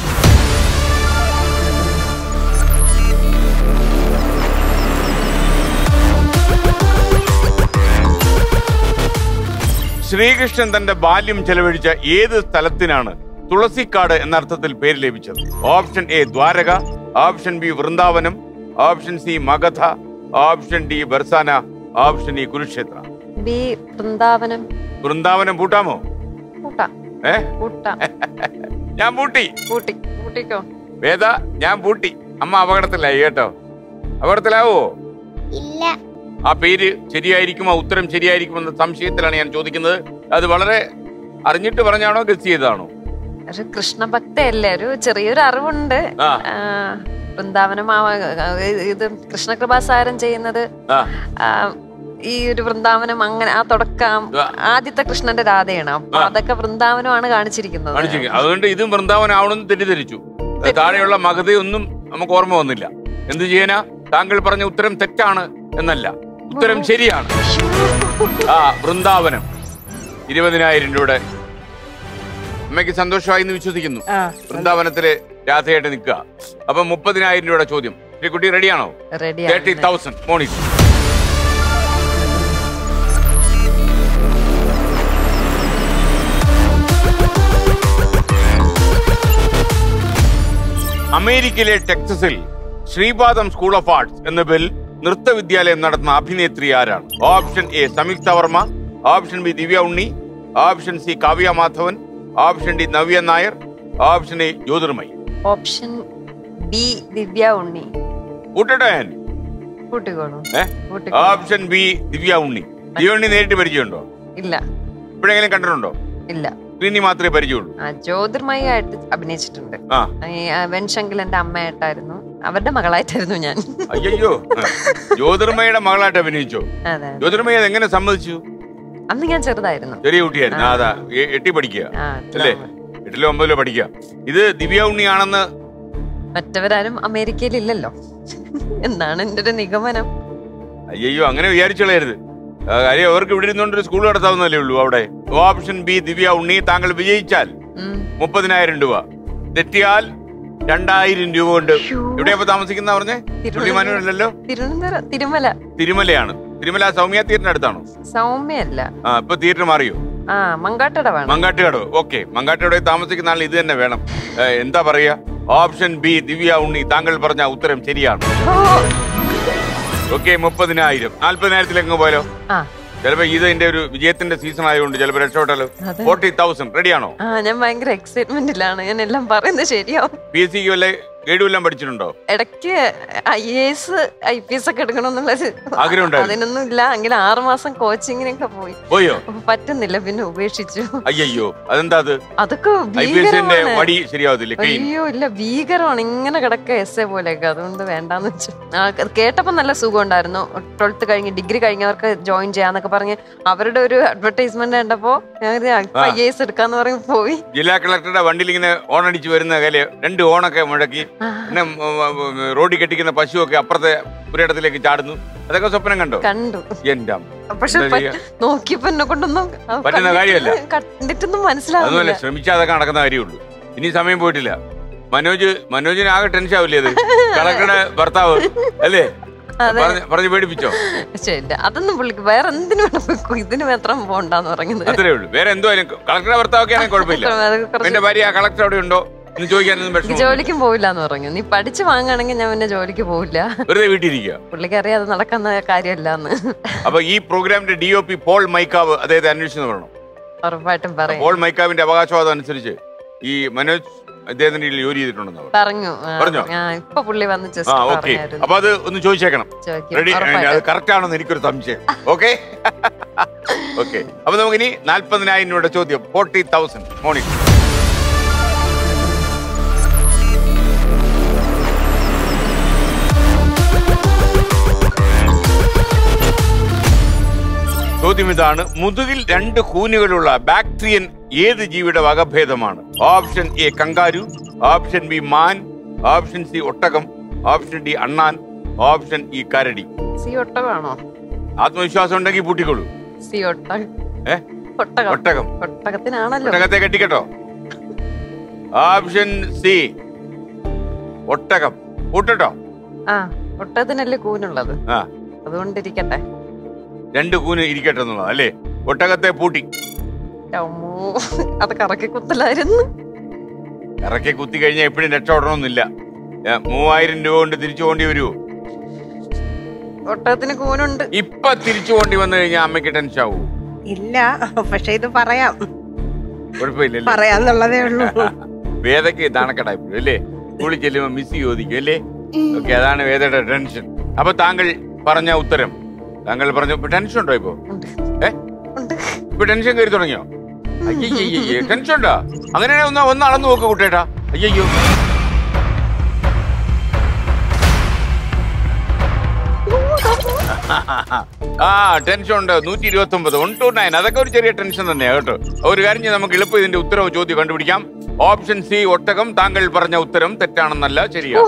ശ്രീകൃഷ്ണൻ തന്റെ ബാല്യം ചെലവഴിച്ച ഏത് സ്ഥലത്തിനാണ് തുളസിക്കാട് എന്ന അർത്ഥത്തിൽ പേര് ലഭിച്ചത് option A Dwaraka option B Vrindavanam option C Magadha option D Barsana option E Kurukshetra B Vrindavanam Vrindavanam പൂട്ടാമോ കൂട്ടാം ഏ കൂട്ടാം ഞാൻ പൂട്ടി കൂട്ടി കൂട്ടിക്കോ വേദ ഞാൻ പൂട്ടി അമ്മ അപകടത്തിലായി കേട്ടോ അപകടത്തിലാവോ ഇല്ല ആ പേര് ശരിയായിരിക്കുമോ ഉത്തരം ശരിയായിരിക്കുമെന്ന സംശയത്തിലാണ് ഞാൻ ചോദിക്കുന്നത് അത് വളരെ അറിഞ്ഞിട്ട് പറഞ്ഞാണോ ഗസ് ചെയ്തതാണോ ഒരു കൃഷ്ണഭക്തയല്ലേ ഒരു ചെറിയൊരു അറിവുണ്ട് ആ ആ, വൃന്ദാവനം ആ, ഇത് കൃഷ്ണകൃപാസാരം ചെയ്യുന്നത് ആ ആ, ഈ ഒരു വൃന്ദാവനം അങ്ങനെ ആ തുടക്കം ആ. ആദ്യത്തെ കൃഷ്ണന്റെ രാധയാണ് അപ്പൊ ആ. അതൊക്കെ വൃന്ദാവനമാണ് കാണിച്ചിരിക്കുന്നത് കാണിച്ചിരിക്കും അതുകൊണ്ട് ഇതും വൃന്ദാവനം ആവണമെന്ന് തെറ്റിദ്ധരിച്ചു അത് താഴെയുള്ള മഗതയൊന്നും നമുക്ക് ഓർമ്മ വന്നില്ല എന്ത് ചെയ്യാനാ താങ്കൾ പറഞ്ഞ ഉത്തരം തെറ്റാണ് എന്നല്ല ഉത്തരം ശരിയാണ് ആ വൃന്ദാവനം ഇരുപതിനായിരം രൂപയുടെ അമ്മയ്ക്ക് സന്തോഷമായി എന്ന് വിശ്വസിക്കുന്നു ആ വൃന്ദാവനത്തില് രാധയായിട്ട് നിൽക്കുക അപ്പൊ മുപ്പതിനായിരം രൂപയുടെ ചോദ്യം കുട്ടി റെഡിയാണോ റെഡി തേർട്ടി തൗസൻഡ് മോണി അമേരിക്കയിലെ ടെക്സസിൽ ശ്രീപാദം സ്കൂൾ ഓഫ് ആർട്സ് എന്ന പേരിൽ നൃത്ത വിദ്യാലയം നടത്തുന്ന അഭിനേത്രി ആരാണ് option A Samyuktha Varma option B Divya Unni option C Kavya Madhavan option D Navya Nair option A Jyothirmayi option B Divya Unni കൂട്ടട്ടെ ഞാൻ കൂട്ടിക്കോളൂ ഏ? കൂട്ടിക്കോളൂ ഓപ്ഷൻ ബി ദിവ്യ ഉണ്ണി ദിവ്യ ഉണ്ണി നേരിട്ട് പരിചയമുണ്ടോ ഇല്ല ഇപ്പോഴെങ്കിലും കണ്ടിട്ടുണ്ടോ ഇല്ല സ്ക്രീനിൽ മാത്രമേ പരിചയമുള്ളൂ ആ ജ്യോതിർമയി ആയിട്ട് അഭിനയിച്ചിട്ടുണ്ട് ആ ഈ ആ, വെൺശങ്കിൽ എന്റെ അമ്മയായിട്ടായിരുന്നു അവരുടെ മകളായിട്ടായിരുന്നു ഞാൻ അയ്യോ ജ്യോതിർമയുടെ മകളായിട്ട് അഭിനയിച്ചോ അതെ ജ്യോതിർമയ അത് എങ്ങനെ സമ്മതിച്ചു അന്ന് ഞാൻ ചെറുതായിരുന്നു ചെറിയ കുട്ടിയായിരുന്നു ആ, അതാ എ- എട്ടി പഠിക്കുക ആ അല്ലേ എട്ടിലോ ഒമ്പതിലോ പഠിക്കുക ഇത് ദിവ്യ ഉണ്ണിയാണെന്ന് മറ്റവരാരും അമേരിക്കയിൽ ഇല്ലല്ലോ എന്നാണ് എന്റെ ഒരു നിഗമനം അയ്യോ അങ്ങനെ വിചാരിച്ചു കളയരുത് ആ, കാര്യം അവർക്ക് ഇവിടെ ഇരുന്നുകൊണ്ട് ഒരു സ്കൂൾ നടത്താവുന്നല്ലേ ഉള്ളൂ അവിടെ ഓപ്ഷൻ ബി ദിവ്യ ഉണ്ണി താങ്കൾ വിജയിച്ചാൽ ഉം. മുപ്പതിനായിരം രൂപ തെറ്റിയാൽ രണ്ടായിരം രൂപ കൊണ്ട് എവിടെയപ്പോ താമസിക്കുന്ന പറഞ്ഞേ തുള്ളിമാനൂരല്ലോ തിരുവനന്തപുരം തിരുമല തിരുമലയാണ് തിരുമല സൗമ്യ തിയേറ്ററിന്റെ അടുത്താണോ സൗമ്യല്ല ആ ഇപ്പൊ തിയേറ്റർ മാറിയോ ആ മങ്കാട്ടട വേണം മങ്കാട്ടുകടവ് ഓക്കെ മങ്കാട്ടുകടവ് താമസിക്കുന്ന ആൾ ഇത് തന്നെ വേണം ഏ, എന്താ പറയാ ഓപ്ഷൻ ബി ദിവ്യ ഉണ്ണി താങ്കൾ പറഞ്ഞ ഉത്തരം ശരിയാണ് ഓ, ഓക്കെ മുപ്പതിനായിരം നാല്പതിനായിരത്തിലേക്ക് പോയാലോ ആ ചിലപ്പോ ഇത് എന്റെ ഒരു വിജയത്തിന്റെ സീസൺ ആയതുകൊണ്ട് ചിലപ്പോ രക്ഷപ്പെട്ടാലോ അതെ. ഫോർട്ടി തൗസൻഡ് റെഡിയാണോ ആ ഞാൻ ഭയങ്കര എക്സൈറ്റ്മെന്റിലാണ് ഞാൻ എല്ലാം പറയുന്നത് ശരിയാവും പി എസ് സിക്ക് വല്ല ഗൈഡ് വല്ലതും പഠിച്ചിട്ടുണ്ടോ ഇടയ്ക്ക് I A S I P S ഒക്കെ എടുക്കണമെന്നുള്ളത് ആഗ്രഹം ഉണ്ടായിരുന്നു. അതിനൊന്നും ഇല്ല എങ്കിലും ആറ് മാസം കോച്ചിങ്ങിനൊക്കെ പോയി പോയോ അപ്പൊ പറ്റുന്നില്ല പിന്നെ ഉപേക്ഷിച്ചു അയ്യോ അതെന്താ അത് അതൊക്കെ ഐ പി എസിന്റെ ഭീകരമാണ് വടി ശരിയാവത്തില്ല ക്ലീൻ അയ്യോ ഇല്ല ഭീകരമാണ് ഇങ്ങനെ കിടക്ക എസ് എ പോലെയൊക്കെ അതുകൊണ്ട് വേണ്ടാന്ന് വെച്ചു ആ, അത് കേട്ടപ്പോ നല്ല സുഖം ഉണ്ടായിരുന്നു ട്വൽത്ത് കഴിഞ്ഞ് ഡിഗ്രി കഴിഞ്ഞവർക്ക് ജോയിൻ ചെയ്യാന്നൊക്കെ പറഞ്ഞ് അവരുടെ ഒരു അഡ്വർടൈസ്മെന്റ് കണ്ടപ്പോ ഞാൻ ആ. ഐ എസ് എടുക്കാന്ന് പറഞ്ഞ് പോയി ജില്ലാ കളക്ടറുടെ വണ്ടിയിൽ ഇങ്ങനെ ഓണടിച്ച് വരുന്ന കല് രണ്ട് ഓണൊക്കെ മുഴക്കി ആ, പിന്നെ ഉം, ഉം, ഉം, റോഡിൽ കെട്ടിക്കുന്ന പശുവൊക്കെ അപ്പുറത്തെ പുരയിടത്തിലേക്ക് ചാടുന്നു അതൊക്കെ സ്വപ്നം കണ്ടോ കണ്ടു എന്റെ അമ്മ. പക്ഷെ എന്താ ചെയ്യാ? നോക്കിയപ്പോ എന്നെ കൊണ്ടൊന്നും ആ, പറ്റുന്ന കണ്ടിട്ട് കാര്യമല്ല. കണ്ടിട്ടൊന്നും അതുമല്ല മനസ്സിലാവുന്നില്ല ശ്രമിച്ചാൽ അതൊക്കെ നടക്കുന്ന കാര്യമുള്ളൂ ഇനി സമയം പോയിട്ടില്ല മനോജ് മനോജിന് ആകെ ടെൻഷൻ ആവില്ലേ അത് കളക്ടറുടെ ഭർത്താവ് അല്ലേ അതെ. പറഞ്ഞ് പറഞ്ഞ് പേടിപ്പിച്ചോ ശരി അതൊന്നും പുള്ളിക്ക് വേറെ എന്തിനു വേണം പോയിക്കോ, ഇതിന് മാത്രം പോണ്ടെന്ന് പറയുന്നത് അത്രേ ഉള്ളൂ വേറെ എന്തോ കളക്ടറുടെ ഭർത്താവൊക്കെ ആണെങ്കിൽ കുഴപ്പമില്ല അത് കുറച്ച് എന്റെ ഭാര്യ ആ കളക്ടർ അവിടെ ഉണ്ടോ എന്ന് ചോദിക്കാനൊന്നും നീ വിഷമം ജോലിക്കും പോവില്ല എന്ന് പറഞ്ഞു നീ പഠിച്ചു വാങ്ങുകയാണെങ്കിൽ ഞാൻ പിന്നെ ജോലിക്ക് പോവില്ല വെറുതെ വീട്ടിലിരിക്കുക പുള്ളിക്ക് അറിയാതെ നടക്കുന്ന കാര്യമല്ല എന്ന് അപ്പൊ ഈ പ്രോഗ്രാമിന്റെ ഡി ഒ പി പോൾ മൈക്കാവ് അദ്ദേഹത്തെ അന്വേഷിച്ചു പറയണം ഉറപ്പായിട്ടും പറയും പോൾ മൈക്കാവിന്റെ അവകാശവാദം അനുസരിച്ച് ഈ മനോജ് അദ്ദേഹത്തിന്റെ കീഴിൽ ജോലി ചെയ്തിട്ടുണ്ടെന്ന് പറഞ്ഞു പറഞ്ഞു ആ, പറഞ്ഞോ? ആ, ഇപ്പൊ പുള്ളി വന്ന് ആ ജസ്റ്റ് ഓക്കെ പറഞ്ഞായിരുന്നു അപ്പൊ അത് ഒന്ന് ചോദിച്ചേക്കണം ചോദിക്കും. റെഡി അത് ഉറപ്പായിട്ടും. കറക്റ്റ് ആണെന്ന് എനിക്കൊരു സംശയം ഓക്കെ ഓക്കെ അപ്പൊ നമുക്കിനി നാല്പതിനായിരം രൂപയുടെ ചോദ്യം ഫോർട്ടി തൗസൻഡ് മോർണിംഗ് ചോദ്യം ഇതാണ് മുതുകിൽ രണ്ട് കൂനുകളുള്ള ബാക്ടീരിയൻ ഏത് ജീവിയുടെ വകഭേദമാണ് option A kangaroo option B മാൻ ഓപ്ഷൻ സി ഒട്ടകം ഓപ്ഷൻ ഡി അണ്ണാൻ ഓപ്ഷൻ ഇ കരടി സി ഒട്ടകമാണോ ആത്മവിശ്വാസം ഉണ്ടെങ്കിൽ പൂട്ടിക്കോളൂ സി ഒട്ടകം ഏ ഒട്ടകം ഒട്ടകം ഒട്ടകത്തിനാണല്ലോ ഒട്ടകത്തെ കെട്ടിക്കട്ടോ ഓപ്ഷൻ സി ഒട്ടകം പൂട്ടട്ടോ ആ ഒട്ടകത്തിനല്ലേ കൂനുള്ളത് ആ അതുകൊണ്ടിരിക്കട്ടെ രണ്ട് കൂന് ഇരിക്കട്ടെ എന്നുള്ളത് അല്ലേ ഒട്ടകത്തെ പൂട്ടി അമ്മോ അത് കറക്കി കുത്തലായിരുന്നു ഇറക്കി കുത്തി കഴിഞ്ഞാൽ എപ്പോഴും രക്ഷപ്പെടണമെന്നില്ല ഏ, മൂവായിരം രൂപ കൊണ്ട് തിരിച്ചു പോണ്ടി വരുമോ ഒട്ടകത്തിന് കൂനുണ്ട് ഇപ്പൊ തിരിച്ചു പോണ്ടി വന്നു കഴിഞ്ഞാൽ അമ്മയ്ക്ക് ടെൻഷൻ ആവൂ ഇല്ല പക്ഷെ ഇത് പറയാം കുഴപ്പമില്ലല്ലേ പറയാന്നുള്ളതേ ഉള്ളൂ വേദയ്ക്ക് നാണക്കെടായിപ്പോഴും അല്ലേ സ്കൂളിൽ ചെല്ലുമ്പോ മിസ് ചോദിക്കും അല്ലേ ഓക്കെ അതാണ് വേദയുടെ ടെൻഷൻ അപ്പൊ താങ്കൾ പറഞ്ഞ ഉത്തരം താങ്കൾ പറഞ്ഞു ഇപ്പൊ ടെൻഷൻ ഉണ്ടോ ഇപ്പൊ ഉണ്ട്. ഏ ഉണ്ട്. ഇപ്പൊ ടെൻഷൻ കയറി തുടങ്ങിയോ അയ്യയ്യേ ടെൻഷൻ ഉണ്ടോ അങ്ങനെ ഒന്ന് ഒന്ന് അളന്നു നോക്ക് കുട്ടേട്ടാ അയ്യോ ആ ടെൻഷൻ ഉണ്ട് നൂറ്റി ഇരുപത്തി ഒമ്പത് വൺ ടു നയൻ അതൊക്കെ ഒരു ചെറിയ ടെൻഷൻ തന്നെയാ കേട്ടോ ഒരു കാര്യം ചെയ്യാം, നമുക്ക് എളുപ്പം ഇതിന്റെ ഉത്തരവ് ചോദ്യം കണ്ടുപിടിക്കാം ഓപ്ഷൻ സി ഒട്ടകം താങ്കൾ പറഞ്ഞ ഉത്തരം തെറ്റാണെന്നല്ല ശരിയാണ്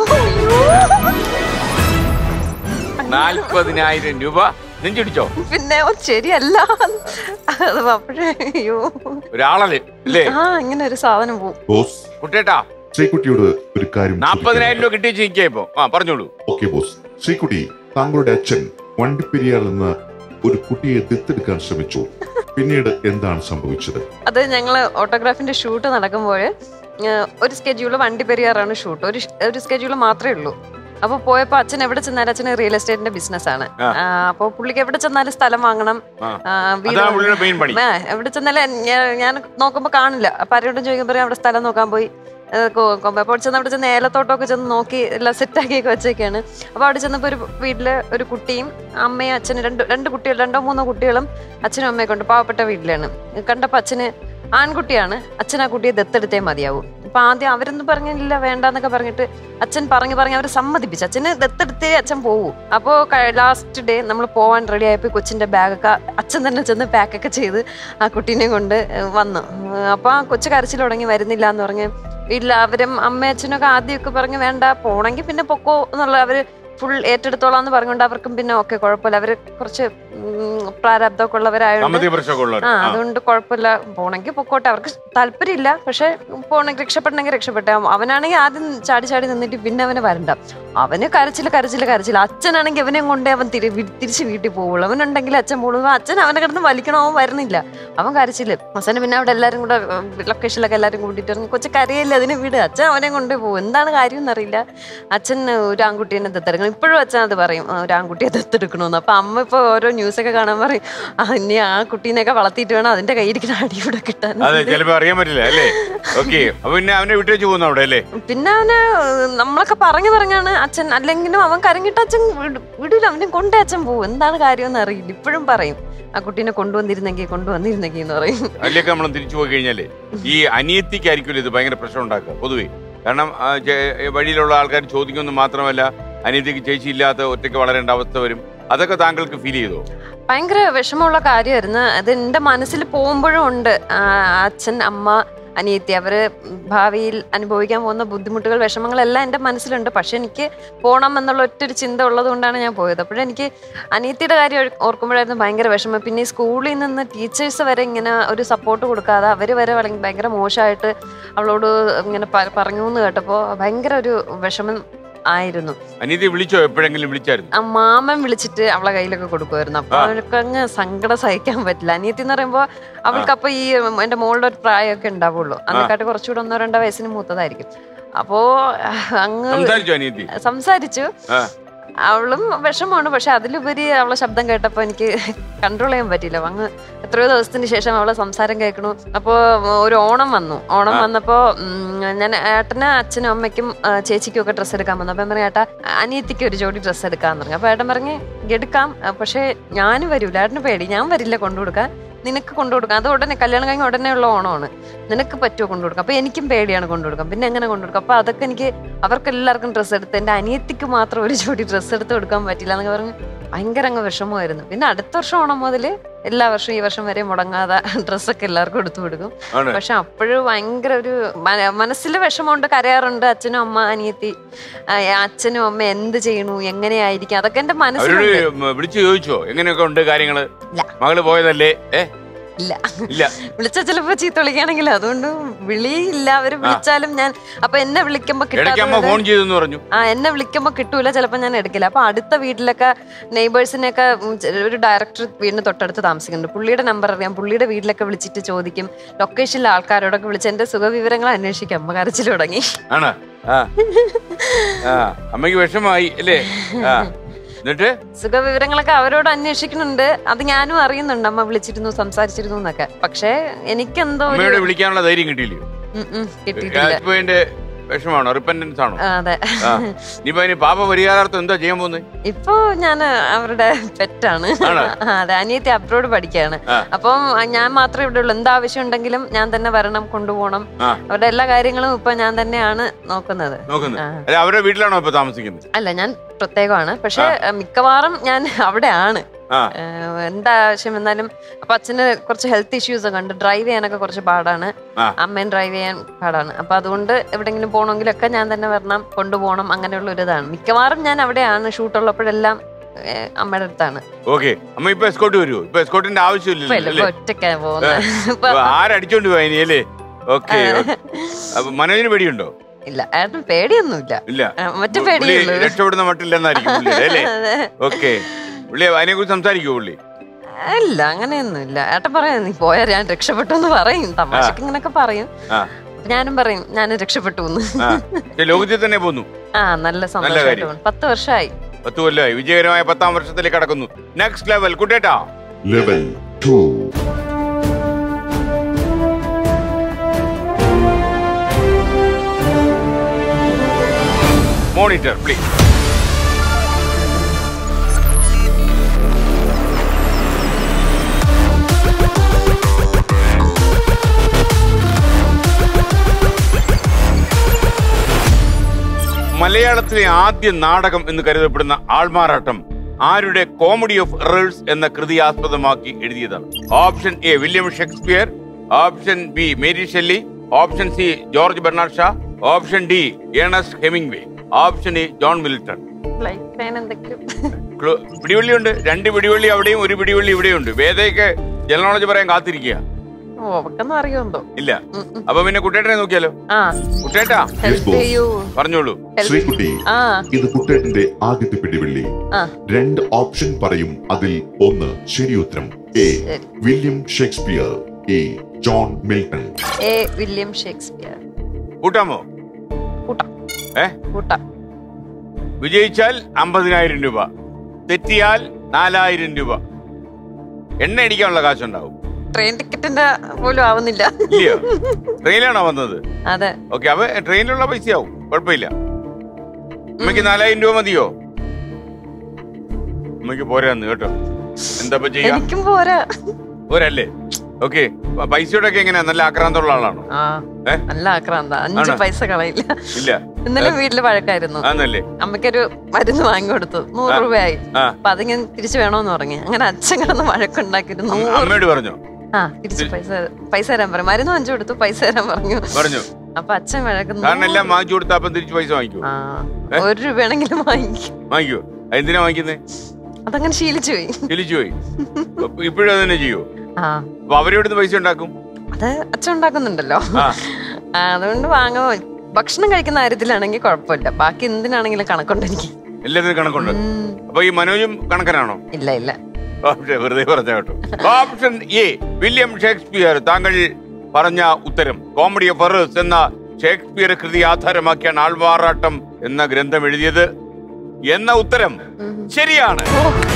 നാൽപ്പതിനായിരം രൂപ നെഞ്ചിടിച്ചോ പിന്നെ ഓ, ശരിയല്ല അത് അപ്പോഴേ അയ്യോ ഒരാളല് അല്ലേ ആ ഇങ്ങനെ ഒരു സാധനം പോവും ബോസ് കുട്ടേട്ടാ ശ്രീകുട്ടിയോട് ഒരു കാര്യം നാപ്പതിനായിരം രൂപ കിട്ടിയ നിൽക്കുക ഇപ്പൊ ആ പറഞ്ഞോളൂ ഓക്കെ ബോസ് ശ്രീകുട്ടി താങ്കളുടെ അച്ഛൻ വണ്ടിപ്പെരിയാർ എന്ന ഒരു കുട്ടിയെ ദത്തെടുക്കാൻ ശ്രമിച്ചു പിന്നീട് എന്താണ് സംഭവിച്ചത് അത് ഞങ്ങൾ ഓട്ടോഗ്രാഫിന്റെ ഷൂട്ട് നടക്കുമ്പോൾ ഒരു സ്കെഡ്യൂള് വണ്ടി പെരിയാറാണ് ഷൂട്ട് ഒരു ഷ്- ഒരു സ്കെഡ്യൂള് മാത്രമേ ഉള്ളൂ അപ്പോൾ പോയപ്പോൾ അച്ഛൻ എവിടെ ചെന്നാലും അച്ഛന് റിയൽ എസ്റ്റേറ്റിന്റെ ബിസിനസ് ആണ് ആ. അപ്പോൾ പുള്ളിക്ക് എവിടെ ചെന്നാലും സ്ഥലം വാങ്ങണം ആ. ആ, വീട് അതാണ് പുള്ളിയുടെ മെയിൻ പണി ആ, എവിടെ ചെന്നാലും ഞാൻ- ഞാൻ നോക്കുമ്പോൾ കാണില്ല അപ്പൊ ആരോടും ചോദിക്കുമ്പോൾ പറയും അവിടെ സ്ഥലം നോക്കാൻ പോയി അപ്പോൾ ചെന്ന് അവിടെ ചെന്ന് ഏലത്തോട്ടമൊക്കെ ചെന്ന് നോക്കി എല്ലാം സെറ്റാക്കിയൊക്കെ വെച്ചേക്കാണ് അപ്പോൾ അവിടെ ചെന്നപ്പോൾ ഒരു വീട്ടില് ഒരു കുട്ടിയും അമ്മയും അച്ഛനും രണ്ട് രണ്ട് കുട്ടികൾ രണ്ടോ മൂന്നോ കുട്ടികളും അച്ഛനും അമ്മയൊക്കെ ഉണ്ട് പാവപ്പെട്ട വീട്ടിലാണ് കണ്ടപ്പോൾ അച്ഛന് ആൺകുട്ടിയാണ് അച്ഛൻ ആ കുട്ടിയെ ദത്തെടുത്തേ മതിയാവും അപ്പൊ ആദ്യം അവരൊന്നും പറഞ്ഞില്ല വേണ്ടെന്നൊക്കെ പറഞ്ഞിട്ട് അച്ഛൻ പറഞ്ഞു പറഞ്ഞ് അവരെ സമ്മതിപ്പിച്ചു അച്ഛന് ദത്തെടുത്തേ അച്ഛൻ പോവൂ അപ്പോൾ ലാസ്റ്റ് ഡേ നമ്മൾ പോവാൻ റെഡി ആയപ്പോൾ കൊച്ചിന്റെ ബാഗൊക്കെ അച്ഛൻ തന്നെ ചെന്ന് പാക്കൊക്കെ ചെയ്ത് ആ കുട്ടീനെ കൊണ്ട് ഏഹ് വന്നു ഏഹ് അപ്പൊ ആ കൊച്ചു കരച്ചിൽ തുടങ്ങി വരുന്നില്ല എന്ന് പറഞ്ഞ് വീട്ടിൽ അവരും അമ്മ അച്ഛനൊക്കെ ആദ്യമൊക്കെ പറഞ്ഞ് വേണ്ട പോണെങ്കിൽ പിന്നെ പൊക്കോ എന്നുള്ള അവര് ഫുൾ ഏറ്റെടുത്തോളാം എന്ന് പറഞ്ഞുകൊണ്ട് അവർക്കും പിന്നെ ഓക്കെ കുഴപ്പമില്ല അവര് കുറച്ച് ഉം, പ്രാരാബ്ദമൊക്കെ ഉള്ളവരായതുകൊണ്ട് സാമ്പത്തിക പ്രശ്നമൊക്കെ ഉള്ളവർ ആ അതുകൊണ്ട് കുഴപ്പമില്ല പോണെങ്കിൽ പൊക്കോട്ടെ അവർക്ക് താല്പര്യമില്ല പക്ഷെ പോണെങ്കിൽ രക്ഷപ്പെടണമെങ്കിൽ രക്ഷപ്പെട്ടെ അവനാണെങ്കിൽ ആദ്യം ചാടി ചാടി നിന്നിട്ട് പിന്നെ അവന് വരണ്ട അവന് കരച്ചില് കരച്ചില് കരച്ചില് അച്ഛനാണെങ്കിൽ അവനെ കൊണ്ടേ അവൻ തിരി വി- തിരിച്ച് വീട്ടിൽ പോകുള്ളൂ അവനുണ്ടെങ്കിൽ അച്ഛൻ പോകുള്ളൂ അച്ഛൻ അവനെ കിടന്ന് വലിക്കണോ അവൻ വരുന്നില്ല അവൻ കരച്ചില് അവസാനം പിന്നെ അവിടെ എല്ലാരും കൂടെ ലൊക്കേഷനിലൊക്കെ എല്ലാരും കൂട്ടിയിട്ട് ഇറങ്ങി കൊച്ചു കരയില്ല അതിനെ വിട് അച്ഛൻ അവനെ കൊണ്ടേ പോകും എന്താണ് കാര്യം എന്നറിയില്ല അച്ഛൻ ഒരു ആൺകുട്ടീനെ ദത്തെടുക്കണം ഇപ്പോഴും അച്ഛൻ അത് പറയും "ആ, ഒരു ആൺകുട്ടിയെ ദത്തെടുക്കണമെന്ന് അപ്പൊ അമ്മ ഇപ്പൊ ഓരോ ന്യൂസൊക്കെ കാണാൻ പറയും "ആ, ഇനി ആ കുട്ടീനെയൊക്കെ വളർത്തിയിട്ട് വേണം അതിന്റെ കയ്യിരിക്കുന്ന അടി ഇവിടെ കിട്ടാൻ അതെ ചിലപ്പോ അറിയാൻ പറ്റില്ല അല്ലേ ഓക്കെ അപ്പൊ പിന്നെ അവനെ വിട്ടേച്ച് പോകുന്നു അവിടെ അല്ലേ പിന്നെ അവന് നമ്മളൊക്കെ പറഞ്ഞു പറഞ്ഞാണ് അച്ഛൻ അല്ലെങ്കിലും അവൻ കരങ്ങിട്ട് അച്ഛൻ വിട- വിടൂല അവനെ കൊണ്ടേ അച്ഛൻ പോകും എന്താണ് കാര്യം എന്ന് അറിയില്ല ഇപ്പോഴും പറയും ആ കുട്ടീനെ കൊണ്ടുവന്നിരുന്നെങ്കിൽ കൊണ്ടുവന്നിരുന്നെങ്കിൽ എന്ന് പറയും അതിലേക്ക് നമ്മൾ തിരിച്ചു പോയി കഴിഞ്ഞാലേ ഈ അനിയത്തിക്കായിരിക്കും ഇത് ഭയങ്കര പ്രശ്നം ഉണ്ടാക്കുക പൊതുവേ കാരണം ആ, ചെ- വഴിയിലുള്ള ആൾക്കാർ ചോദിക്കുമെന്ന് മാത്രമല്ല അനിയത്തിക്ക് ചേച്ചി ഇല്ലാത്ത ഒറ്റയ്ക്ക് വളരേണ്ട അവസ്ഥ വരും അതൊക്കെ താങ്കൾക്ക് ഫീൽ ചെയ്തോ ഭയങ്കര വിഷമമുള്ള കാര്യമായിരുന്നു അത് എൻ്റെ മനസ്സിൽ പോകുമ്പോഴും ഉണ്ട് ആ, അച്ഛൻ അമ്മ അനിയത്തി അവര് ഭാവിയിൽ അനുഭവിക്കാൻ പോകുന്ന ബുദ്ധിമുട്ടുകൾ വിഷമങ്ങളെല്ലാം എൻ്റെ മനസ്സിലുണ്ട് പക്ഷെ എനിക്ക് പോകണം എന്നുള്ള ഒറ്റൊരു ചിന്ത ഉള്ളത് കൊണ്ടാണ് ഞാൻ പോയത് അപ്പോഴെനിക്ക് അനിയത്തിയുടെ കാര്യം ഓർ- ഓർക്കുമ്പോഴായിരുന്നു ഭയങ്കര വിഷമം പിന്നെ ഈ സ്കൂളിൽ നിന്ന് ടീച്ചേഴ്സ് വരെ ഇങ്ങനെ ഒരു സപ്പോർട്ട് കൊടുക്കാതെ അവർ വരെ വളരെ- ഭയങ്കര മോശമായിട്ട് അവളോട് ഇങ്ങനെ പ- പറഞ്ഞു എന്ന് കേട്ടപ്പോൾ ഭയങ്കര ഒരു വിഷമം ആയിരുന്നു അനിയത്തി വിളിച്ചോ എപ്പോഴെങ്കിലും വിളിച്ചായിരുന്നു ആ മാമൻ വിളിച്ചിട്ട് അവളെ കയ്യിലൊക്കെ കൊടുക്കുമായിരുന്നു അപ്പൊ ആ. അവനൊക്കെ അങ്ങ് സങ്കടം സഹിക്കാൻ പറ്റില്ല അനിയത്തി എന്ന് പറയുമ്പോ അവൾക്ക് അപ്പൊ ഈ എന്റെ മോളുടെ ഒരു പ്രായമൊക്കെ ഉണ്ടാവുള്ളൂ അന്നേക്കാട്ട് കുറച്ചുകൂടെ ഒന്നോ രണ്ടോ വയസ്സിന് മൂത്തതായിരിക്കും അപ്പോ അങ്ങ് സംസാരിച്ചോ അനിയത്തി സംസാരിച്ചു ആ. അവളും വിഷമമാണ് പക്ഷെ അതിലുപരി അവളെ ശബ്ദം കേട്ടപ്പോ എനിക്ക് കൺട്രോൾ ചെയ്യാൻ പറ്റിയില്ല അങ്ങ് എത്രയോ ദിവസത്തിന് ശേഷം അവളെ സംസാരം കേൾക്കണു അപ്പോ ഒരു ഓണം വന്നു ഓണം ആ. വന്നപ്പോ ഉം, ഞാൻ ഏട്ടന് അച്ഛനും അമ്മയ്ക്കും ആ, ചേച്ചിക്കും ഒക്കെ ഡ്രസ്സ് എടുക്കാൻ വന്നു അപ്പൊ ഞാൻ പറഞ്ഞു ഏട്ടാ അനിയത്തിക്ക് ഒരു ജോഡി ഡ്രസ്സ് എടുക്കാന്ന് പറഞ്ഞു അപ്പൊ ഏട്ടൻ പറഞ്ഞ് എടുക്കാം ആ, പക്ഷെ ഞാനും വരൂല ഏട്ടന് പേടി ഞാൻ വരില്ല കൊണ്ടുകൊടുക്കാൻ നിനക്ക് കൊണ്ടുകൊടുക്കാം അത് ഉടനെ കല്യാണം കഴിഞ്ഞ ഉടനെ ഉള്ള ഓണമാണ് നിനക്ക് പറ്റുമോ കൊണ്ടുകൊടുക്കാം അപ്പൊ എനിക്കും പേടിയാണ് കൊണ്ടുകൊടുക്കാം പിന്നെ എങ്ങനെ കൊണ്ടുകൊടുക്കാം അപ്പൊ അതൊക്കെ എനിക്ക് അവർക്ക് എല്ലാവർക്കും ഡ്രസ്സ് എടുത്ത് എന്റെ അനിയത്തിക്ക് മാത്രം ഒരു ജോഡി ഡ്രസ്സ് എടുത്ത് കൊടുക്കാൻ പറ്റില്ല എന്നൊക്കെ പറഞ്ഞ് ഭയങ്കര അങ്ങ് വിഷമമായിരുന്നു പിന്നെ അടുത്ത വർഷം ഓണം മുതൽ എല്ലാ വർഷവും ഈ വർഷം വരെ മുടങ്ങാതെ ഡ്രസ്സൊക്കെ എല്ലാവർക്കും എടുത്തു കൊടുക്കും ആണ് പക്ഷെ അപ്പോഴും ഭയങ്കര ഒരു മനസ്സിൽ വിഷമമുണ്ട് കരയാറുണ്ട് അച്ഛനും അമ്മ അനിയത്തി ആ, അച്ഛനും അമ്മ എന്ത് ചെയ്യണു എങ്ങനെയായിരിക്കും അതൊക്കെ എന്റെ അവരോട് മനസ്സിലുണ്ട് ഉം, വിളിച്ചു ചോദിച്ചോ എങ്ങനെയൊക്കെ ഉണ്ട് കാര്യങ്ങള് ഇല്ല. മകള് പോയതല്ലേ ഏ ഇല്ല ഇല്ല വിളിച്ച ചിലപ്പോ ചീത്ത വിളിക്കുകയാണെങ്കിൽ അതുകൊണ്ട് വിളിയില്ല അവര് വിളിച്ചാലും ഞാൻ അപ്പൊ എന്നെ വിളിക്കുമ്പോ ഇടയ്ക്ക് അമ്മ കിട്ടാത്ത ഫോൺ ചെയ്തെന്ന് പറഞ്ഞു ആ എന്നെ വിളിക്കുമ്പോ കിട്ടൂല ചിലപ്പോ ഞാൻ എടുക്കില്ല അപ്പൊ അടുത്ത വീട്ടിലൊക്കെ നെയ്ബേഴ്സിനെയൊക്കെ ഉം, ചെ- ഒരു ഡയറക്ടർ വീടിന് തൊട്ടടുത്ത് താമസിക്കുന്നുണ്ട് പുള്ളിയുടെ നമ്പർ അറിയാം പുള്ളിയുടെ വീട്ടിലൊക്കെ വിളിച്ചിട്ട് ചോദിക്കും ലൊക്കേഷനിലെ ആൾക്കാരോടൊക്കെ വിളിച്ച് എന്റെ സുഖവിവരങ്ങൾ അന്വേഷിക്കും അമ്മ കരച്ചിൽ തുടങ്ങി ആണ് ആ ആ അമ്മയ്ക്ക് വിഷമായി അല്ലേ ആ എന്നിട്ട് സുഖവിവരങ്ങളൊക്കെ അവരോട് അന്വേഷിക്കുന്നുണ്ട് അത് ഞാനും അറിയുന്നുണ്ട് അമ്മ വിളിച്ചിരുന്നു സംസാരിച്ചിരുന്നു എന്നൊക്കെ പക്ഷേ എനിക്കെന്തോ ഒരു അമ്മയോട് വിളിക്കാനുള്ള ധൈര്യം കിട്ടിയില്ലേ ഉം, ഉം, കിട്ടിയിട്ടില്ല ഇപ്പൊ എന്റെ വിഷമാണോ റിപ്പൻഡൻസ് ആണോ ആ, അതെ ആ ഇനിയിപ്പോ അതിന് പാപ പരിഹാരാർത്ഥം എന്താ ചെയ്യാൻ പോകുന്നത് ഇപ്പൊ ഞാൻ അവരുടെ പെറ്റാണ് ആണോ? അതെ അനിയത്തി അബ്രോഡ് പഠിക്കുകയാണ് ആ. അപ്പം ഞാൻ മാത്രമേ ഇവിടെ ഉള്ളൂ എന്താവശ്യം ഉണ്ടെങ്കിലും ഞാൻ തന്നെ വരണം കൊണ്ടുപോകണം ആ. അവരുടെ എല്ലാ കാര്യങ്ങളും ഇപ്പൊ ഞാൻ തന്നെയാണ് നോക്കുന്നത് നോക്കുന്നത് ആ. അല്ല അവരുടെ വീട്ടിലാണോ ഇപ്പൊ താമസിക്കുന്നത് അല്ല ഞാൻ പ്രത്യേകമാണ് പക്ഷെ മിക്കവാറും ഞാൻ അവിടെയാണ് ആ ഏഹ് എന്താവശ്യം വന്നാലും അപ്പൊ അച്ഛന് കുറച്ച് ഹെൽത്ത് ഇഷ്യൂസ് ഒക്കെ ഉണ്ട് ഡ്രൈവ് ചെയ്യാനൊക്കെ കുറച്ച് പാടാണ് ആ. അമ്മയും ഡ്രൈവ് ചെയ്യാൻ പാടാണ് അപ്പൊ അതുകൊണ്ട് എവിടെങ്കിലും പോകണമെങ്കിലൊക്കെ ഞാൻ തന്നെ വരണം കൊണ്ടുപോകണം അങ്ങനെയുള്ള ഒരു ഇതാണ് മിക്കവാറും ഞാൻ അവിടെയാണ് ഷൂട്ട് ഉള്ളപ്പോഴെല്ലാം ഏഹ് അമ്മയുടെ അടുത്താണ് ഓക്കെ അമ്മ ഇപ്പൊ എസ്കോട്ട് വരുമോ ഇപ്പൊ എസ്കോട്ടിന്റെ ഇപ്പൊ ആവശ്യമില്ലല്ലോ ഇല്ല, അല്ലേ ഇപ്പൊ ഒറ്റയ്ക്കാ പോകുന്നത് ഇപ്പൊ ഇപ്പൊ ആരടിച്ചോണ്ട് പോയി ഇനി അല്ലേ ഓക്കെ അപ്പൊ മനോജിന് പേടിയുണ്ടോ ഇല്ല ഏട്ടൻ പേടിയൊന്നുമില്ല ഇല്ല ആ, മറ്റു പുള്ളി പേടിയുള്ളൂ രക്ഷപ്പെടുന്ന മട്ടില്ലെന്നായിരിക്കും പുള്ളി അല്ലേ അതെ. ഓക്കെ പുള്ളി അതിനെ കുറിച്ച് സംസാരിക്കുമോ പുള്ളി ഇല്ല അങ്ങനെയൊന്നും ഇല്ല ഏട്ടൻ പറയാം നീ പോയാ ഞാൻ രക്ഷപ്പെട്ടു എന്ന് പറയും തമാശക്ക് ഇങ്ങനൊക്കെ പറയും ആ. അപ്പൊ ഞാനും പറയും ഞാൻ രക്ഷപ്പെട്ടു എന്ന് ആ പക്ഷെ ലോകത്തിൽ തന്നെ പോന്നു ആ നല്ല സന്തോഷമായിട്ട് കാര്യം. പോണു. പത്ത് വർഷമായി പത്ത് കൊല്ലമായി വിജയകരമായ പത്താം വർഷത്തിലേക്ക് കടക്കുന്നു നെക്സ്റ്റ് ലെവൽ കുട്ടേട്ടാ ലെവൽ ടു മോണിറ്റർ പ്ലീസ് മലയാളത്തിലെ ആദ്യ നാടകം എന്ന് കരുതപ്പെടുന്ന ആൾമാറാട്ടം ആരുടെ കോമഡി ഓഫ് എറേഴ്സ് എന്ന കൃതി ആസ്പദമാക്കി എഴുതിയതാണ് option A William Shakespeare option B Mary Shelley option C George Bernard Shaw option D Ernest Hemingway option E John Milton life line എന്തെങ്കിലും ക്ലു- പിടിവള്ളിയുണ്ട് രണ്ട് പിടിവള്ളി അവിടെയും ഒരു പിടിവള്ളി ഇവിടെയുണ്ട് വേദയൊക്കെ ജനറൽ നോളജ് പറയാൻ കാത്തിരിക്കുക ഓ അവക്കൊന്നും അറിയുമെന്തോ ഇല്ല ഉം, ഉം. അപ്പൊ പിന്നെ കുട്ടേട്ടനെ നോക്കിയാലോ ആ കുട്ടേട്ടാ ഹെൽപ്പ് boss. ചെയ്യൂ പറഞ്ഞോളൂ help- ശ്രീകുട്ടി ആ ഇത് കുട്ടേട്ടന്റെ ആദ്യത്തെ പിടിവെള്ളി ആ രണ്ട് ഓപ്ഷൻ പറയും അതിൽ ഒന്ന് ശരി ഉത്തരം എ ശരി William Shakespeare A John Milton A William Shakespeare കൂട്ടാമോ കൂട്ടാം ഏ കൂട്ടാം വിജയിച്ചാൽ അമ്പതിനായിരം രൂപ തെറ്റിയാൽ നാലായിരം രൂപ എണ്ണ അടിക്കാനുള്ള കാശുണ്ടാവും ട്രെയിൻ ടിക്കറ്റിന്റെ പോലും ആവുന്നില്ല ഇല്ലയോ ട്രെയിനിലാണോ വന്നത് അതെ ഓക്കെ അപ്പൊ ട്രെയിനിലുള്ള പൈസയാവും കുഴപ്പമില്ല അമ്മയ്ക്ക് നാലായിരം രൂപ മതിയോ അമ്മയ്ക്ക് പോരാന്ന് കേട്ടോ എന്താ ഇപ്പൊ ചെയ്യാ എനിക്കും പോരാ പോരല്ലേ ഓക്കെ പൈസയുടെ ഒക്കെ എങ്ങനെയാ നല്ല ആക്രാന്തമുള്ള ആളാണോ ആ ഏ? നല്ല ആക്രാന്ത അഞ്ച് ആണോ? പൈസ കളയില്ല ഇല്ല ഇന്നലെ വീട്ടില് വഴക്കായിരുന്നു ആന്നല്ലേ അമ്മയ്ക്കൊരു മരുന്ന് വാങ്ങി കൊടുത്തു നൂറ് ആ. രൂപയായി ആ അപ്പൊ അതിങ്ങനെ തിരിച്ചു വേണോന്ന് പറഞ്ഞു അങ്ങനെ അച്ഛൻ കിടന്ന് വഴക്കുണ്ടാക്കിയിട്ട് അമ്മ- നൂറ് അമ്മയോട് പറഞ്ഞോ ആ തിരിച്ചു പൈസ പൈസ തരാൻ പറഞ്ഞു മരുന്ന് വാങ്ങിച്ചു കൊടുത്തു പൈസ തരാൻ പറഞ്ഞു പറഞ്ഞു അപ്പൊ അച്ഛൻ വഴക്കുന്നു കാരണം എല്ലാം വാങ്ങിച്ചു കൊടുത്താ അപ്പം തിരിച്ചു പൈസ വാങ്ങിക്കോ ആ ഏ? ഒരു രൂപയാണെങ്കിലും വാങ്ങിക്കും വാങ്ങിക്കോ എന്തിനാ വാങ്ങിക്കുന്നേ അതങ്ങനെ ശീലിച്ചു പോയി തിരിച്ചു പോയി ഇപ്പോഴും അത് തന്നെ ചെയ്യോ ആ അപ്പൊ അവരെവിടുന്ന് പൈസ ഉണ്ടാക്കും അത് അച്ഛൻ ഉണ്ടാക്കുന്നുണ്ടല്ലോ ആ ആ, അതുകൊണ്ട് വാങ്ങാൻ ഭക്ഷണം കഴിക്കുന്ന കാര്യത്തിലാണെങ്കിൽ കുഴപ്പമില്ല ബാക്കി എന്തിനാണെങ്കിലും കണക്കുണ്ട് എനിക്ക് എല്ലാത്തിനും കണക്കുണ്ട് ഉം, അപ്പൊ ഈ മനോജും കണക്കനാണോ ഇല്ല ഇല്ല ഓപ്ഷൻ വെറുതെ പറഞ്ഞ കേട്ടോ ഓപ്ഷൻ എ വില്യം ഷേക്സ്പിയർ താങ്കൾ പറഞ്ഞ ഉത്തരം കോമഡി ഓഫ് എറേഴ്സ് എന്ന ഷേക്സ്പിയർ കൃതി ആധാരമാക്കിയാണ് ആൾവാറാട്ടം എന്ന ഗ്രന്ഥം എഴുതിയത് എന്ന ഉത്തരം ഉം. ശരിയാണ്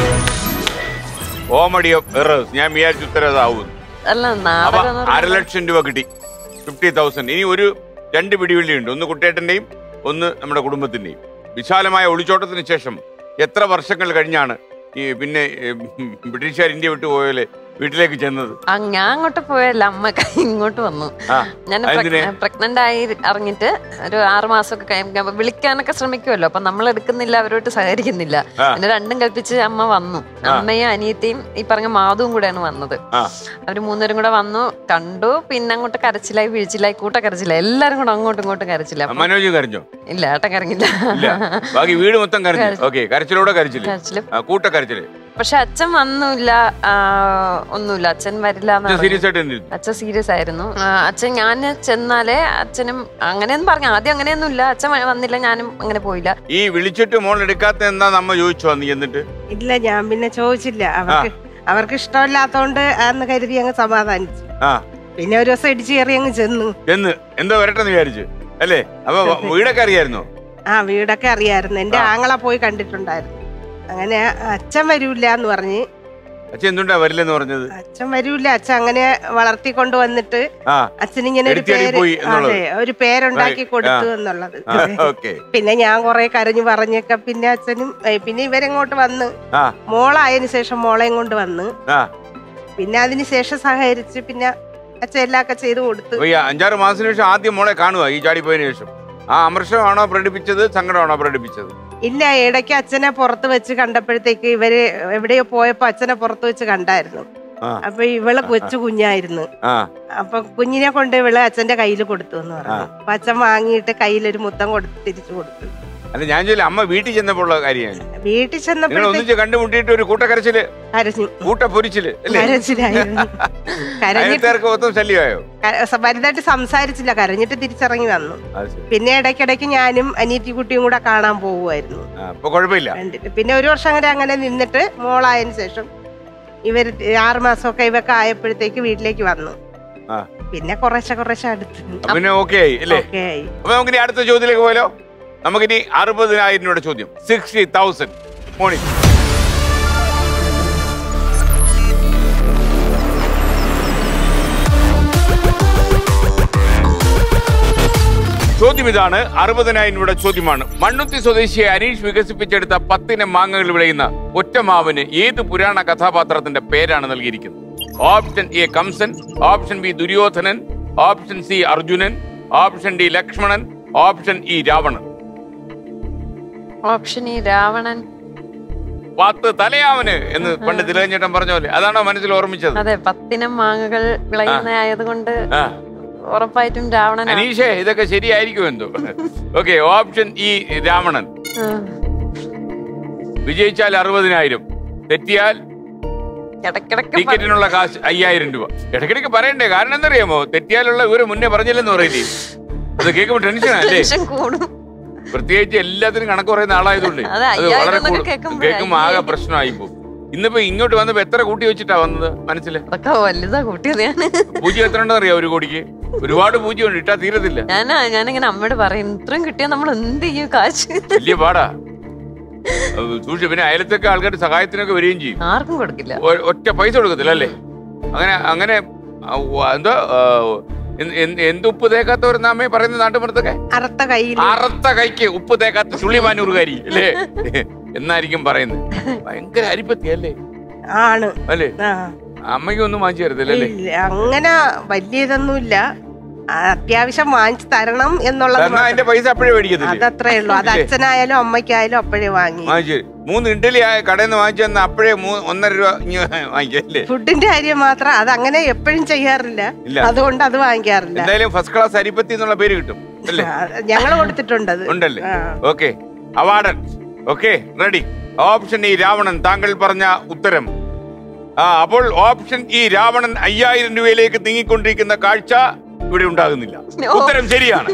കോമഡി ഓഫ് എറേഴ്സ് ഞാൻ വിചാരിച്ച ഉത്തരം അതാവും അല്ല അപ്പൊ നാടകം എന്ന് അര പറയുന്നത് ലക്ഷം രൂപ കിട്ടി ഫിഫ്റ്റി തൗസൻഡ് ഇനി ഒരു രണ്ട് പിടിവള്ളിയുണ്ട് ഒന്ന് കുട്ടേട്ടന്റെയും ഒന്ന് നമ്മുടെ കുടുംബത്തിന്റെയും വിശാലമായ ഒളിച്ചോട്ടത്തിന് ശേഷം എത്ര വർഷങ്ങൾ കഴിഞ്ഞാണ് ഈ പിന്നെ ഉം, ബ്രിട്ടീഷുകാർ ഇന്ത്യ വിട്ടു പോയാല് വീട്ടിലേക്ക് ചെന്നത് ആ ഞാൻ അങ്ങോട്ട് പോയല്ല അമ്മ ഇങ്ങോട്ട് വന്നു ആ ഞാൻ അതെന്തിനെ? പ്രഗ്നന്റ് ആയി അറിഞ്ഞിട്ട് ഒരു ആറ് മാസമൊക്കെ കഴിയുമ്പോ വിളിക്കാനൊക്കെ ശ്രമിക്കുമല്ലോ അപ്പൊ നമ്മൾ എടുക്കുന്നില്ല അവരോട്ട് സഹകരിക്കുന്നില്ല ആ. എന്നെ രണ്ടും കൽപ്പിച്ച് അമ്മ വന്നു അമ്മയും അനിയത്തിയും ഈ പറഞ്ഞ മാധവും കൂടെയാണ് വന്നത് ആ അവര് മൂന്നുപേരും കൂടെ വന്നു കണ്ടു പിന്നെ അങ്ങോട്ട് കരച്ചിലായി വീഴ്ചയിലായി കൂട്ട കരച്ചിലായി എല്ലാരും കൂടെ അങ്ങോട്ടും ഇങ്ങോട്ടും കരച്ചില്ല അപ്പൊ മനോജ് കരഞ്ഞോ ഇല്ല ഏട്ടൻ കരങ്ങില്ല ഇല്ല ബാക്കി വീട് മൊത്തം കരഞ്ഞു കരഞ്ഞു. ഓക്കെ കരച്ചിലൂടെ കരച്ചില് കരച്ചില് ആ, കൂട്ട കരച്ചില് പക്ഷെ അച്ഛൻ വന്നില്ല ആ, ഒന്നുമില്ല അച്ഛൻ വരില്ല എന്ന് പറഞ്ഞു. സീരിയസ് ആയിട്ട് എന്തിരുന്നു അച്ഛൻ സീരിയസ് ആയിരുന്നു ആ, അച്ഛൻ ഞാൻ ചെന്നാലേ അച്ഛനും അങ്ങനെയൊന്നും പറഞ്ഞു ആദ്യം അങ്ങനെയൊന്നും ഇല്ല അച്ഛൻ വ- വന്നില്ല ഞാനും അങ്ങനെ പോയില്ല ഈ വിളിച്ചിട്ട് മോൾ എടുക്കാത്ത എന്താ നമ്മ ചോദിച്ചോ നീ എന്നിട്ട് ഇല്ല ഞാൻ പിന്നെ ചോദിച്ചില്ല അവർക്ക് അവർക്ക് ഇഷ്ടമില്ലാത്തോണ്ട് എന്ന് കരുതി അങ്ങ് സമാധാനിച്ചു ആ പിന്നെ ഒരു ദിവസം ഇടിച്ചു കയറി അങ്ങ് ചെന്നു എന്ന് എന്താ വരട്ടെന്ന് വിചാരിച്ചു അല്ലേ അപ്പൊ വ- വീടൊക്കെ അറിയായിരുന്നോ ആ വീടൊക്കെ അറിയായിരുന്നു എന്റെ ആ. ആങ്ങളെ പോയി കണ്ടിട്ടുണ്ടായിരുന്നു അങ്ങനെ അച്ഛൻ വരൂല എന്ന് പറഞ്ഞ് അച്ഛൻ എന്തുണ്ടാ വരില്ലെന്ന് പറഞ്ഞത് അച്ഛൻ വരൂല അച്ഛൻ അങ്ങനെ വളർത്തിക്കൊണ്ട് വന്നിട്ട് ആ അച്ഛൻ ഇങ്ങനെ ഒരു എടുത്തിയടി പേര് പോയി എന്നുള്ളത്. അതെ ഒരു പേരുണ്ടാക്കി Right. കൊടുത്തു ആ. എന്നുള്ളത് ഓക്കെ പിന്നെ ഞാൻ കുറെ കരഞ്ഞു പറഞ്ഞൊക്കെ പിന്നെ അച്ഛനും ഏ, പിന്നെ ഇവരെങ്ങോട്ട് വന്ന് ആ മോളായതിനു ശേഷം മോളെയും കൊണ്ട് വന്ന് ആ പിന്നെ അതിന് ശേഷം സഹകരിച്ച് പിന്നെ അച്ഛൻ എല്ലാം ഒക്കെ ചെയ്തു കൊടുത്തു അപ്പൊ ഈ അഞ്ചാറ് മാസത്തിന് ശേഷം ആദ്യം മോളെ കാണുക ഈ ചാടി പോയതിനു ശേഷം ആ അമർഷമാണോ പ്രകടിപ്പിച്ചത് സങ്കടമാണോ പ്രകടിപ്പിച്ചത് ഇല്ല ഇടയ്ക്ക് അച്ഛനെ പുറത്ത് വെച്ച് കണ്ടപ്പോഴത്തേക്ക് ഇവര് എവിടെയോ പോയപ്പോ അച്ഛനെ പുറത്ത് വെച്ച് കണ്ടായിരുന്നു ആ അപ്പൊ ഇവള് കൊച്ചു കുഞ്ഞായിരുന്നു ആ അപ്പൊ കുഞ്ഞിനെ കൊണ്ട് ഇവള് അച്ഛന്റെ കയ്യിൽ കൊടുത്തു എന്ന് പറഞ്ഞു അപ്പൊ അച്ഛൻ വാങ്ങിയിട്ട് കയ്യിലൊരു മുത്തം കൊടുത്ത് തിരിച്ചു കൊടുത്തു അല്ല ഞാൻ ചോദിച്ചില്ല അമ്മ വീട്ടിൽ ചെന്നപ്പോഴുള്ള കാര്യമാണ് വീട്ടിൽ നിങ്ങൾ ചെന്നപ്പോഴത്തേക്ക് ഒന്നിച്ച് കണ്ടുമുട്ടിയിട്ട് ഒരു കൂട്ടക്കരച്ചില് കരഞ്ഞു കൂട്ട പൊരിച്ചില് അല്ലേ കരച്ചിലായിരുന്നു കരഞ്ഞിട്ട് അയൽക്കാർക്ക് മൊത്തം ശല്യമായോ ക- സ- വലുതായിട്ട് സംസാരിച്ചില്ല കരഞ്ഞിട്ട് തിരിച്ചിറങ്ങി വന്നു അത് ശരി പിന്നെ ഇടയ്ക്കിടയ്ക്ക് ഞാനും അനിയത്തി കുട്ടിയും കൂടെ കാണാൻ പോകുമായിരുന്നു ആ, അപ്പൊ കുഴപ്പമില്ല കണ്ടിട്ട് പിന്നെ ഒരു വർഷം അങ്ങനെ അങ്ങനെ നിന്നിട്ട് മോളായതിനു ശേഷം ഇവര് ആറ് മാസമൊക്കെ ഇവക്ക് ആയപ്പോഴത്തേക്ക് വീട്ടിലേക്ക് വന്നു ആ. പിന്നെ കുറേശ്ശെ കുറേശ്ശെ അടുത്ത് അപ്പൊ പിന്നെ ഓക്കെ ആയി അല്ലേ ഓക്കെ ആയി അപ്പൊ നമുക്കിനി അടുത്ത ചോദ്യത്തിലേക്ക് പോയാലോ നമുക്കിനി അറുപതിനായിരം രൂപയുടെ ചോദ്യം സിക്സ്റ്റി തൗസൻഡ് മോർണിംഗ് ചോദ്യം ഇതാണ് അറുപതിനായിരം രൂപയുടെ ചോദ്യമാണ് മണ്ണുത്തി സ്വദേശിയെ അനീഷ് വികസിപ്പിച്ചെടുത്ത പത്തിന മാങ്ങകൾ വിളയുന്ന ഒറ്റമാവിന് ഏത് പുരാണ കഥാപാത്രത്തിന്റെ പേരാണ് നൽകിയിരിക്കുന്നത് option A Kamsan option B Duryodhanan option C Arjunan option D Lakshmanan option E Ravanan option E Ravanan പത്ത് തലയാവന് എന്ന് പണ്ട് തിലകഞ്ഞേട്ടൻ പറഞ്ഞ പോലെ അതാണോ മനസ്സിൽ ഓർമ്മിച്ചത് അതെ പത്തിനം മാങ്ങകൾ വിളയുന്ന ആയതുകൊണ്ട് ആ ഉറപ്പായിട്ടും രാവണൻ അനീഷേ ഇതൊക്കെ ശരിയായിരിക്കും എന്തോ ഓക്കെ ഓപ്ഷൻ ഇ രാവണൻ വിജയിച്ചാൽ അറുപതിനായിരം തെറ്റിയാൽ ഇടക്കിടക്ക് ടിക്കറ്റിനുള്ള കാശ് അയ്യായിരം രൂപ ഇടയ്ക്കിടയ്ക്ക് പറയണ്ടേ കാരണം എന്തറിയാമോ തെറ്റിയാലുള്ള വിവരം മുന്നേ പറഞ്ഞില്ലെന്ന് പറയില്ലേ അത് കേൾക്കുമ്പോൾ ടെൻഷനല്ലേ ടെൻഷൻ കൂടും പ്രത്യേകിച്ച് എല്ലാത്തിനും കണക്ക് പറയുന്ന ആളായതുകൊണ്ട് അതെ, അത് അയ്യായിരം വളരെ എന്നൊക്കെ കൂടും. കേൾക്കുമ്പോഴേ കേൾക്കുമ്പോൾ ആകെ അയ്യായിരം. പ്രശ്നമായി പോകും ഇന്നിപ്പോ ഇങ്ങോട്ട് വന്നപ്പോ എത്ര കൂട്ടി വെച്ചിട്ടാ വന്നത് മനസ്സില് അതൊക്കെ വലുതാ കൂട്ടിയത് ഞാൻ പൂജ്യം എത്ര ഉണ്ടെന്ന് അറിയാം ഒരു കോടിക്ക് ഒരുപാട് പൂജ്യമുണ്ട് ഇട്ടാ തീരത്തില്ല ഞാനാ ഞാനിങ്ങനെ അമ്മയോട് പറയും ഇത്രയും കിട്ടിയാൽ നമ്മൾ എന്ത് ചെയ്യും കാശ് വലിയ പാടാ അത് സൂക്ഷിച്ച് പിന്നെ അയലത്തൊക്കെ ആൾക്കാർ സഹായത്തിനൊക്കെ വരികയും ചെയ്യും ആർക്കും കൊടുക്കില്ല ഒ- ഒറ്റ പൈസ കൊടുക്കത്തില്ല അല്ലേ അങ്ങനെ അങ്ങനെ ആ, ഉവ്വ, എന്താ ആ, എന്ത്- എന്ത്- എന്ത് ഉപ്പ് തേക്കാത്തവരെന്നാ അമ്മേ പറയുന്ന നാട്ടുമ്പുറത്തൊക്കെ അറുത്ത കയ്യിൽ അറുത്ത കൈക്ക് ഉപ്പ് തേക്കാത്ത ചുള്ളിമാനൂറുകാരി അല്ലേ എന്നായിരിക്കും പറയുന്നത് ഭയങ്കര അരിപ്പത്തി അല്ലേ ആണ് അല്ലേ ആ അമ്മയ്ക്ക് ഒന്നും വാങ്ങിച്ചു തരത്തില്ല അല്ലേ ഇല്ല, അങ്ങനെ വലിയ ഇതൊന്നുമില്ല ആ, അത്യാവശ്യം വാങ്ങിച്ചു തരണം എന്നുള്ളത് കാരണം അതിന്റെ പൈസ അപ്പോഴേ മേടിക്കത്തില്ലേ അതത്രേ ഉള്ളൂ അത് ഇല്ലേ? അച്ഛനായാലും അമ്മയ്ക്കായാലും അപ്പോഴേ വാങ്ങി വാങ്ങിച്ചു തരും. മൂന്ന് ഇഡ്ഡലി ആ കടയിൽ നിന്ന് വാങ്ങിച്ചു തന്ന അപ്പോഴേ മൂ- ഒന്നര രൂപ ഇങ്ങ് വാങ്ങിക്കല്ലേ ഫുഡിന്റെ കാര്യം മാത്രം അത് അങ്ങനെ എപ്പോഴും ചെയ്യാറില്ല ഇല്ല. അതുകൊണ്ട് അത് വാങ്ങിക്കാറില്ല എന്തായാലും ഫസ്റ്റ് ക്ലാസ് അരിപ്പത്തി എന്നുള്ള പേര് കിട്ടും അല്ലേ ഞങ്ങൾ കൊടുത്തിട്ടുണ്ട് അത് ഉണ്ടല്ലേ ആ. ഓക്കെ അവാർഡൻ okay ready option E Ravanan താങ്കൾ പറഞ്ഞ ഉത്തരം ആ അപ്പോൾ ഓപ്ഷൻ ഈ രാവണൻ അയ്യായിരം രൂപയിലേക്ക് നീങ്ങിക്കൊണ്ടിരിക്കുന്ന കാഴ്ച ഇവിടെ ഉണ്ടാകുന്നില്ല ഓ. ഉത്തരം ശരിയാണ്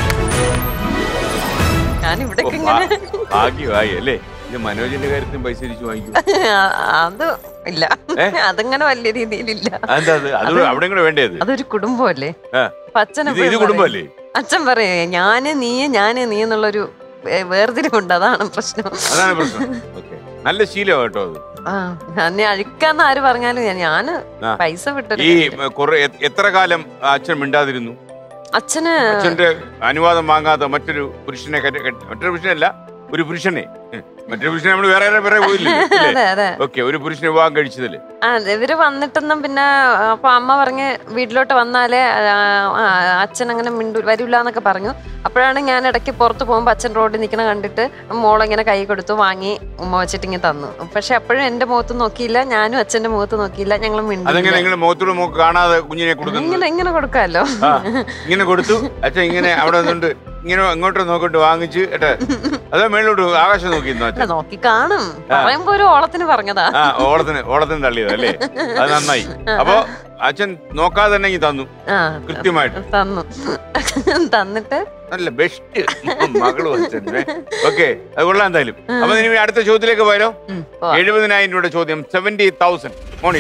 ഞാൻ ഇവിടെ ഓ, ഇങ്ങനെ ഭാ- ഭാഗ്യമായി അല്ലേ ഇത് മനോജിന്റെ കാര്യത്തിന് പൈസ തിരിച്ചു വാങ്ങിക്കും അത് ഇല്ല ഏ? അതങ്ങനെ വലിയ രീതിയിലില്ല അതെന്താ അത് അത് അവിടെ കൂടെ വേണ്ടത് അതൊരു കുടുംബമല്ലേ ആ. അപ്പൊ അച്ഛൻ ഇത് എപ്പോഴും ഇത് പറയും. കുടുംബമല്ലേ അച്ഛൻ പറയേ ഞാന് നീ ഞാന് നീ എന്നുള്ളൊരു വേ- വേർതിരിവുണ്ട് അതാണ് പ്രശ്നം അതാണ് പ്രശ്നം ഓക്കെ നല്ല ശീലമാണ് കേട്ടോ അത് ആ ഞാൻ അഴിക്കാന്ന് ആര് പറഞ്ഞാലും ഞാൻ ഞാന് ആ. പൈസ വിട്ടൊരു ഈ കാര്യമില്ല. കുറെ എ- എത്ര കാലം ആ അച്ഛൻ മിണ്ടാതിരുന്നു അച്ഛന് അച്ഛന്റെ അനുവാദം വാങ്ങാതെ മറ്റൊരു പുരുഷനെ കെട്ടി- കെട്ടി- മറ്റൊരു പുരുഷനല്ല ഒരു പുരുഷനെ ഉം. മറ്റൊരു പുരുഷനെ നമ്മൾ വേറെ ആരെ വേറെ പോയില്ലേ അതെ അതെ ഓക്കെ ഒരു പുരുഷനെ വിവാഹം കഴിച്ചതല്ലേ ആ ഇവര് വന്നിട്ടൊന്നും പിന്നെ അപ്പൊ അമ്മ പറഞ്ഞ് വീട്ടിലോട്ട് വന്നാലേ ആ, ആ, അച്ഛൻ അങ്ങനെ മിണ്ടു വരില്ല എന്നൊക്കെ പറഞ്ഞു അപ്പോഴാണ് ഞാൻ ഇടയ്ക്ക് പുറത്ത് പോകുമ്പോൾ അച്ഛൻ റോഡിൽ നിൽക്കണ കണ്ടിട്ട് മോളിങ്ങനെ കൈ കൊടുത്തു വാങ്ങി ഉമ്മ വെച്ചിട്ട് ഇങ്ങനെ തന്നു പക്ഷെ അപ്പോഴും എന്റെ മുഖത്ത് നോക്കിയില്ല ഞാനും അച്ഛന്റെ മുഖത്ത് നോക്കിയില്ല ഞങ്ങൾ അതെങ്ങനെ മിണ്ടില്ല നിങ്ങൾ മുഖത്തോട് മുഖം കാണാതെ കുഞ്ഞിനെ കൊടുക്കുന്നത് ഇങ്ങനെ ഇങ്ങനെ കൊടുക്കാമല്ലോ ആ ഇങ്ങനെ കൊടുത്തു അച്ഛൻ ഇങ്ങനെ അവിടെ നിന്നുണ്ട് ഇങ്ങനെ ഇങ്ങോട്ട് നോക്കിട്ട് വാങ്ങിച്ച് ഏട്ടെ അതോ മേളിലോട്ട് ആകാശം നോക്കിയിരുന്നു അല്ല അച്ഛൻ നോക്കി കാണും പറയുമ്പോ ഒരു ഓളത്തിന് പറഞ്ഞതാ ആ ഓളത്തിന് ഓളത്തിന് തള്ളിയത് അല്ലേ അത് നന്നായി അപ്പൊ അച്ഛൻ നോക്കാതെ തന്നെ ഇങ്ങ് തന്നു ആ കൃത്യമായിട്ട് തന്നു തന്നിട്ട് നല്ല ബെസ്റ്റ് മകള് അച്ഛൻ ഓക്കെ അത് കൊള്ളാം എന്തായാലും അപ്പൊ ഇനി അടുത്ത ചോദ്യത്തിലേക്ക് പോയാലോ ഉം, പോവാം. എഴുപതിനായിരം രൂപയുടെ ചോദ്യം സെവന്റി തൗസൻഡ് മോണി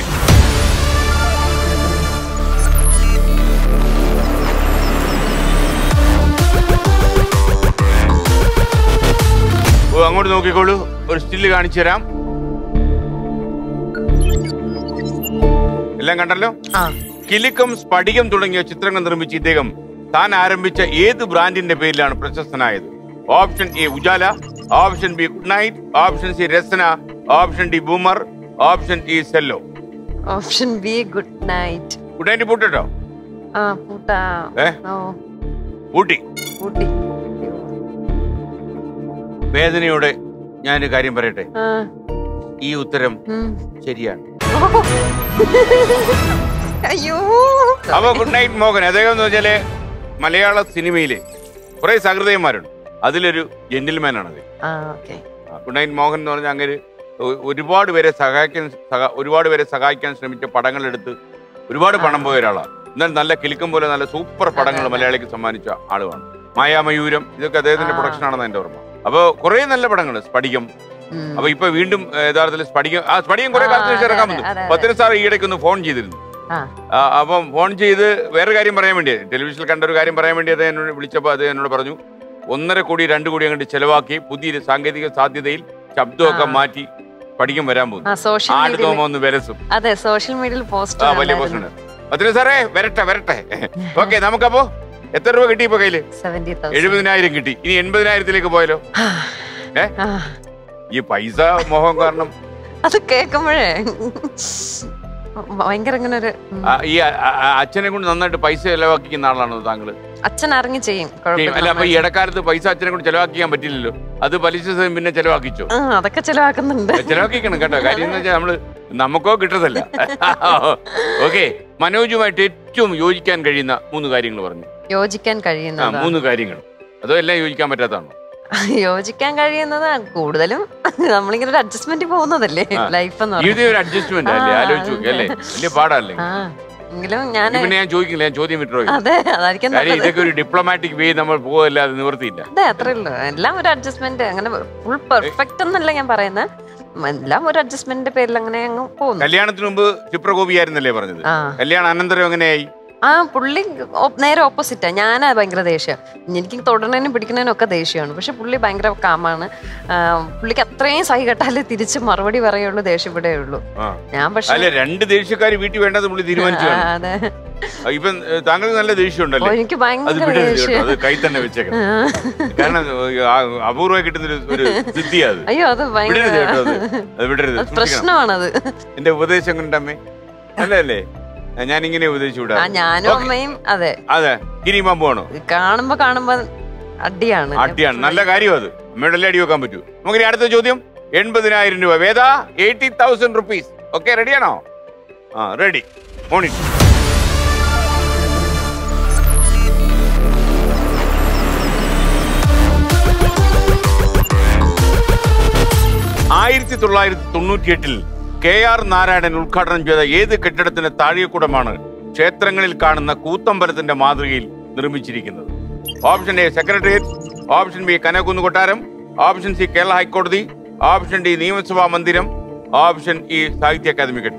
ഓ അങ്ങോട്ട് നോക്കിക്കോളൂ ഒരു സ്റ്റില്ല് കാണിച്ചു തരാം എല്ലാം കണ്ടല്ലോ ആ കിലുക്കം സ്ഫടികം തുടങ്ങിയ ചിത്രങ്ങൾ നിർമ്മിച്ച ഇദ്ദേഹം താൻ ആരംഭിച്ച ഏത് ബ്രാൻഡിന്റെ പേരിലാണ് പ്രശസ്തനായത് option A Ujala option B Good Knight option C Rasna option D Boomer option E Cello option B Good Knight Good Knight പൂട്ടോ ആ പൂട്ടാ ഏ? ഓ പൂട്ടി പൂട്ടി വേദനയോടെ ഞാനൊരു കാര്യം പറയട്ടെ ആ ഈ ഉത്തരം ഉം. ശരിയാണ് ഓ. അയ്യോ അപ്പൊ ഗുഡ് നൈറ്റ് മോഹൻ അദ്ദേഹം എന്ന് വെച്ചാല് മലയാള സിനിമയിലെ കുറെ സഹൃദയന്മാരുണ്ട് അതിലൊരു ജെന്റിൽമാൻ ആണ് അദ്ദേഹം ആ ഓക്കെ ഗുഡ് നൈറ്റ് മോഹൻ എന്ന് പറഞ്ഞാൽ അങ്ങനെ ഒ- ഒരുപാട് പേരെ സഹായിക്കാൻ സഹ- ഒരുപാട് പേരെ സഹായിക്കാൻ ശ്രമിച്ച പടങ്ങളെടുത്ത് ഒരുപാട് പണം പോയ ഒരാളാണ് എന്നാൽ നല്ല കിലുക്കം പോലെ നല്ല സൂപ്പർ പടങ്ങൾ മലയാളിക്ക് സമ്മാനിച്ച ആളുമാണ് മായാമയൂരം ഇതൊക്കെ അദ്ദേഹത്തിന്റെ ആ. പ്രൊഡക്ഷൻ ആണെന്ന് എന്റെ ഓർമ്മ അപ്പൊ കുറെ നല്ല പടങ്ങൾ സ്ഫടികം ഉം. അപ്പൊ ഇപ്പൊ വീണ്ടും ഏ, യഥാർത്ഥത്തിൽ സ്ഫടികം ആ സ്ഫടികം കുറെ ആ, കാലത്തിന് ശേഷം അതെ, ഇറക്കാൻ അതെ, വന്നു അതെ, അതെ. പത്തിന് സാർ ഈയിടയ്ക്ക് ഒന്ന് ഫോൺ ചെയ്തിരുന്നു ആ ആ, അപ്പം ഫോൺ ചെയ്ത് വേറെ കാര്യം പറയാൻ വേണ്ടി ടെലിവിഷനിൽ കണ്ട ഒരു കാര്യം പറയാൻ വേണ്ടി അദ്ദേഹം എന്നോട് വിളിച്ചപ്പോൾ അദ്ദേഹം എന്നോട് പറഞ്ഞു ഒന്നര കോടി രണ്ട് കോടി അങ്ങോട്ട് ചെലവാക്കി പുതിയ സാങ്കേതിക സാധ്യതയിൽ ശബ്ദമൊക്കെ ആ. മാറ്റി പഠിക്കാൻ വരാൻ പോകുന്നു ആ സോഷ്യൽ ആട് മീഡിയയിൽ തോമ ഒന്ന് വരസും അതെ സോഷ്യൽ മീഡിയയിൽ പോസ്റ്റ് ആ വലിയ പോസ്റ്റ് ഉണ്ട് പത്തിന് സാറേ വരട്ടെ വരട്ടെ ഓക്കെ നമുക്കപ്പോ എത്ര രൂപ കിട്ടി ഇപ്പൊ കയ്യില് സെവന്റി തൗസൻഡ് എഴുപതിനായിരം കിട്ടി ഇനി എൺപതിനായിരത്തിലേക്ക് പോയാലോ ഏ ഈ പൈസ മോഹം കാരണം അത് കേക്കുമ്പോഴേ ഭയങ്കര ഇങ്ങനെ ഒരു ഉം. ആ, ഈ അ- അ- അ- അച്ഛനെ കൊണ്ട് നന്നായിട്ട് പൈസ ചെലവാക്കിക്കുന്ന ആളാണോ താങ്കള് അച്ഛൻ അറിഞ്ഞു ചെയ്യും ചെയ്യും. കുഴപ്പമില്ല അല്ല അപ്പൊ ഈ ഇടക്കാലത്ത് പൈസ അച്ഛനെ കൊണ്ട് ചെലവാക്കിക്കാൻ പറ്റില്ലല്ലോ അത് പലിശ സഹിതം പിന്നെ ചെലവാക്കിച്ചോ ആ അതൊക്കെ ചെലവാക്കുന്നുണ്ട് ചെലവാക്കിക്കണം കേട്ടോ കാര്യം എന്ന് വെച്ചാൽ നമ്മള് നമുക്കോ കിട്ടതല്ല ഓക്കെ മനോജുമായിട്ട് ഏറ്റവും യോജിക്കാൻ കഴിയുന്ന മൂന്ന് കാര്യങ്ങൾ പറഞ്ഞു യോജിക്കാൻ ആ കഴിയുന്നത് മൂന്ന് കാര്യങ്ങൾ അതോ എല്ലാം യോജിക്കാൻ പറ്റാത്തതാണോ യോജിക്കാൻ കഴിയുന്നത് കൂടുതലും നമ്മളിങ്ങനെ ഒരു അഡ്ജസ്റ്റ്മെന്റ് പോകുന്നതല്ലേ ആ. ലൈഫ് എന്ന് ജീവിതം പറയുന്നത് ഒരു അഡ്ജസ്റ്റ്മെന്റ് അല്ലേ ആ. ആലോചിച്ച് നോക്കി അല്ലേ വലിയ പാടല്ലേ ആ എങ്കിലും ഞാൻ ഇത് പിന്നെ ഞാൻ ചോദിക്കില്ല ഞാൻ ചോദ്യം വിട്ടോ അതെ അതായിരിക്കും കാര്യം നല്ലത് ഇതൊക്കെ ഒരു ഡിപ്ലോമാറ്റിക് വേ നമ്മൾ പോകല്ലാതെ നിവർത്തിയില്ല അതെ അത്രേ ഉള്ളൂ എല്ലാം ഒരു അഡ്ജസ്റ്റ്മെന്റ് അങ്ങനെ ഫുൾ പെർഫെക്റ്റ് എന്നല്ല ഞാൻ പറയുന്നത് എല്ലാം ഒരു അഡ്ജസ്റ്റ്മെന്റിന്റെ പേരിൽ അങ്ങനെ അങ്ങ് പോകുന്നു കല്യാണത്തിന് മുമ്പ് ക്ഷിപ്രകോപിയായിരുന്നല്ലേ പറഞ്ഞത് ആ കല്യാണം അനന്തരം എങ്ങനെയായി ആ പുള്ളി ഓ- നേരെ ഓപ്പോസിറ്റാ ഞാനാ ഭയങ്കര ദേഷ്യം എനിക്ക് തൊടണേനും പിടിക്കുന്നതിനും ഒക്കെ ദേഷ്യമാണ് പക്ഷെ പുള്ളി ഭയങ്കര കാമാണ് ആ, പുള്ളിക്ക് അത്രയും സഹി കെട്ടാലേ തിരിച്ച് മറുപടി പറയുള്ളൂ ദേഷ്യം ഇവിടെ ഉള്ളൂ ആ. ഞാൻ പക്ഷെ അല്ല രണ്ട് ദേഷ്യക്കാർ വീട്ടിൽ വേണ്ടത് പുള്ളി തീരുമാനിച്ചു ആ, കാണും. അതെ ഇപ്പം ഏഹ്, താങ്കൾക്ക് നല്ല ദേഷ്യം ഓ, ഉണ്ടല്ലേ എനിക്ക് അത് ഭയങ്കര വിടരുത് കേട്ടോ ദേഷ്യം അത് കൈ തന്നെ വെച്ചേക്കണം കാരണം ഏഹ്, ആ- അപൂർവമായി കിട്ടുന്ന ഒരു- ഒരു സിദ്ധിയാ അത് അയ്യോ അത് വിടരുത് കേട്ടോ അത് ഭയങ്കര അത് വിടരുത് അത് സൂക്ഷിക്കണം. പ്രശ്നമാണത് എന്റെ ഉപദേശം കൊണ്ടമ്മേ അല്ലല്ലേ ഞാൻ ഇങ്ങനെ ഉപദേശിച്ചു ആ വിടാം ഞാനും Okay. അമ്മയും അതെ അതെ ഗിരിമാമ്പോ കാണുമ്പോ കാണുമ്പോ അടിയാണ് അടിയാണ് നല്ല കാര്യം അത് അമ്മയുടെ അടി വെക്കാൻ പറ്റൂ നമുക്ക് ഇനി അടുത്ത ചോദ്യം എൺപതിനായിരം രൂപ വേദ എയ്റ്റി തൗസൻഡ് റുപ്പീസ് ഓക്കെ റെഡിയാണോ ആ റെഡി മോർണിംഗ് ആയിരത്തി തൊള്ളായിരത്തി തൊണ്ണൂറ്റിയെട്ടിൽ കെ ആർ നാരായണൻ ഉദ്ഘാടനം ചെയ്ത ഏത് കെട്ടിടത്തിന്റെ താഴെക്കൂടമാണ് ക്ഷേത്രങ്ങളിൽ കാണുന്ന കൂത്തമ്പലത്തിന്റെ മാതൃകയിൽ നിർമ്മിച്ചിരിക്കുന്നത് option A secretariat option B Kanakakkunnu കൊട്ടാരം ഓപ്ഷൻ സി കേരള ഹൈക്കോടതി ഓപ്ഷൻ ഡി നിയമസഭാ മന്ദിരം ഓപ്ഷൻ ഇ സാഹിത്യ അക്കാദമി കെട്ടിടം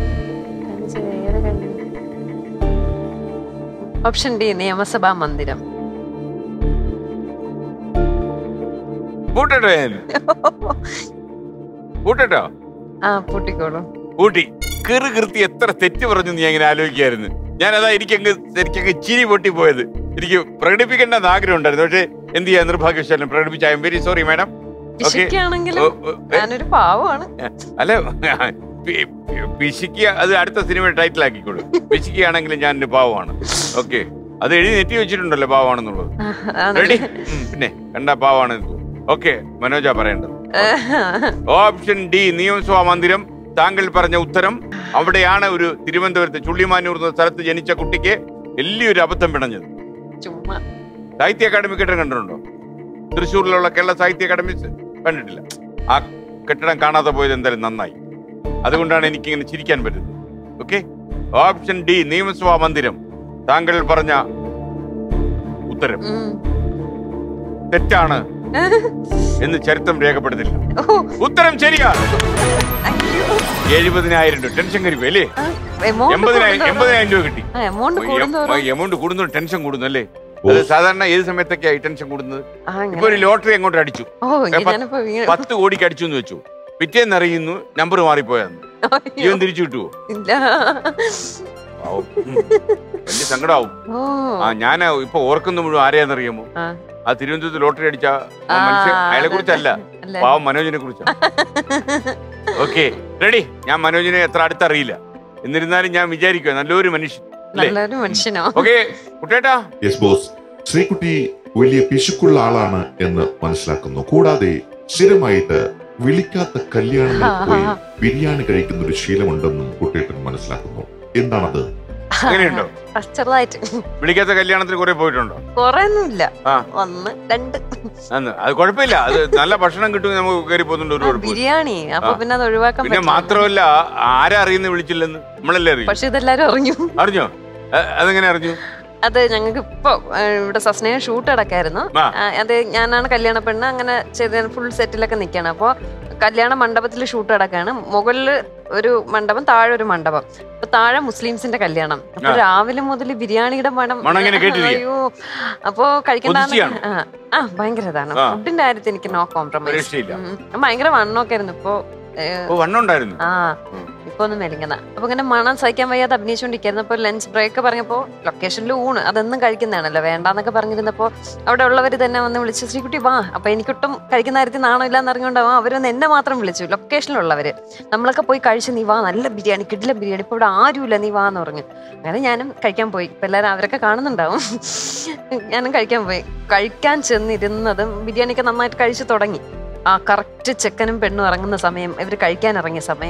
ഓപ്ഷൻ ഡി നിയമസഭാ മന്ദിരം കൂട്ടട്ടെ കൂട്ടട്ടോ ആ പൂട്ടിക്കോളൂ കൂട്ടി കീറി കീർത്തി എത്ര തെറ്റ് പറഞ്ഞു നീ അങ്ങനെ ആലോചിക്കായിരുന്നു ഞാൻ അതാ എനിക്കങ്ങ് എനിക്കങ്ങ് ചിരി പൊട്ടി പോയത് എനിക്ക് പ്രകടിപ്പിക്കേണ്ടെന്ന് ആഗ്രഹം ഉണ്ടായിരുന്നു പക്ഷേ എന്ത് ചെയ്യാൻ നിർഭാഗ്യവശാലും പ്രകടിപ്പിച്ച I am very sorry madam പിശുക്കാണെങ്കിലും ഞാനൊരു പാവമാണ് അല്ല പി- പി- പിശുക്കിയ അത് അടുത്ത സിനിമ ടൈറ്റിൽ ആക്കിക്കോളൂ പിശുക്കിയാണെങ്കിലും ഞാൻ ഒരു പാവമാണ് ഓക്കെ അത് എഴുതി നെറ്റി വെച്ചിട്ടുണ്ടല്ലോ പാവമാണെന്നുള്ളത് റെഡി പിന്നെ കണ്ട പാവമാണ് ഓക്കെ മനോജ പറയേണ്ടത് ഓപ്ഷൻ ഡി നിയമസഭാ മന്ദിരം താങ്കൾ പറഞ്ഞ ഉത്തരം അവിടെയാണ് ഒരു തിരുവനന്തപുരത്ത് ചുള്ളിമാനൂർ എന്ന സ്ഥലത്ത് ജനിച്ച കുട്ടിക്ക് വലിയൊരു അബദ്ധം പിണഞ്ഞത് ചുമ്മാ സാഹിത്യ അക്കാദമി കെട്ടിടം കണ്ടിട്ടുണ്ടോ തൃശ്ശൂരിലുള്ള കേരള സാഹിത്യ അക്കാദമി കണ്ടിട്ടില്ല ആ കെട്ടിടം കാണാതെ പോയത് എന്തായാലും നന്നായി അതുകൊണ്ടാണ് എനിക്കിങ്ങനെ ചിരിക്കാൻ പറ്റുന്നത് ഓക്കെ ഓപ്ഷൻ ഡി നിയമസഭാ മന്ദിരം താങ്കൾ പറഞ്ഞ ഉത്തരം ഉം. തെറ്റാണ് എന്ന് ചരിത്രം രേഖപ്പെടുത്തില്ല ഓ, ഉത്തരം ശരിയാണ് അയ്യോ. എഴുപതിനായിരം രൂപ ടെൻഷൻ കരുവ് അല്ലേ ആ, amount എൺപതിനായിരം കൂടുന്തോറും- എൺപതിനായിരം രൂപ കിട്ടി ആ, amount കൂടുന്തോറും എമൗണ്ട് കൂടുന്നു ടെൻഷൻ കൂടുന്നു അല്ലേ ഓ. അത് സാധാരണ ഏത് സമയത്തൊക്കെയായി ടെൻഷൻ കൂടുന്നത് ആ, ഇപ്പൊ അങ്ങനെ. ഒരു ലോട്ടറി അങ്ങോട്ട് അടിച്ചു ഓ എങ്കിൽ പത്ത് ഞാനിപ്പോ വീണ്. പത്ത് കോടിക്ക് അടിച്ചു എന്ന് വെച്ചു പിറ്റേന്ന് അറിയുന്നു നമ്പർ മാറിപ്പോയാന്ന് അയ്യോ, ജീവൻ തിരിച്ചു കിട്ടുവോ ഇല്ല ആവും. ഉം. വലിയ സങ്കടാവും ഓ ആ ഞാൻ ഇപ്പൊ ഓർക്കുന്ന മുഴുവൻ ആരെയാന്നറിയാമോ ആ. ആ തിരുവനന്തപുരത്ത് ലോട്ടറി അടിച്ച ആ ആ, മനുഷ്യൻ അയാളെ അതെ. കുറിച്ചല്ല അല്ല. പാവം മനോജിനെ കുറിച്ചാണ് ഓക്കെ റെഡി ഞാൻ മനോജിനെ എത്ര അടുത്തറിയില്ല എന്നിരുന്നാലും ഞാൻ വിചാരിക്കുക നല്ലൊരു മനുഷ്യൻ അല്ലേ നല്ലൊരു മനുഷ്യനോ ഓക്കെ കുട്ടേട്ടാ യെസ് ബോസ് ശ്രീകുട്ടി വലിയ പിശുക്കുള്ള ആളാണ് എന്ന് മനസ്സിലാക്കുന്നു കൂടാതെ സ്ഥിരമായിട്ട് വിളിക്കാത്ത കല്യാണങ്ങളിൽ പോയി ബിരിയാണി കഴിക്കുന്ന ഒരു ശീലമുണ്ടെന്നും കുട്ടിയേട്ടൻ മനസ്സിലാക്കുന്നു എന്താണത് അങ്ങനെയുണ്ടോ ആ, ചെറുതായിട്ട് വിളിക്കാത്ത കല്യാണത്തിന് കുറെ പോയിട്ടുണ്ടോ കൊറേയൊന്നുമില്ല ആ. ഒന്ന് രണ്ട് അന്ന് അത് കുഴപ്പമില്ല അത് നല്ല ഭക്ഷണം കിട്ടുമെങ്കിൽ നമുക്ക് കയറി പോകുന്നുണ്ട് ഒരു ആ, കുഴപ്പമില്ല ബിരിയാണി അപ്പൊ ആ. പിന്നെ അത് ഒഴിവാക്കാൻ പിന്നെ പറ്റില്ല. മാത്രമല്ല ആരാ അറിയുന്ന വിളിച്ചില്ലെന്ന് നമ്മളല്ലേ അറിയും പക്ഷെ ഇതെല്ലാരും അറിഞ്ഞു അറിഞ്ഞോ അ- അതെങ്ങനെ അറിഞ്ഞു അത് ഞങ്ങൾക്ക് ഇപ്പൊ ആ, ഇവിടെ സസ്നേഹ ഷൂട്ട് അടക്കായിരുന്നു ആ. ആ, അത് ഞാനാണ് കല്യാണ പെണ്ണ് അങ്ങനെ ചെയ്ത ഫുൾ സെറ്റിലൊക്കെ നിൽക്കണം അപ്പോൾ കല്യാണ മണ്ഡപത്തിൽ ഷൂട്ട് അടക്കാണ് മുകളിൽ ഒരു മണ്ഡപം താഴെ ഒരു മണ്ഡപം അപ്പൊ താഴെ മുസ്ലിംസിന്റെ കല്യാണം അപ്പൊ ആ. രാവിലെ മുതൽ ബിരിയാണിയുടെ മണം മണം ഇങ്ങനെ കേട്ടിരിക്കുക. അയ്യോ അപ്പൊ കഴിക്കണ്ട കൊതിച്ചിയാണോ? ആ ഫഭയങ്കര ഇതാണ് ആ. ഫുഡിന്റെ കാര്യത്തിൽ എനിക്ക് നോ ഒരു കോംപ്രമൈസ് രക്ഷയില്ല ഭയങ്കര വണ്ണമൊക്കെ ആയിരുന്നു ഇപ്പൊ ഏ, ഓ വണ്ണുണ്ടായിരുന്നു ആ ഉം. ഇപ്പൊ ഒന്ന് മെലിങ്ങുന്ന അപ്പൊ ഇങ്ങനെ മണം സഹിക്കാൻ വയ്യാതെ അഭിനയിച്ചുകൊണ്ടിരിക്കുന്നു അപ്പൊ ലഞ്ച് ബ്രേക്ക് പറഞ്ഞപ്പോ ലൊക്കേഷനിൽ ഊണ് അതെന്നും കഴിക്കുന്നതാണല്ലോ വേണ്ടാന്നൊക്കെ പറഞ്ഞിരുന്നപ്പോ അവിടെ ഉള്ളവർ തന്നെ വന്ന് വിളിച്ചു ശ്രീകുട്ടി വാ അപ്പൊ എനിക്കൊട്ടും കഴിക്കുന്ന കാര്യത്തിൽ നാണോ ഇല്ലാന്ന് അറിഞ്ഞുകൊണ്ടാവും അവരൊന്ന് എന്നെ മാത്രം വിളിച്ചു ലൊക്കേഷനിലുള്ളവര് നമ്മളൊക്കെ പോയി കഴിച്ച് നീ വാ നല്ല ബിരിയാണി കിടില ബിരിയാണി ഇപ്പൊ ഇവിടെ ആരുമില്ല നീ വാ എന്ന് പറഞ്ഞു അങ്ങനെ ഞാനും കഴിക്കാൻ പോയി ഇപ്പൊ എല്ലാവരും അവരൊക്കെ കാണുന്നുണ്ടാവും ഞാനും കഴിക്കാൻ പോയി കഴിക്കാൻ ചെന്നിരുന്നതും ബിരിയാണിയൊക്കെ നന്നായിട്ട് കഴിച്ചു തുടങ്ങി ആ കറക്റ്റ് ചെക്കനും പെണ്ണും ഇറങ്ങുന്ന സമയം ഇവർ കഴിക്കാൻ ഇറങ്ങിയ സമയം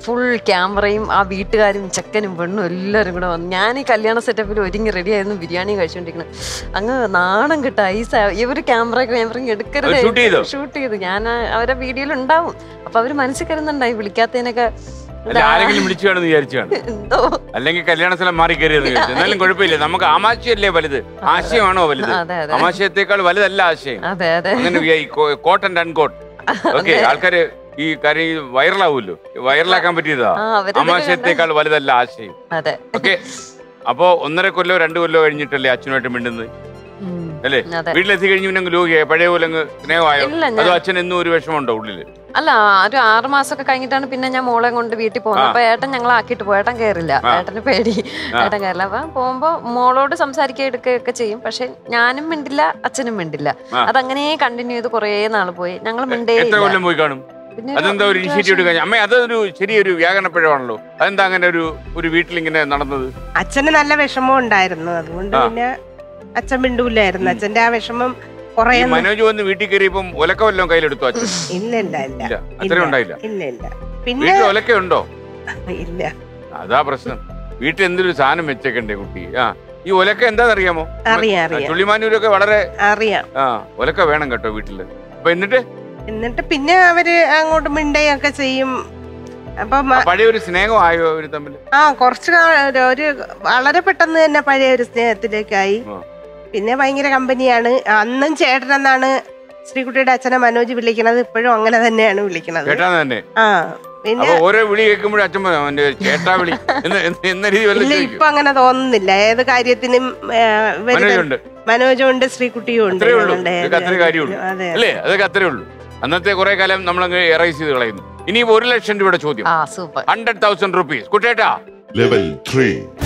ഫുൾ ക്യാമറയും ആ വീട്ടുകാരും ചെക്കനും പെണ്ണും എല്ലാവരും കൂടെ വന്നു ഞാൻ ഈ കല്യാണ സെറ്റപ്പിൽ ഒരുങ്ങി റെഡി ആയിരുന്നു ബിരിയാണി കഴിച്ചുകൊണ്ടിരിക്കണം അങ്ങ് നാണം കിട്ടാ ഈ സ- ഇവര് ക്യാമറ ക്യാമറ എടുക്കരുത് അത് shoot ചെയ്തോ? ഷൂട്ട് ചെയ്തു ഞാൻ ആ- അവരെ വീഡിയോയിൽ ഉണ്ടാവും അപ്പൊ അവര് മനസ്സിൽ കരുതുന്നുണ്ടായി വിളിക്കാത്തതിനൊക്കെ അല്ല ആരെങ്കിലും വിളിച്ചു കാണുമെന്ന് വിചാരിച്ചു കാണും എന്തോ അല്ലെങ്കിൽ കല്യാണ സ്ഥലം മാറി കയറിയെന്ന് വിചാരിച്ചു എന്നാലും കുഴപ്പമില്ല നമുക്ക് ആമാശയല്ലേ വലുത് ആശയമാണോ വലുത് അതെ അതെ ആമാശയത്തെക്കാൾ വലുതല്ല ആശയം അതെ അതെ അങ്ങനെ കോട്ട് ആൻഡ് അൺകോട്ട് ഓക്കെ ആൾക്കാര് ഈ കാര്യം വൈറലാവുമല്ലോ വൈറലാക്കാൻ പറ്റിയതാ ആ അവരതൊക്കെ ആമാശയത്തെക്കാൾ വലുതല്ല ആശയം അതെ ഓക്കെ അപ്പോ ഒന്നര കൊല്ലോ രണ്ടു കൊല്ലോ കഴിഞ്ഞിട്ടല്ലേ അച്ഛനുമായിട്ട് മിണ്ടുന്നത് ഉം. അല്ലേ അതെ വീട്ടിലെത്തി കഴിഞ്ഞ് പിന്നെ അങ്ങ് ലോകിയായി പഴയ പോലെ അങ്ങ് സ്നേഹമായോ ഇല്ല അതോ ഞാൻ അച്ഛൻ എന്നും ഒരു വിഷമമുണ്ടോ ഉള്ളില് അല്ല ഒരു ആറ് മാസമൊക്കെ കഴിഞ്ഞിട്ടാണ് പിന്നെ ഞാൻ മോളെ കൊണ്ട് വീട്ടിൽ പോകുന്നത് ആ. അപ്പൊ ഏട്ടൻ ഞങ്ങൾ ആക്കിയിട്ട് പോകും ഏട്ടൻ കയറില്ല ആ. ഏട്ടന് പേടി ആ. ഏട്ടൻ കയറില്ല അപ്പൊ പോകുമ്പോ മോളോട് സംസാരിക്കുക എടുക്കുകയൊക്കെ ചെയ്യും പക്ഷെ ഞാനും മിണ്ടില്ല അച്ഛനും മിണ്ടില്ല ആ. അതങ്ങനെ കണ്ടിന്യൂ ചെയ്ത് കുറേ നാള് പോയി ഞങ്ങൾ മിണ്ടേ എത്ര ഇല്ല. കൊല്ലം പോയി കാണും പിന്നെ അതെന്താ ഒരു എട്ട് ഇനിഷ്യേറ്റീവ് വർഷം. എടുക്കാൻ അമ്മ അതൊരു ചെറിയൊരു വ്യാകരണപ്പിഴമാണല്ലോ അതെന്താ അങ്ങനെ ഒരു ഒരു വീട്ടിലിങ്ങനെ നടന്നത് അച്ഛന് നല്ല വിഷമം ഉണ്ടായിരുന്നു അതുകൊണ്ട് ആ. പിന്നെ അച്ഛൻ മിണ്ടൂലായിരുന്നു അച്ഛന്റെ ആ വിഷമം ഈ കുറേ മനോജ് വന്ന് വീട്ടിൽ കയറിയപ്പം ഒലക്ക വല്ലതും കയ്യിലെടുത്തു അച്ഛൻ ഇല്ല ഇല്ല ഇല്ല ഇല്ല അത്രയും ഉണ്ടായില്ല ഇല്ല ഇല്ല പിന്നെ വീട്ടിൽ ഒലക്ക ഉണ്ടോ ഇല്ല അതാ പ്രശ്നം വീട്ടിൽ എന്തൊരു സാധനം വെച്ചേക്കണ്ടേ കുട്ടി ആ ഈ ഒലക്ക എന്താണെന്നറിയാമോ അറിയാം അറിയാം ചുള്ളിമാനൂരൊക്കെ വളരെ അറിയാം ആ ഒലക്ക വേണം കേട്ടോ വീട്ടില് അപ്പൊ എന്നിട്ട് എന്നിട്ട് പിന്നെ അവര് അങ്ങോട്ട് മിണ്ടയൊക്കെ ചെയ്യും അപ്പൊ ആ പഴയ ഒരു സ്നേഹമായോ അവര് തമ്മിൽ ആ കുറച്ച് കാ- ഒരു വളരെ പെട്ടെന്ന് തന്നെ പഴയ ഒരു സ്നേഹത്തിലേക്കായി ആ. പിന്നെ ഭയങ്കര കമ്പനിയാണ് അന്നും ചേട്ടനെന്നാണ് ശ്രീകുട്ടിയുടെ അച്ഛനെ മനോജ് വിളിക്കണത് ഇപ്പോഴും അങ്ങനെ തന്നെയാണ് വിളിക്കണത് കേട്ടാന്ന് തന്നെ ആ പിന്നെ അപ്പൊ ഓരോ വിളി കേൾക്കുമ്പോഴും അച്ഛൻ പറയും, അവന്റെ ചേട്ടാ വിളി എന്ന് എന്ന് എന്ന രീതി വല്ല ഇല്ല ചോദിക്കും ഇപ്പൊ അങ്ങനെ തോന്നുന്നില്ല ഏത് കാര്യത്തിനും ആ, ഇവര് മനോജുണ്ട് മനോജും ഉണ്ട് ശ്രീകുട്ടിയും ഉണ്ട് അത്രേ ഉള്ളൂ ഞങ്ങളുടെ ഇതൊക്കെ അത്രേ കാര്യമുള്ളൂ അതെ അല്ലേ അതൊക്കെ അത്രേ ഉള്ളൂ അന്നത്തെ കുറെ കാലം നമ്മളങ്ങ് എറൈസ് ചെയ്ത് കളയുന്നു ഇനി ഒരു ലക്ഷം രൂപയുടെ ചോദ്യം ആ സൂപ്പർ ഹൺഡ്രഡ് തൗസൻഡ് റുപ്പീസ് കുട്ടേട്ടാ ലെവൽ ത്രീ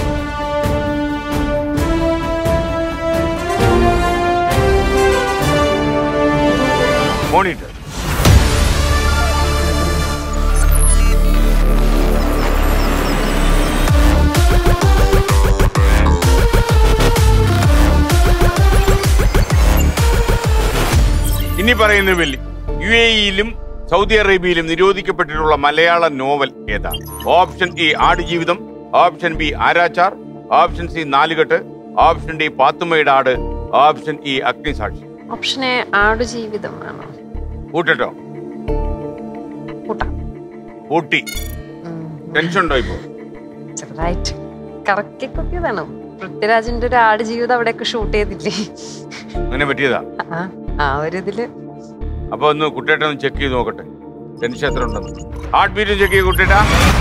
മോണിറ്റർ ഇനി പറയുന്ന വെള്ളി യു എ ഇയിലും സൗദി അറേബ്യയിലും നിരോധിക്കപ്പെട്ടിട്ടുള്ള മലയാള നോവൽ ഏതാണ് option A Aadujeevitham option B Aarachar option C Naalukettu option D പാത്തുമ്മയുടെ ആട് option E Agnisakshi option A ആടുജീവിതമാണ് കൂട്ടട്ടോ കൂട്ടാം ഊട്ടി ഉം. ടെൻഷൻ ഉണ്ടോ ഇപ്പോ ചെറുതായിട്ട് കറക്കി കൊത്തിയതാണ് പൃഥ്വിരാജിന്റെ ഒരു ആടുജീവിതം അവിടെയൊക്കെ ഷൂട്ട് ചെയ്തില്ലേ അങ്ങനെ പറ്റിയതാ ആ ആ ഒരു ഇതില് അപ്പൊ ഒന്ന് കുട്ടേട്ട ഒന്ന് ചെക്ക് ചെയ്ത് നോക്കട്ടെ ടെൻഷൻ എത്ര ഉണ്ടെന്ന് ഹാർട്ട് ബീറ്റ് ചെക്ക് ചെയ്ത് കുട്ടേട്ടാ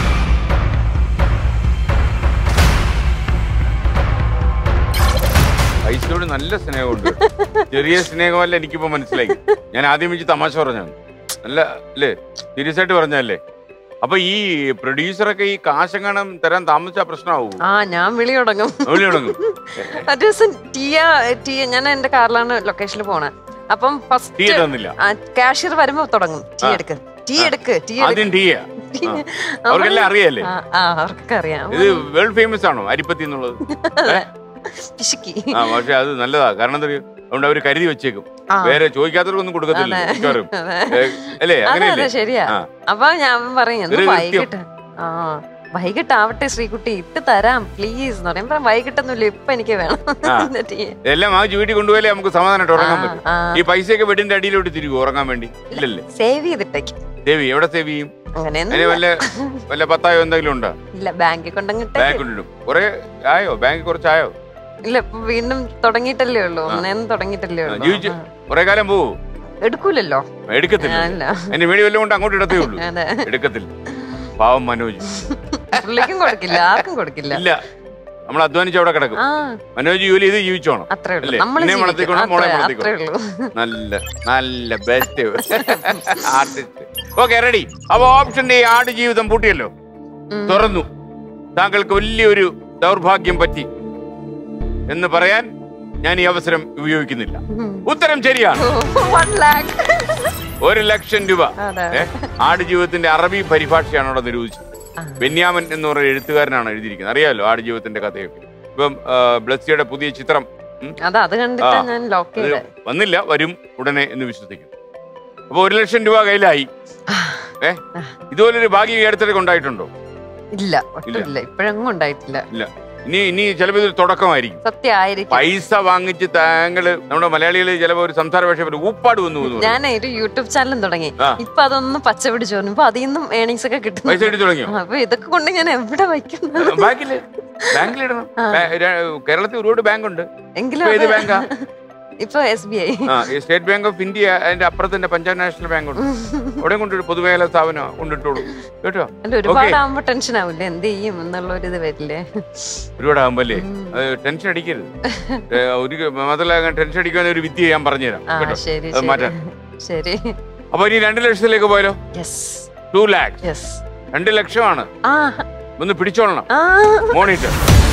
പൈസയോട് നല്ല സ്നേഹമുണ്ട് ചെറിയ സ്നേഹമല്ല എനിക്കിപ്പോ മനസ്സിലായി ഞാൻ ആദ്യം വെച്ച് തമാശ പറഞ്ഞാണ് നല്ല അല്ലേ സീരിയസ് ആയിട്ട് പറഞ്ഞല്ലേ അപ്പൊ ഈ പ്രൊഡ്യൂസറൊക്കെ ഈ കാശെങ്ങാനും തരാൻ താമസിച്ച പ്രശ്നമാവൂ ആ ഞാൻ വിളി തുടങ്ങും വിളി തുടങ്ങും ഒരു ദിവസം ടീയ ടീ ഞാൻ എന്റെ കാറിലാണ് ലൊക്കേഷനിൽ പോണേ അപ്പം ടീ ഫസ്റ്റ് തന്നില്ല കാഷ്യർ വരുമ്പോ തുടങ്ങും ടീ ആ. എടുക്ക് ടീ ആ. എടുക്ക് ടീ ആദ്യം ടീയാ ടീ- ആ. അപ്പൊ അവർക്കെല്ലാം അറിയാലേ ആ, ആ അവർക്കൊക്കെ അറിയാം ഇത് വേൾഡ് ഫേമസ് ആണോ അരിപ്പത്തി എന്നുള്ളത് ഏ? പിശുക്കി ആ പക്ഷെ അത് നല്ലതാ കാരണം എന്താ അറിയോ? അതുകൊണ്ട് അവര് കരുതി വെച്ചേക്കും ആ. വേറെ ചോദിക്കാത്തവർക്കൊന്നും കൊടുക്കത്തില്ല അതെ. മിക്കവാറും അതെ. ഏ, അല്ലേ അതെ അങ്ങനെയല്ലേ അതെ ശരിയാ ആ. അപ്പൊ ഞാൻ പറയും "ഒന്ന് ഒരു കൃത്യം. വൈകിട്ട് ആ വൈകിട്ടാവട്ടെ ശ്രീകുട്ടി ഇട്ട് തരാം പ്ലീസ് എന്ന് പറയുമ്പോ വൈകിട്ടൊന്നുമില്ല ഇപ്പൊ എനിക്ക് വേണം ആ. എന്റെ ടീ. എല്ലാം ആ വീട്ടിൽ കൊണ്ടുപോയാലേ നമുക്ക് സമാധാനമായിട്ട് ഉറങ്ങാൻ ആ, പറ്റും ആ. ഈ പൈസയൊക്കെ വീടിന്റെ അടിയിലോട്ട് തിരികെ ഉറങ്ങാൻ വേണ്ടി ഇല്ലല്ലേ സേവ് ചെയ്തിട്ടേക്ക് സേവ് എവിടെ സേവ് ചെയ്യും അങ്ങനെയൊന്നും അതിന് വല്ല വല്ല പത്തായോ എന്തെങ്കിലും ഉണ്ടോ ഇല്ല ബാങ്കിൽ കൊണ്ടങ്ങിട്ട് ബാങ്ക് കൊണ്ടിടും കുറെ ആയോ ബാങ്ക് കുറച്ചായോ ഇല്ല ഇപ്പൊ വീണ്ടും തുടങ്ങിയിട്ടല്ലേ ഉള്ളൂ ഒന്നേന്ന് തുടങ്ങിയിട്ടല്ലേ ആ, ഉള്ളൂ ജീവിച്ച് ആ. കുറെ കാലം പോവൂ എടുക്കൂലല്ലോ എടുക്കത്തില്ല അല്ല എന്റെ വീട് വല്ലതും കൊണ്ട് അങ്ങോട്ട് ഇടത്തേ ഉള്ളൂ അതെ എടുക്കത്തില്ല പാവം മനോജ് പുള്ളിക്കും കൊടുക്കില്ല ആർക്കും കൊടുക്കില്ല ഇല്ല നമ്മൾ അധ്വാനിച്ച് അവിടെ കിടക്കും ആ മനോജ് ജോലി ചെയ്ത് ജീവിച്ചോണം അത്രേ ഉള്ളൂ അല്ലേ? നമ്മൾ എന്നെ വളർത്തിക്കോണം, മോളെ അത്രേ വളർത്തിക്കോണം. ഉള്ളൂ നല്ല നല്ല ബെസ്റ്റ് ആർട്ടിസ്റ്റ് ഓക്കെ റെഡി അപ്പൊ ഓപ്ഷൻ ഡി ആട് ജീവിതം പൂട്ടിയല്ലോ ഉം. തുറന്നു താങ്കൾക്ക് വലിയൊരു ദൗർഭാഗ്യം പറ്റി എന്ന് പറയാൻ ഞാൻ ഈ അവസരം ഉപയോഗിക്കുന്നില്ല ഉം. ഉത്തരം ശരിയാണ് One lakh. ഒരു ലക്ഷം രൂപ അതെ. ഏ? ആടുജീവിതത്തിന്റെ അറബി പരിഭാഷയാണ് അവിടെ നിരൂപിച്ചത് ആ. ബെന്യാമൻ എന്ന് പറയുന്ന എഴുത്തുകാരനാണ് എഴുതിയിരിക്കുന്നത് അറിയാമല്ലോ ആടുജീവിതത്തിന്റെ കഥയൊക്കെ ഇപ്പം ആ, ബ്ലസ്സിയുടെ പുതിയ ചിത്രം ഉം, അതാ അത് കണ്ടിട്ട് ആ. ഞാൻ ലോക്ക് അത് ചെയ്ത് വന്നില്ല വരും ഉടനെ എന്ന് വിശ്വസിക്കുന്നു അപ്പൊ ഒരു ലക്ഷം രൂപ കയ്യിലായി ഏ ഇതുപോലൊരു ഭാഗ്യം ഈ അടുത്തിടയ്ക്ക് ഉണ്ടായിട്ടുണ്ടോ ഇല്ല ഒട്ടും ഇല്ല ഇപ്പോഴെങ്ങും ഉണ്ടായിട്ടില്ല ഇല്ല ഇനി ഇനി ചിലപ്പോൾ ഇതൊരു തുടക്കമായിരിക്കും സത്യമായിരിക്കും പൈസ വാങ്ങിച്ച് താങ്കള് നമ്മുടെ മലയാളികൾ ചിലപ്പോൾ ഒരു സംസാര ഭാഷ പറയും ഊപ്പാട് വന്നു എന്ന് പറയും. ഞാൻ ഒരു യൂട്യൂബ് ചാനലും തുടങ്ങി ആ. ഇപ്പൊ അതൊന്നും പച്ച പിടിച്ചു വന്നു ഇപ്പൊ അതിൽ നിന്നും ഏണിങ്സ് ഒക്കെ കിട്ടും പൈസ കിട്ടി തുടങ്ങിയോ അപ്പൊ ഇതൊക്കെ കൊണ്ട് ഞാൻ എവിടെ വയ്ക്കുന്നത് ബാങ്കില് ബാങ്കിലിടണം ആ. ബാ- ര- കേരളത്തിൽ ഒരുപാട് ബാങ്ക് ഉണ്ട് എങ്കിലും ഇപ്പൊ ഏത് അത് ബാങ്കാ? ഇപ്പൊ എസ് ബി ഐ ആ ഈ സ്റ്റേറ്റ് ബാങ്ക് ഓഫ് ഇന്ത്യ അതിന്റെ അപ്പുറത്ത് തന്നെ പഞ്ചാബ് നാഷണൽ ബാങ്ക് ഉണ്ട് അവിടെ കൊണ്ടൊരു പൊതുമേഖലാ സ്ഥാപനം കൊണ്ടിട്ടോളൂ കേട്ടോ അല്ല ഒരുപാട് Okay. ആവുമ്പോ ടെൻഷൻ ആവില്ലേ എന്ത് ചെയ്യും എന്നുള്ള ഒരു ഇത് വരില്ലേ ഒരുപാട് ആകുമ്പല്ലേ അത് ടെൻഷൻ അടിക്കരുത് ഏ, ഒരു മാത്രമല്ല ടെൻഷൻ അടിക്കാൻ ഒരു വിദ്യ ഞാൻ പറഞ്ഞുതരാം ആ കേട്ടോ ശരി അത് ശരി മാറ്റാൻ ശരി അപ്പൊ ഇനി രണ്ട് ലക്ഷത്തിലേക്ക് പോയാലോ യെസ് ടു ലാക്സ് യെസ് രണ്ട് ലക്ഷമാണ് ആ ഒന്ന് പിടിച്ചോളണം ആ മോണിറ്റർ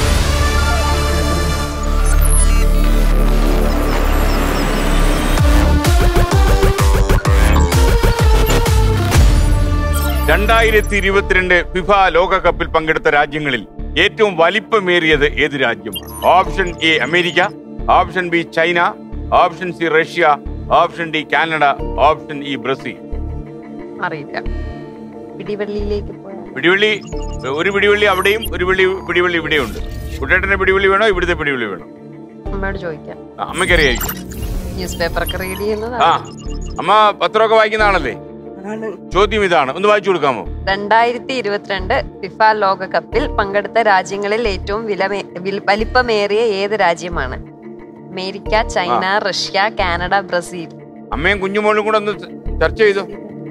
രണ്ടായിരത്തി ഇരുപത്തിരണ്ട് ഫിഫ ലോകകപ്പിൽ പങ്കെടുത്ത രാജ്യങ്ങളിൽ ഏറ്റവും വലിപ്പമേറിയത് ഏത് രാജ്യമാണ് option A America option B China option C Russia option D Canada option E Brazil അറിയില്ല പിടിവള്ളിയിലേക്ക് പോയാൽ പിടിവള്ളി ഒരു പിടിവള്ളി അവിടെയും ഒരു പിടി പിടിവള്ളി ഇവിടെയും ഉണ്ട് കുട്ടേട്ടന്റെ പിടിവള്ളി വേണോ ഇവിടുത്തെ പിടിവള്ളി വേണോ അമ്മയോട് ചോദിക്കാം ആ, അമ്മയ്ക്കറിയായിരിക്കും ന്യൂസ് പേപ്പർ ഒക്കെ റീഡ് ആ ചെയ്യുന്നതാണ് അമ്മ പത്രമൊക്കെ വായിക്കുന്ന ആളല്ലേ ആണ് ചോദ്യം ഇതാണ് ഒന്ന് വായിച്ചു കൊടുക്കാമോ രണ്ടായിരത്തി ഇരുപത്തിരണ്ട് ഫിഫ ലോകകപ്പിൽ പങ്കെടുത്ത രാജ്യങ്ങളിൽ ഏറ്റവും വിലമേ വിൽ- വലിപ്പമേറിയ ഏത് രാജ്യമാണ് America China Russia Canada Brazil അമ്മയും കുഞ്ഞുമോളും കൂടെ ഒന്ന് ചർച്ച ചെയ്തോ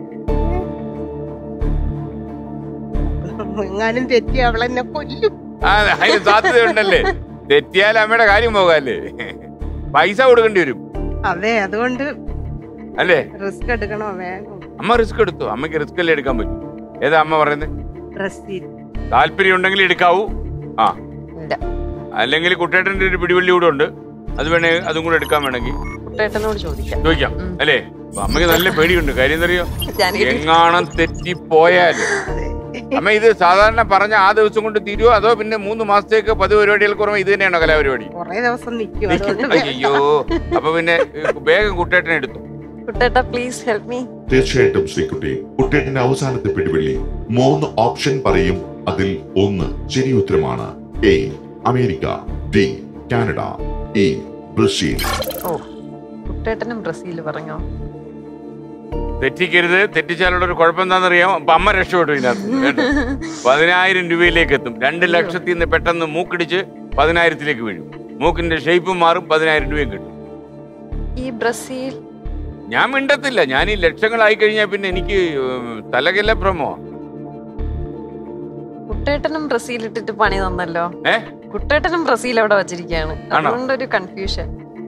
എങ്ങാനും തെറ്റി അവളെന്നെ കൊല്ലും ആ അതിന് സാധ്യതയുണ്ടല്ലേ തെറ്റിയാൽ അമ്മയുടെ കാര്യം പോകാല്ലേ പൈസ കൊടുക്കേണ്ടി വരും അതെ അതുകൊണ്ട് അല്ലേ റിസ്ക് എടുക്കണോ വേഗം അമ്മ റിസ്ക് എടുത്തു അമ്മയ്ക്ക് റിസ്ക് അല്ലേ എടുക്കാൻ പറ്റും ഏതാ അമ്മ പറയുന്നത് ബ്രസീൽ താല്പര്യം ഉണ്ടെങ്കിൽ എടുക്കാവൂ ആ ഇല്ല അല്ലെങ്കിൽ കുട്ടേട്ടന്റെ ഒരു പിടിവള്ളി കൂടെ ഉണ്ട് അത് വേണേ അതും കൂടെ എടുക്കാൻ വേണമെങ്കിൽ കുട്ടേട്ടനോട് ചോദിക്കാം ചോദിക്കാം ഉം. അല്ലേ അപ്പൊ അമ്മയ്ക്ക് നല്ല പേടിയുണ്ട് കാര്യം എന്തറിയോ ഞാൻ എങ്ങാണം തെറ്റിപ്പോയാല് അമ്മ ഇത് സാധാരണ പറഞ്ഞ ആ ദിവസം കൊണ്ട് തീരുവോ അതോ പിന്നെ മൂന്ന് മാസത്തേക്ക് പതിവ് പരിപാടികൾക്ക് കുറവ് ഇത് തന്നെയാണോ കലാപരിപാടി കൊറേ ദിവസം നിക്കും അതുകൊണ്ട് അയ്യോ അപ്പൊ പിന്നെ ഏ, വേഗം കുട്ടേട്ടനെ എടുത്തു കുട്ടേട്ട പ്ലീസ് ഹെൽപ്പ് മീ തീർച്ചയായിട്ടും ശ്രീകുട്ടി കുട്ടേട്ടന്റെ അവസാനത്തെ പിടിവള്ളി മൂന്ന് ഓപ്ഷൻ പറയും അതിൽ ഒന്ന് ശരി ഉത്തരമാണ് A America D Canada E Brazil ഓ കുട്ടേട്ടനും ബ്രസീൽ പറഞ്ഞോ തെറ്റിക്കരുത് തെറ്റിച്ചാലുള്ള ഒരു കുഴപ്പം എന്താണെന്നറിയാം അപ്പൊ അമ്മ രക്ഷപ്പെട്ടു ഇതിനകത്ത് കേട്ടോ പതിനായിരം രൂപയിലേക്ക് എത്തും രണ്ട് ലക്ഷത്തിൽ നിന്ന് പെട്ടെന്ന് മൂക്കിടിച്ച് പതിനായിരത്തിലേക്ക് വീഴും മൂക്കിന്റെ ഷേപ്പും മാറും പതിനായിരം രൂപയും കിട്ടും ഈ ബ്രസീൽ ഞാൻ മിണ്ടത്തില്ല ഞാൻ ഈ ലക്ഷങ്ങളായി കഴിഞ്ഞാൽ പിന്നെ എനിക്ക് ഉം, തലകല്ല ഭ്രമോ കുട്ടേട്ടനും ബ്രസീൽ ഇട്ടിട്ട് പണി തന്നല്ലോ ഏ കുട്ടേട്ടനും ബ്രസീൽ അവിടെ വച്ചിരിക്കുകയാണ് ആണോ? അതുകൊണ്ടൊരു confusion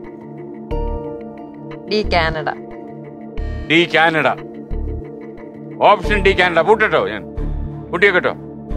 D Canada D Canada option D Canada പൂട്ടട്ടോ ഞാൻ പൂട്ടിയെ കേട്ടോ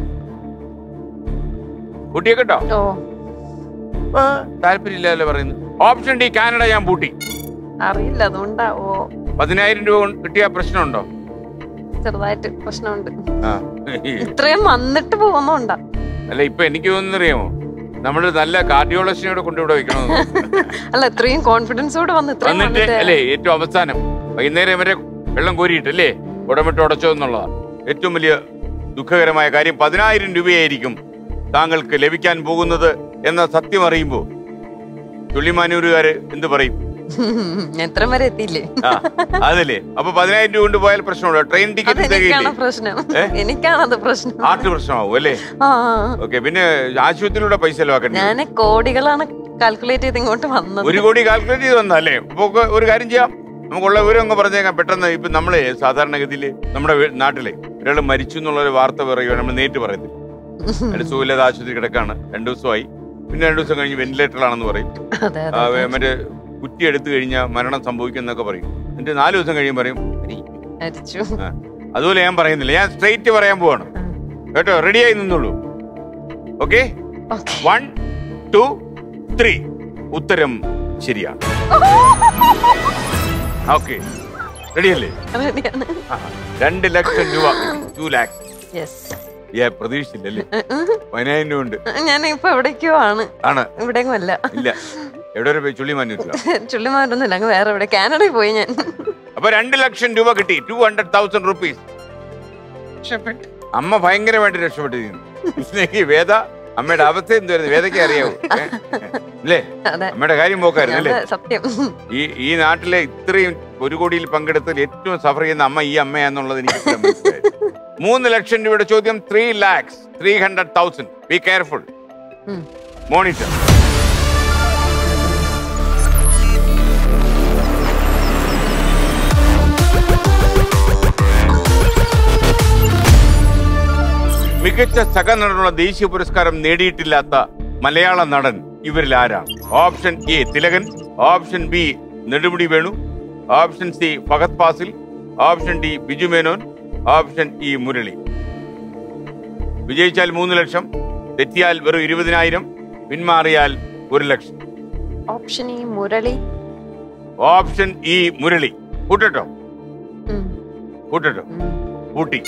പൂട്ടിയെ കേട്ടോ ഓ താല്പര്യമില്ലല്ലോ പറയുന്നു ഓപ്ഷൻ ഡി കാനഡ ഞാൻ പൂട്ടി അറിയില്ല അതുകൊണ്ടാ ഓ പതിനായിരം രൂപ കൊണ്ട് കിട്ടിയ പ്രശ്നമുണ്ടോ ചെറുതായിട്ട് പ്രശ്നമുണ്ട് ആ ഇത്രയും വന്നിട്ട് പോകുന്നുണ്ടാ അല്ല ഇപ്പൊ എനിക്ക് തോന്നുന്നറിയാമോ നമ്മള് നല്ല കാർഡിയോളജിനോട് കൊണ്ടുവിടെ വെക്കണം അല്ല ഇത്രയും കോൺഫിഡൻസോട് വന്ന് ഇത്രയും എന്നിട്ട് വന്നിട്ട് അല്ലേ ഏറ്റവും അവസാനം വൈകുന്നേരം വരെ വെള്ളം കോരിയിട്ട് അല്ലേ ഉടമിട്ട് ഉടച്ചോ എന്നുള്ളതാണ് ഏറ്റവും വലിയ ദുഃഖകരമായ കാര്യം പതിനായിരം രൂപയായിരിക്കും താങ്കൾക്ക് ലഭിക്കാൻ പോകുന്നത് എന്ന സത്യം അറിയുമ്പോ ചുള്ളിമാനൂരുകാര് എന്ത് പറയും എത്ര വരെ എത്തിയില്ലേ ആ അതല്ലേ അപ്പൊ പതിനായിരം രൂപ കൊണ്ട് പോയാൽ പ്രശ്നമുണ്ടോ ട്രെയിൻ ടിക്കറ്റ് അതെനിക്കാണ് തികയില്ലേ പ്രശ്നം ഏ? എനിക്കാണത് പ്രശ്നം ആർട്ട് പ്രശ്നമാവും അല്ലേ ആ ഓക്കെ പിന്നെ ആശുപത്രിയിലൂടെ പൈസ ചെലവാക്കണ്ടേ ഞാൻ കോടികളാണ് കാൽക്കുലേറ്റ് ചെയ്ത് ഇങ്ങോട്ട് വന്നത് ഒരു കോടി കാൽക്കുലേറ്റ് ചെയ്ത് വന്നല്ലേ അപ്പൊ ഒക്കെ ഒരു കാര്യം ചെയ്യാം നമുക്കുള്ള വിവരം അങ്ങ് പറഞ്ഞേക്കാം പെട്ടെന്ന് ഇപ്പൊ നമ്മളെ സാധാരണഗതിയിൽ നമ്മുടെ വീ- നാട്ടിലെ ഒരാൾ മരിച്ചു എന്നുള്ള ഒരു വാർത്ത പറയുക നമ്മൾ നേരിട്ട് പറയത്തില്ല അയാൾ സുഖമില്ലാതെ ആശുപത്രി കിടക്കാണ് രണ്ടു ദിവസമായി പിന്നെ രണ്ടു ദിവസം കഴിഞ്ഞ് വെന്റിലേറ്ററിലാണെന്ന് പറയും അതെ ആ, അതെ വേ- മറ്റേ കുറ്റി എടുത്തു കഴിഞ്ഞാൽ മരണം സംഭവിക്കുന്നൊക്കെ പറയും എന്നിട്ട് നാല് ദിവസം കഴിയും പറയും "മരിക്കും." മരിച്ചു ആ. അതുപോലെ ഞാൻ പറയുന്നില്ല ഞാൻ സ്ട്രെയിറ്റ് പറയാൻ പോവാണ് കേട്ടോ റെഡിയായി നിന്നുള്ളൂ okay okay one two three ഉത്തരം ശരിയാണ് ഓക്കെ റെഡിയല്ലേ റെഡിയാണ് ആ, രണ്ട് ലക്ഷം രൂപ ടു ലാക്സ് യെസ് ഏ പ്രതീക്ഷിച്ചില്ലല്ലേ പതിനായിരം രൂപ ഉണ്ട് ഞാൻ ഇപ്പൊ എവിടേക്കോ ആണ് ആണ് ഇവിടെയും അല്ല ഇല്ല എവിടെ വരെ പോയി ചുള്ളിമാനൂരിലാണ് ചുള്ളിമാരൊന്നുമില്ല അങ്ങ് വേറെ എവിടെ കാനഡയിൽ പോയി ഞാൻ അപ്പൊ രണ്ട് ലക്ഷം രൂപ കിട്ടി ടു ഹൺഡ്രഡ് തൗസൻഡ് റുപ്പീസ് രക്ഷപ്പെട്ടു അമ്മ ഭയങ്കരമായിട്ട് രക്ഷപ്പെട്ടിരുന്നു കൃഷ്ണയ്ക്ക് വേദ അമ്മയുടെ അവസ്ഥ എന്തുവായിരുന്നു വേദയ്ക്ക് അറിയാവൂ ഏ? അല്ലേ അതെ അമ്മയുടെ കാര്യം പോക്കായിരുന്നു അല്ലേ അതെ സത്യം ഈ ഈ നാട്ടിലെ ഇത്രയും ഒരു കോടിയിൽ പങ്കെടുത്തതിൽ ഏറ്റവും സഫർ ചെയ്യുന്ന അമ്മ ഈ അമ്മയാന്നുള്ളത് എനിക്ക് ഇപ്പോഴാ മനസ്സിലായത്. മൂന്ന് ലക്ഷം രൂപയുടെ ചോദ്യം three lakhs three hundred thousand be careful ഉം. മോണിറ്റർ മികച്ച സഹനടനുള്ള ദേശീയ പുരസ്കാരം നേടിയിട്ടില്ലാത്ത മലയാള നടൻ ഇവരിൽ ആരാണ് option A Thilakan option B Nedumudi Venu option C Fahadh Faasil option D Biju Menon option E Murali വിജയിച്ചാൽ മൂന്ന് ലക്ഷം തെറ്റിയാൽ വെറും ഇരുപതിനായിരം പിന്മാറിയാൽ ഒരു ലക്ഷം option E Murali option E Murali കൂട്ടട്ടോ ഉം, കൂട്ടട്ടോ ഉം. കൂട്ടി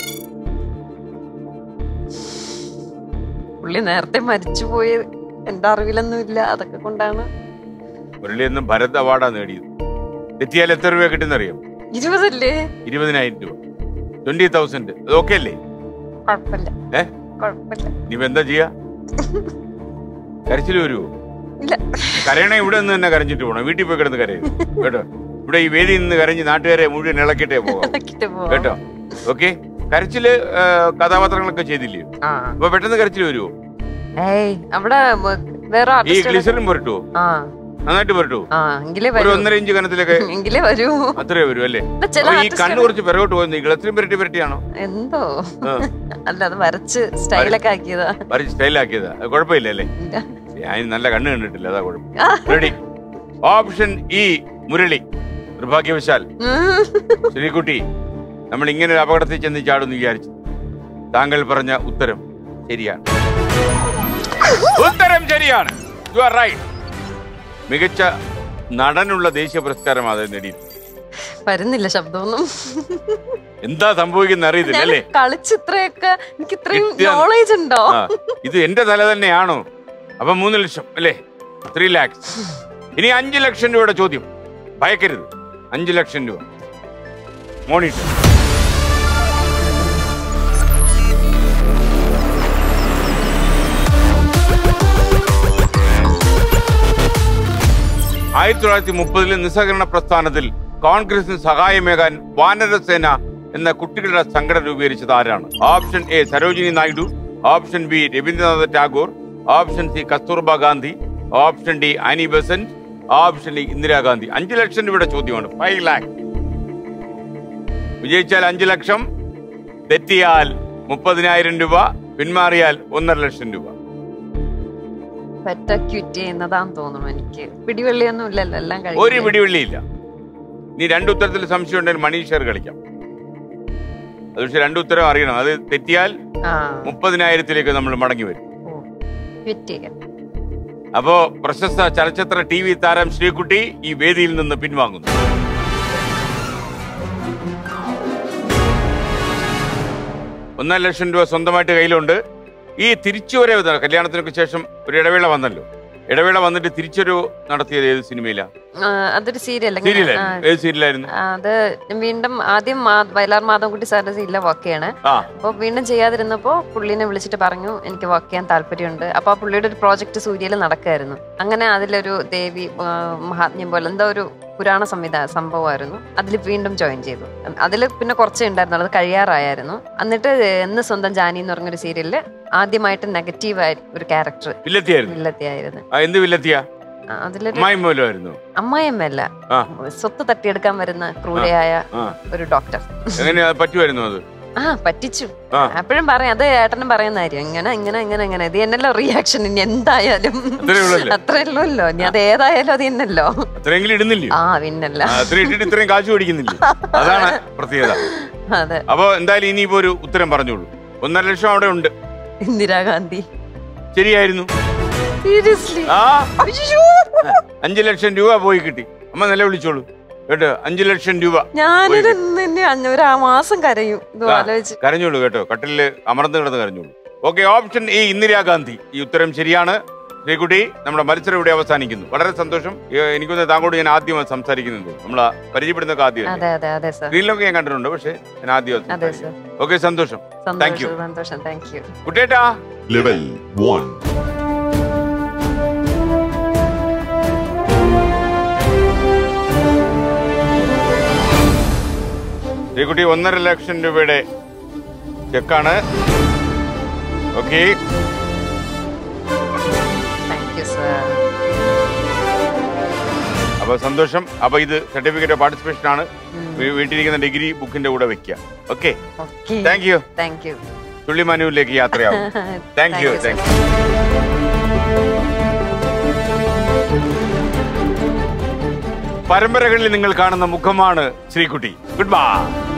പുള്ളി നേരത്തെ മരിച്ചുപോയി എന്റെ അറിവിലൊന്നും ഇല്ല അതൊക്കെ കൊണ്ടാണ് മുരളി എന്നും ഭരത് അവാർഡാ നേടിയത് തെറ്റിയാൽ എത്ര രൂപ കിട്ടുന്നറിയാം ഇരുപതല്ലേ ഇരുപതിനായിരം രൂപ ട്വന്റി തൗസൻഡ് അത് ഓക്കെ അല്ലേ കുഴപ്പമില്ല ഏ? കുഴപ്പമില്ല നീ ഇപ്പൊ എന്താ ചെയ്യാ കരച്ചിൽ വരുമോ ഇല്ല കരയണ ഇവിടെ നിന്ന് തന്നെ കരഞ്ഞിട്ട് പോകണം വീട്ടിൽ പോയി കിടന്ന് കരയും കേട്ടോ ഇവിടെ ഈ വേദിയിൽ നിന്ന് കരഞ്ഞ് നാട്ടുകാരെ മുഴുവൻ ഇളക്കിട്ടേ പോകാം ഇടയ്ക്കിട്ട് പോവാം. കേട്ടോ ഓക്കെ കരച്ചില് ആ, കഥാപാത്രങ്ങളൊക്കെ ചെയ്തില്ലേ ആ അപ്പൊ പെട്ടെന്ന് കരച്ചിൽ വരുമോ ഏയ് അവിടെ വ- വേറെ ഈ ആർട്ടിസ്റ്റുകൾ ഗ്ലിസറിൻ പുരട്ടുവോ ആ നന്നായിട്ട് പുരട്ടുവോ ആ എങ്കിലേ ഒരു വരൂ ഒന്നര ഇഞ്ച് കനത്തിലൊക്കെ എങ്കിലേ വരൂ അത്രേ വരും അല്ലേ ഇല്ല, ചില അപ്പൊ ഈ artist കണ്ണ് കള് കുറച്ച് പിറകോട്ട് പോകുന്നു ഈ ഗ്ലസറിൻ പുരട്ടി പുരട്ടിയാണോ എന്തോ ആ. അല്ല അത് വരച്ച് സ്റ്റൈലൊക്കെ ആക്കിയതാ വരച്ച് സ്റ്റൈലാക്കിയതാ അത് കുഴപ്പമില്ല അല്ലേ ഇല്ല. ഞാൻ നല്ല കണ്ണ് കണ്ടിട്ടില്ല അതാ കുഴപ്പം റെഡി ഓപ്ഷൻ ഇ മുരളി നിർഭാഗ്യവശാൽ ഉം. ശ്രീകുട്ടി നമ്മൾ ഇങ്ങനെ ഒരു അപകടത്തിൽ ചെന്ന് ചാടുന്നു വിചാരിച്ചു താങ്കൾ പറഞ്ഞ ഉത്തരം ശരിയാണ് ഉത്തരം ശരിയാണ് യു ആർ റൈറ്റ് മികച്ച നടനുള്ള ദേശീയ പുരസ്കാരം അത് നേടി വരുന്നില്ല ശബ്ദമൊന്നും എന്താ സംഭവിക്കുന്ന അറിയത്തില്ല ഞാൻ അല്ലേ കളിച്ച് ഇത്രയൊക്കെ എനിക്ക് ഇത്രയും കിട്ടിയ- നോളേജ് ഉണ്ടോ ആ, ഇത് എന്റെ തല തന്നെയാണോ അപ്പൊ മൂന്ന് ലക്ഷം അല്ലേ ത്രീ ലാക്സ് ഇനി അഞ്ചു ലക്ഷം രൂപയുടെ ചോദ്യം ഭയക്കരുത് അഞ്ചു ലക്ഷം രൂപ മോണിറ്റർ ആയിരത്തി തൊള്ളായിരത്തി മുപ്പതിലെ നിസ്സഹകരണ പ്രസ്ഥാനത്തിൽ കോൺഗ്രസിന് സഹായമേകാൻ വാനരസേന എന്ന കുട്ടികളുടെ സംഘടന രൂപീകരിച്ചത് ആരാണ് option A Sarojini Naidu option B Rabindranath Tagore option C Kasturba Gandhi option D Annie Besant option D Indira Gandhi അഞ്ചു ലക്ഷം രൂപയുടെ ചോദ്യമാണ് ഫൈവ് ലാക്ക് വിജയിച്ചാൽ അഞ്ചു ലക്ഷം തെറ്റിയാൽ മുപ്പതിനായിരം രൂപ പിന്മാറിയാൽ ഒന്നര ലക്ഷം രൂപ പെറ്റ ക്വിറ്റ് ചെയ്യുന്നതാന്ന് തോന്നുന്നു എനിക്ക് പിടിവെള്ളിയൊന്നും ഇല്ലല്ലോ എല്ലാം ഒരു കഴിഞ്ഞു പിടിവെള്ളിയില്ല നീ രണ്ട് ഉത്തരത്തിൽ സംശയം ഉണ്ടെങ്കിൽ മണി ഷെയർ കളിക്കാം അത് പക്ഷെ രണ്ട് ഉത്തരം അറിയണം അത് തെറ്റിയാൽ ആ മുപ്പതിനായിരത്തിലേക്ക് നമ്മൾ മടങ്ങി വരും ഓ ക്വിറ്റ് ചെയ്യാം അപ്പോ പ്രശസ്ത ചലച്ചിത്ര ടി വി താരം ശ്രീകുട്ടി ഈ വേദിയിൽ നിന്ന് പിൻവാങ്ങുന്നു ഒന്നര ലക്ഷം രൂപ സ്വന്തമായിട്ട് കയ്യിലുണ്ട് ഈ തിരിച്ചുവരവ് ന- കല്യാണത്തിനൊക്കെ ശേഷം ഒരു ഇടവേള വന്നല്ലോ ഇടവേള വന്നിട്ട് തിരിച്ചൊരു നടത്തിയത് ഏത് സിനിമയിലാ ആ, അതൊരു സീരിയൽ സീരിയലായിരുന്നു ഏത് സീരിയലായിരുന്നു അത് വീണ്ടും ആദ്യം മാ- വയലാർ മാധവൻകുട്ടി സാറിന്റെ സീരിയലെ വർക്ക് ചെയ്യാണ് ആ അപ്പോൾ വീണ്ടും ചെയ്യാതിരുന്നപ്പോൾ പുള്ളിനെ വിളിച്ചിട്ട് പറഞ്ഞു എനിക്ക് വർക്ക് ചെയ്യാൻ താല്പര്യമുണ്ട് അപ്പോൾ ആ പുള്ളിയുടെ ഒരു പ്രോജക്റ്റ് സൂര്യയിൽ നടക്കായിരുന്നു അങ്ങനെ അതിലൊരു ദേവി ആ, മഹാത്മ്യം പോലെ എന്തോ ഒരു പുരാണ സംവിധാന സംഭവമായിരുന്നു അതിൽ വീണ്ടും ജോയിൻ ചെയ്തു അതിൽ പിന്നെ കുറച്ചേ ഉണ്ടായിരുന്നു അത് കഴിയാറായിരുന്നു എന്നിട്ട് എന്ന് സ്വന്തം ജാനി എന്ന് പറഞ്ഞൊരു സീരിയലിൽ ആദ്യമായിട്ട് നെഗറ്റീവായി ഒരു ക്യാരക്ടർ വില്ലത്തിയായിരുന്നു വില്ലത്തിയായിരുന്നു ആ എന്ത് വില്ലത്തിയ ആ, അതിലൊരു അമ്മായി മൂലമായിരുന്നു അമ്മായിയമ്മയല്ല ആ. സ്വത്ത് തട്ടിയെടുക്കാൻ വരുന്ന ക്രൂരയായ ആ ഒരു ഡോക്ടർ എങ്ങനെയാ പറ്റുമായിരുന്നു അത് ആ പറ്റിച്ചു ആ. എപ്പോഴും പറയാം അത് ഏട്ടനും പറയുന്ന കാര്യം ഇങ്ങനെ ഇങ്ങനെ ഇങ്ങനെ ഇങ്ങനെ ഇത് എന്നല്ലോ റിയാക്ഷൻ ഇനി എന്തായാലും അത്രേ ഉള്ളല്ലേ? അത്രേ ഉള്ളല്ലോ ഇനി അത് ഏതായാലും അത് എന്നല്ലോ അത്രയെങ്കിലും ഇടുന്നില്ലേ ആ പിന്നല്ല ആ, അത്രയും ഇട്ടിട്ട് ഇത്രയും കാശ് പിടിക്കുന്നില്ലേ അതാണ് പ്രത്യേകത അതെ അപ്പൊ എന്തായാലും ഇനിയിപ്പോ ഒരു ഉത്തരം പറഞ്ഞോളൂ ഒന്നര ലക്ഷം അവിടെ ഉണ്ട് ഇന്ദിരാഗാന്ധി ശരിയായിരുന്നു സീരിയസ്ലി ആ അഞ്ചു ലക്ഷം രൂപ പോയി കിട്ടി അമ്മ നിലവിളിച്ചോളൂ കേട്ടോ അഞ്ചു ലക്ഷം രൂപ ഞാനിത് തന്നെ അഞ്ഞ- ഒരു ആ മാസം കരയും ഇത് ആ, ആലോചിച്ച് കരഞ്ഞോളൂ കേട്ടോ കട്ടിലില് അമർന്ന് കിടന്ന് കരഞ്ഞോളൂ ഓക്കെ ഓപ്ഷൻ എ ഇന്ദിരാഗാന്ധി ഈ ഉത്തരം ശരിയാണ് ശ്രീകുട്ടി നമ്മുടെ മത്സരം ഇവിടെ അവസാനിക്കുന്നു വളരെ സന്തോഷം ഏ, എനിക്കൊന്ന് താങ്കളോട് ഞാൻ ആദ്യം സംസാരിക്കുന്നത് നമ്മൾ പരിചയപ്പെടുന്നൊക്കെ ആദ്യം അതെ അതെ അതെ സർ സ്ക്രീനിലൊക്കെ ഞാൻ കണ്ടിട്ടുണ്ട് പക്ഷേ ഞാൻ ആദ്യം അതെ സർ ഓക്കെ സന്തോഷം Thank you. സന്തോഷം സന്തോഷം താങ്ക് യു കുട്ടേട്ടാ ലെവൽ വൺ ശ്രീകുട്ടി ഒന്നര ലക്ഷം രൂപയുടെ ചെക്കാണ് ഓക്കെ താങ്ക് യു സർ അപ്പൊ സന്തോഷം അപ്പൊ ഇത് സർട്ടിഫിക്കറ്റ് ഓഫ് പാർട്ടിസിപ്പേഷൻ ആണ് വീ- വീട്ടിലിരിക്കുന്ന ഡിഗ്രി ബുക്കിന്റെ കൂടെ വെക്കുക okay okay thank you thank you തുള്ളിമാനുവിലേക്ക് യാത്രയാവും താങ്ക് യു താങ്ക് യു പരമ്പരകളിൽ നിങ്ങൾ കാണുന്ന മുഖമാണ് ശ്രീകുട്ടി ഗുഡ് ബൈ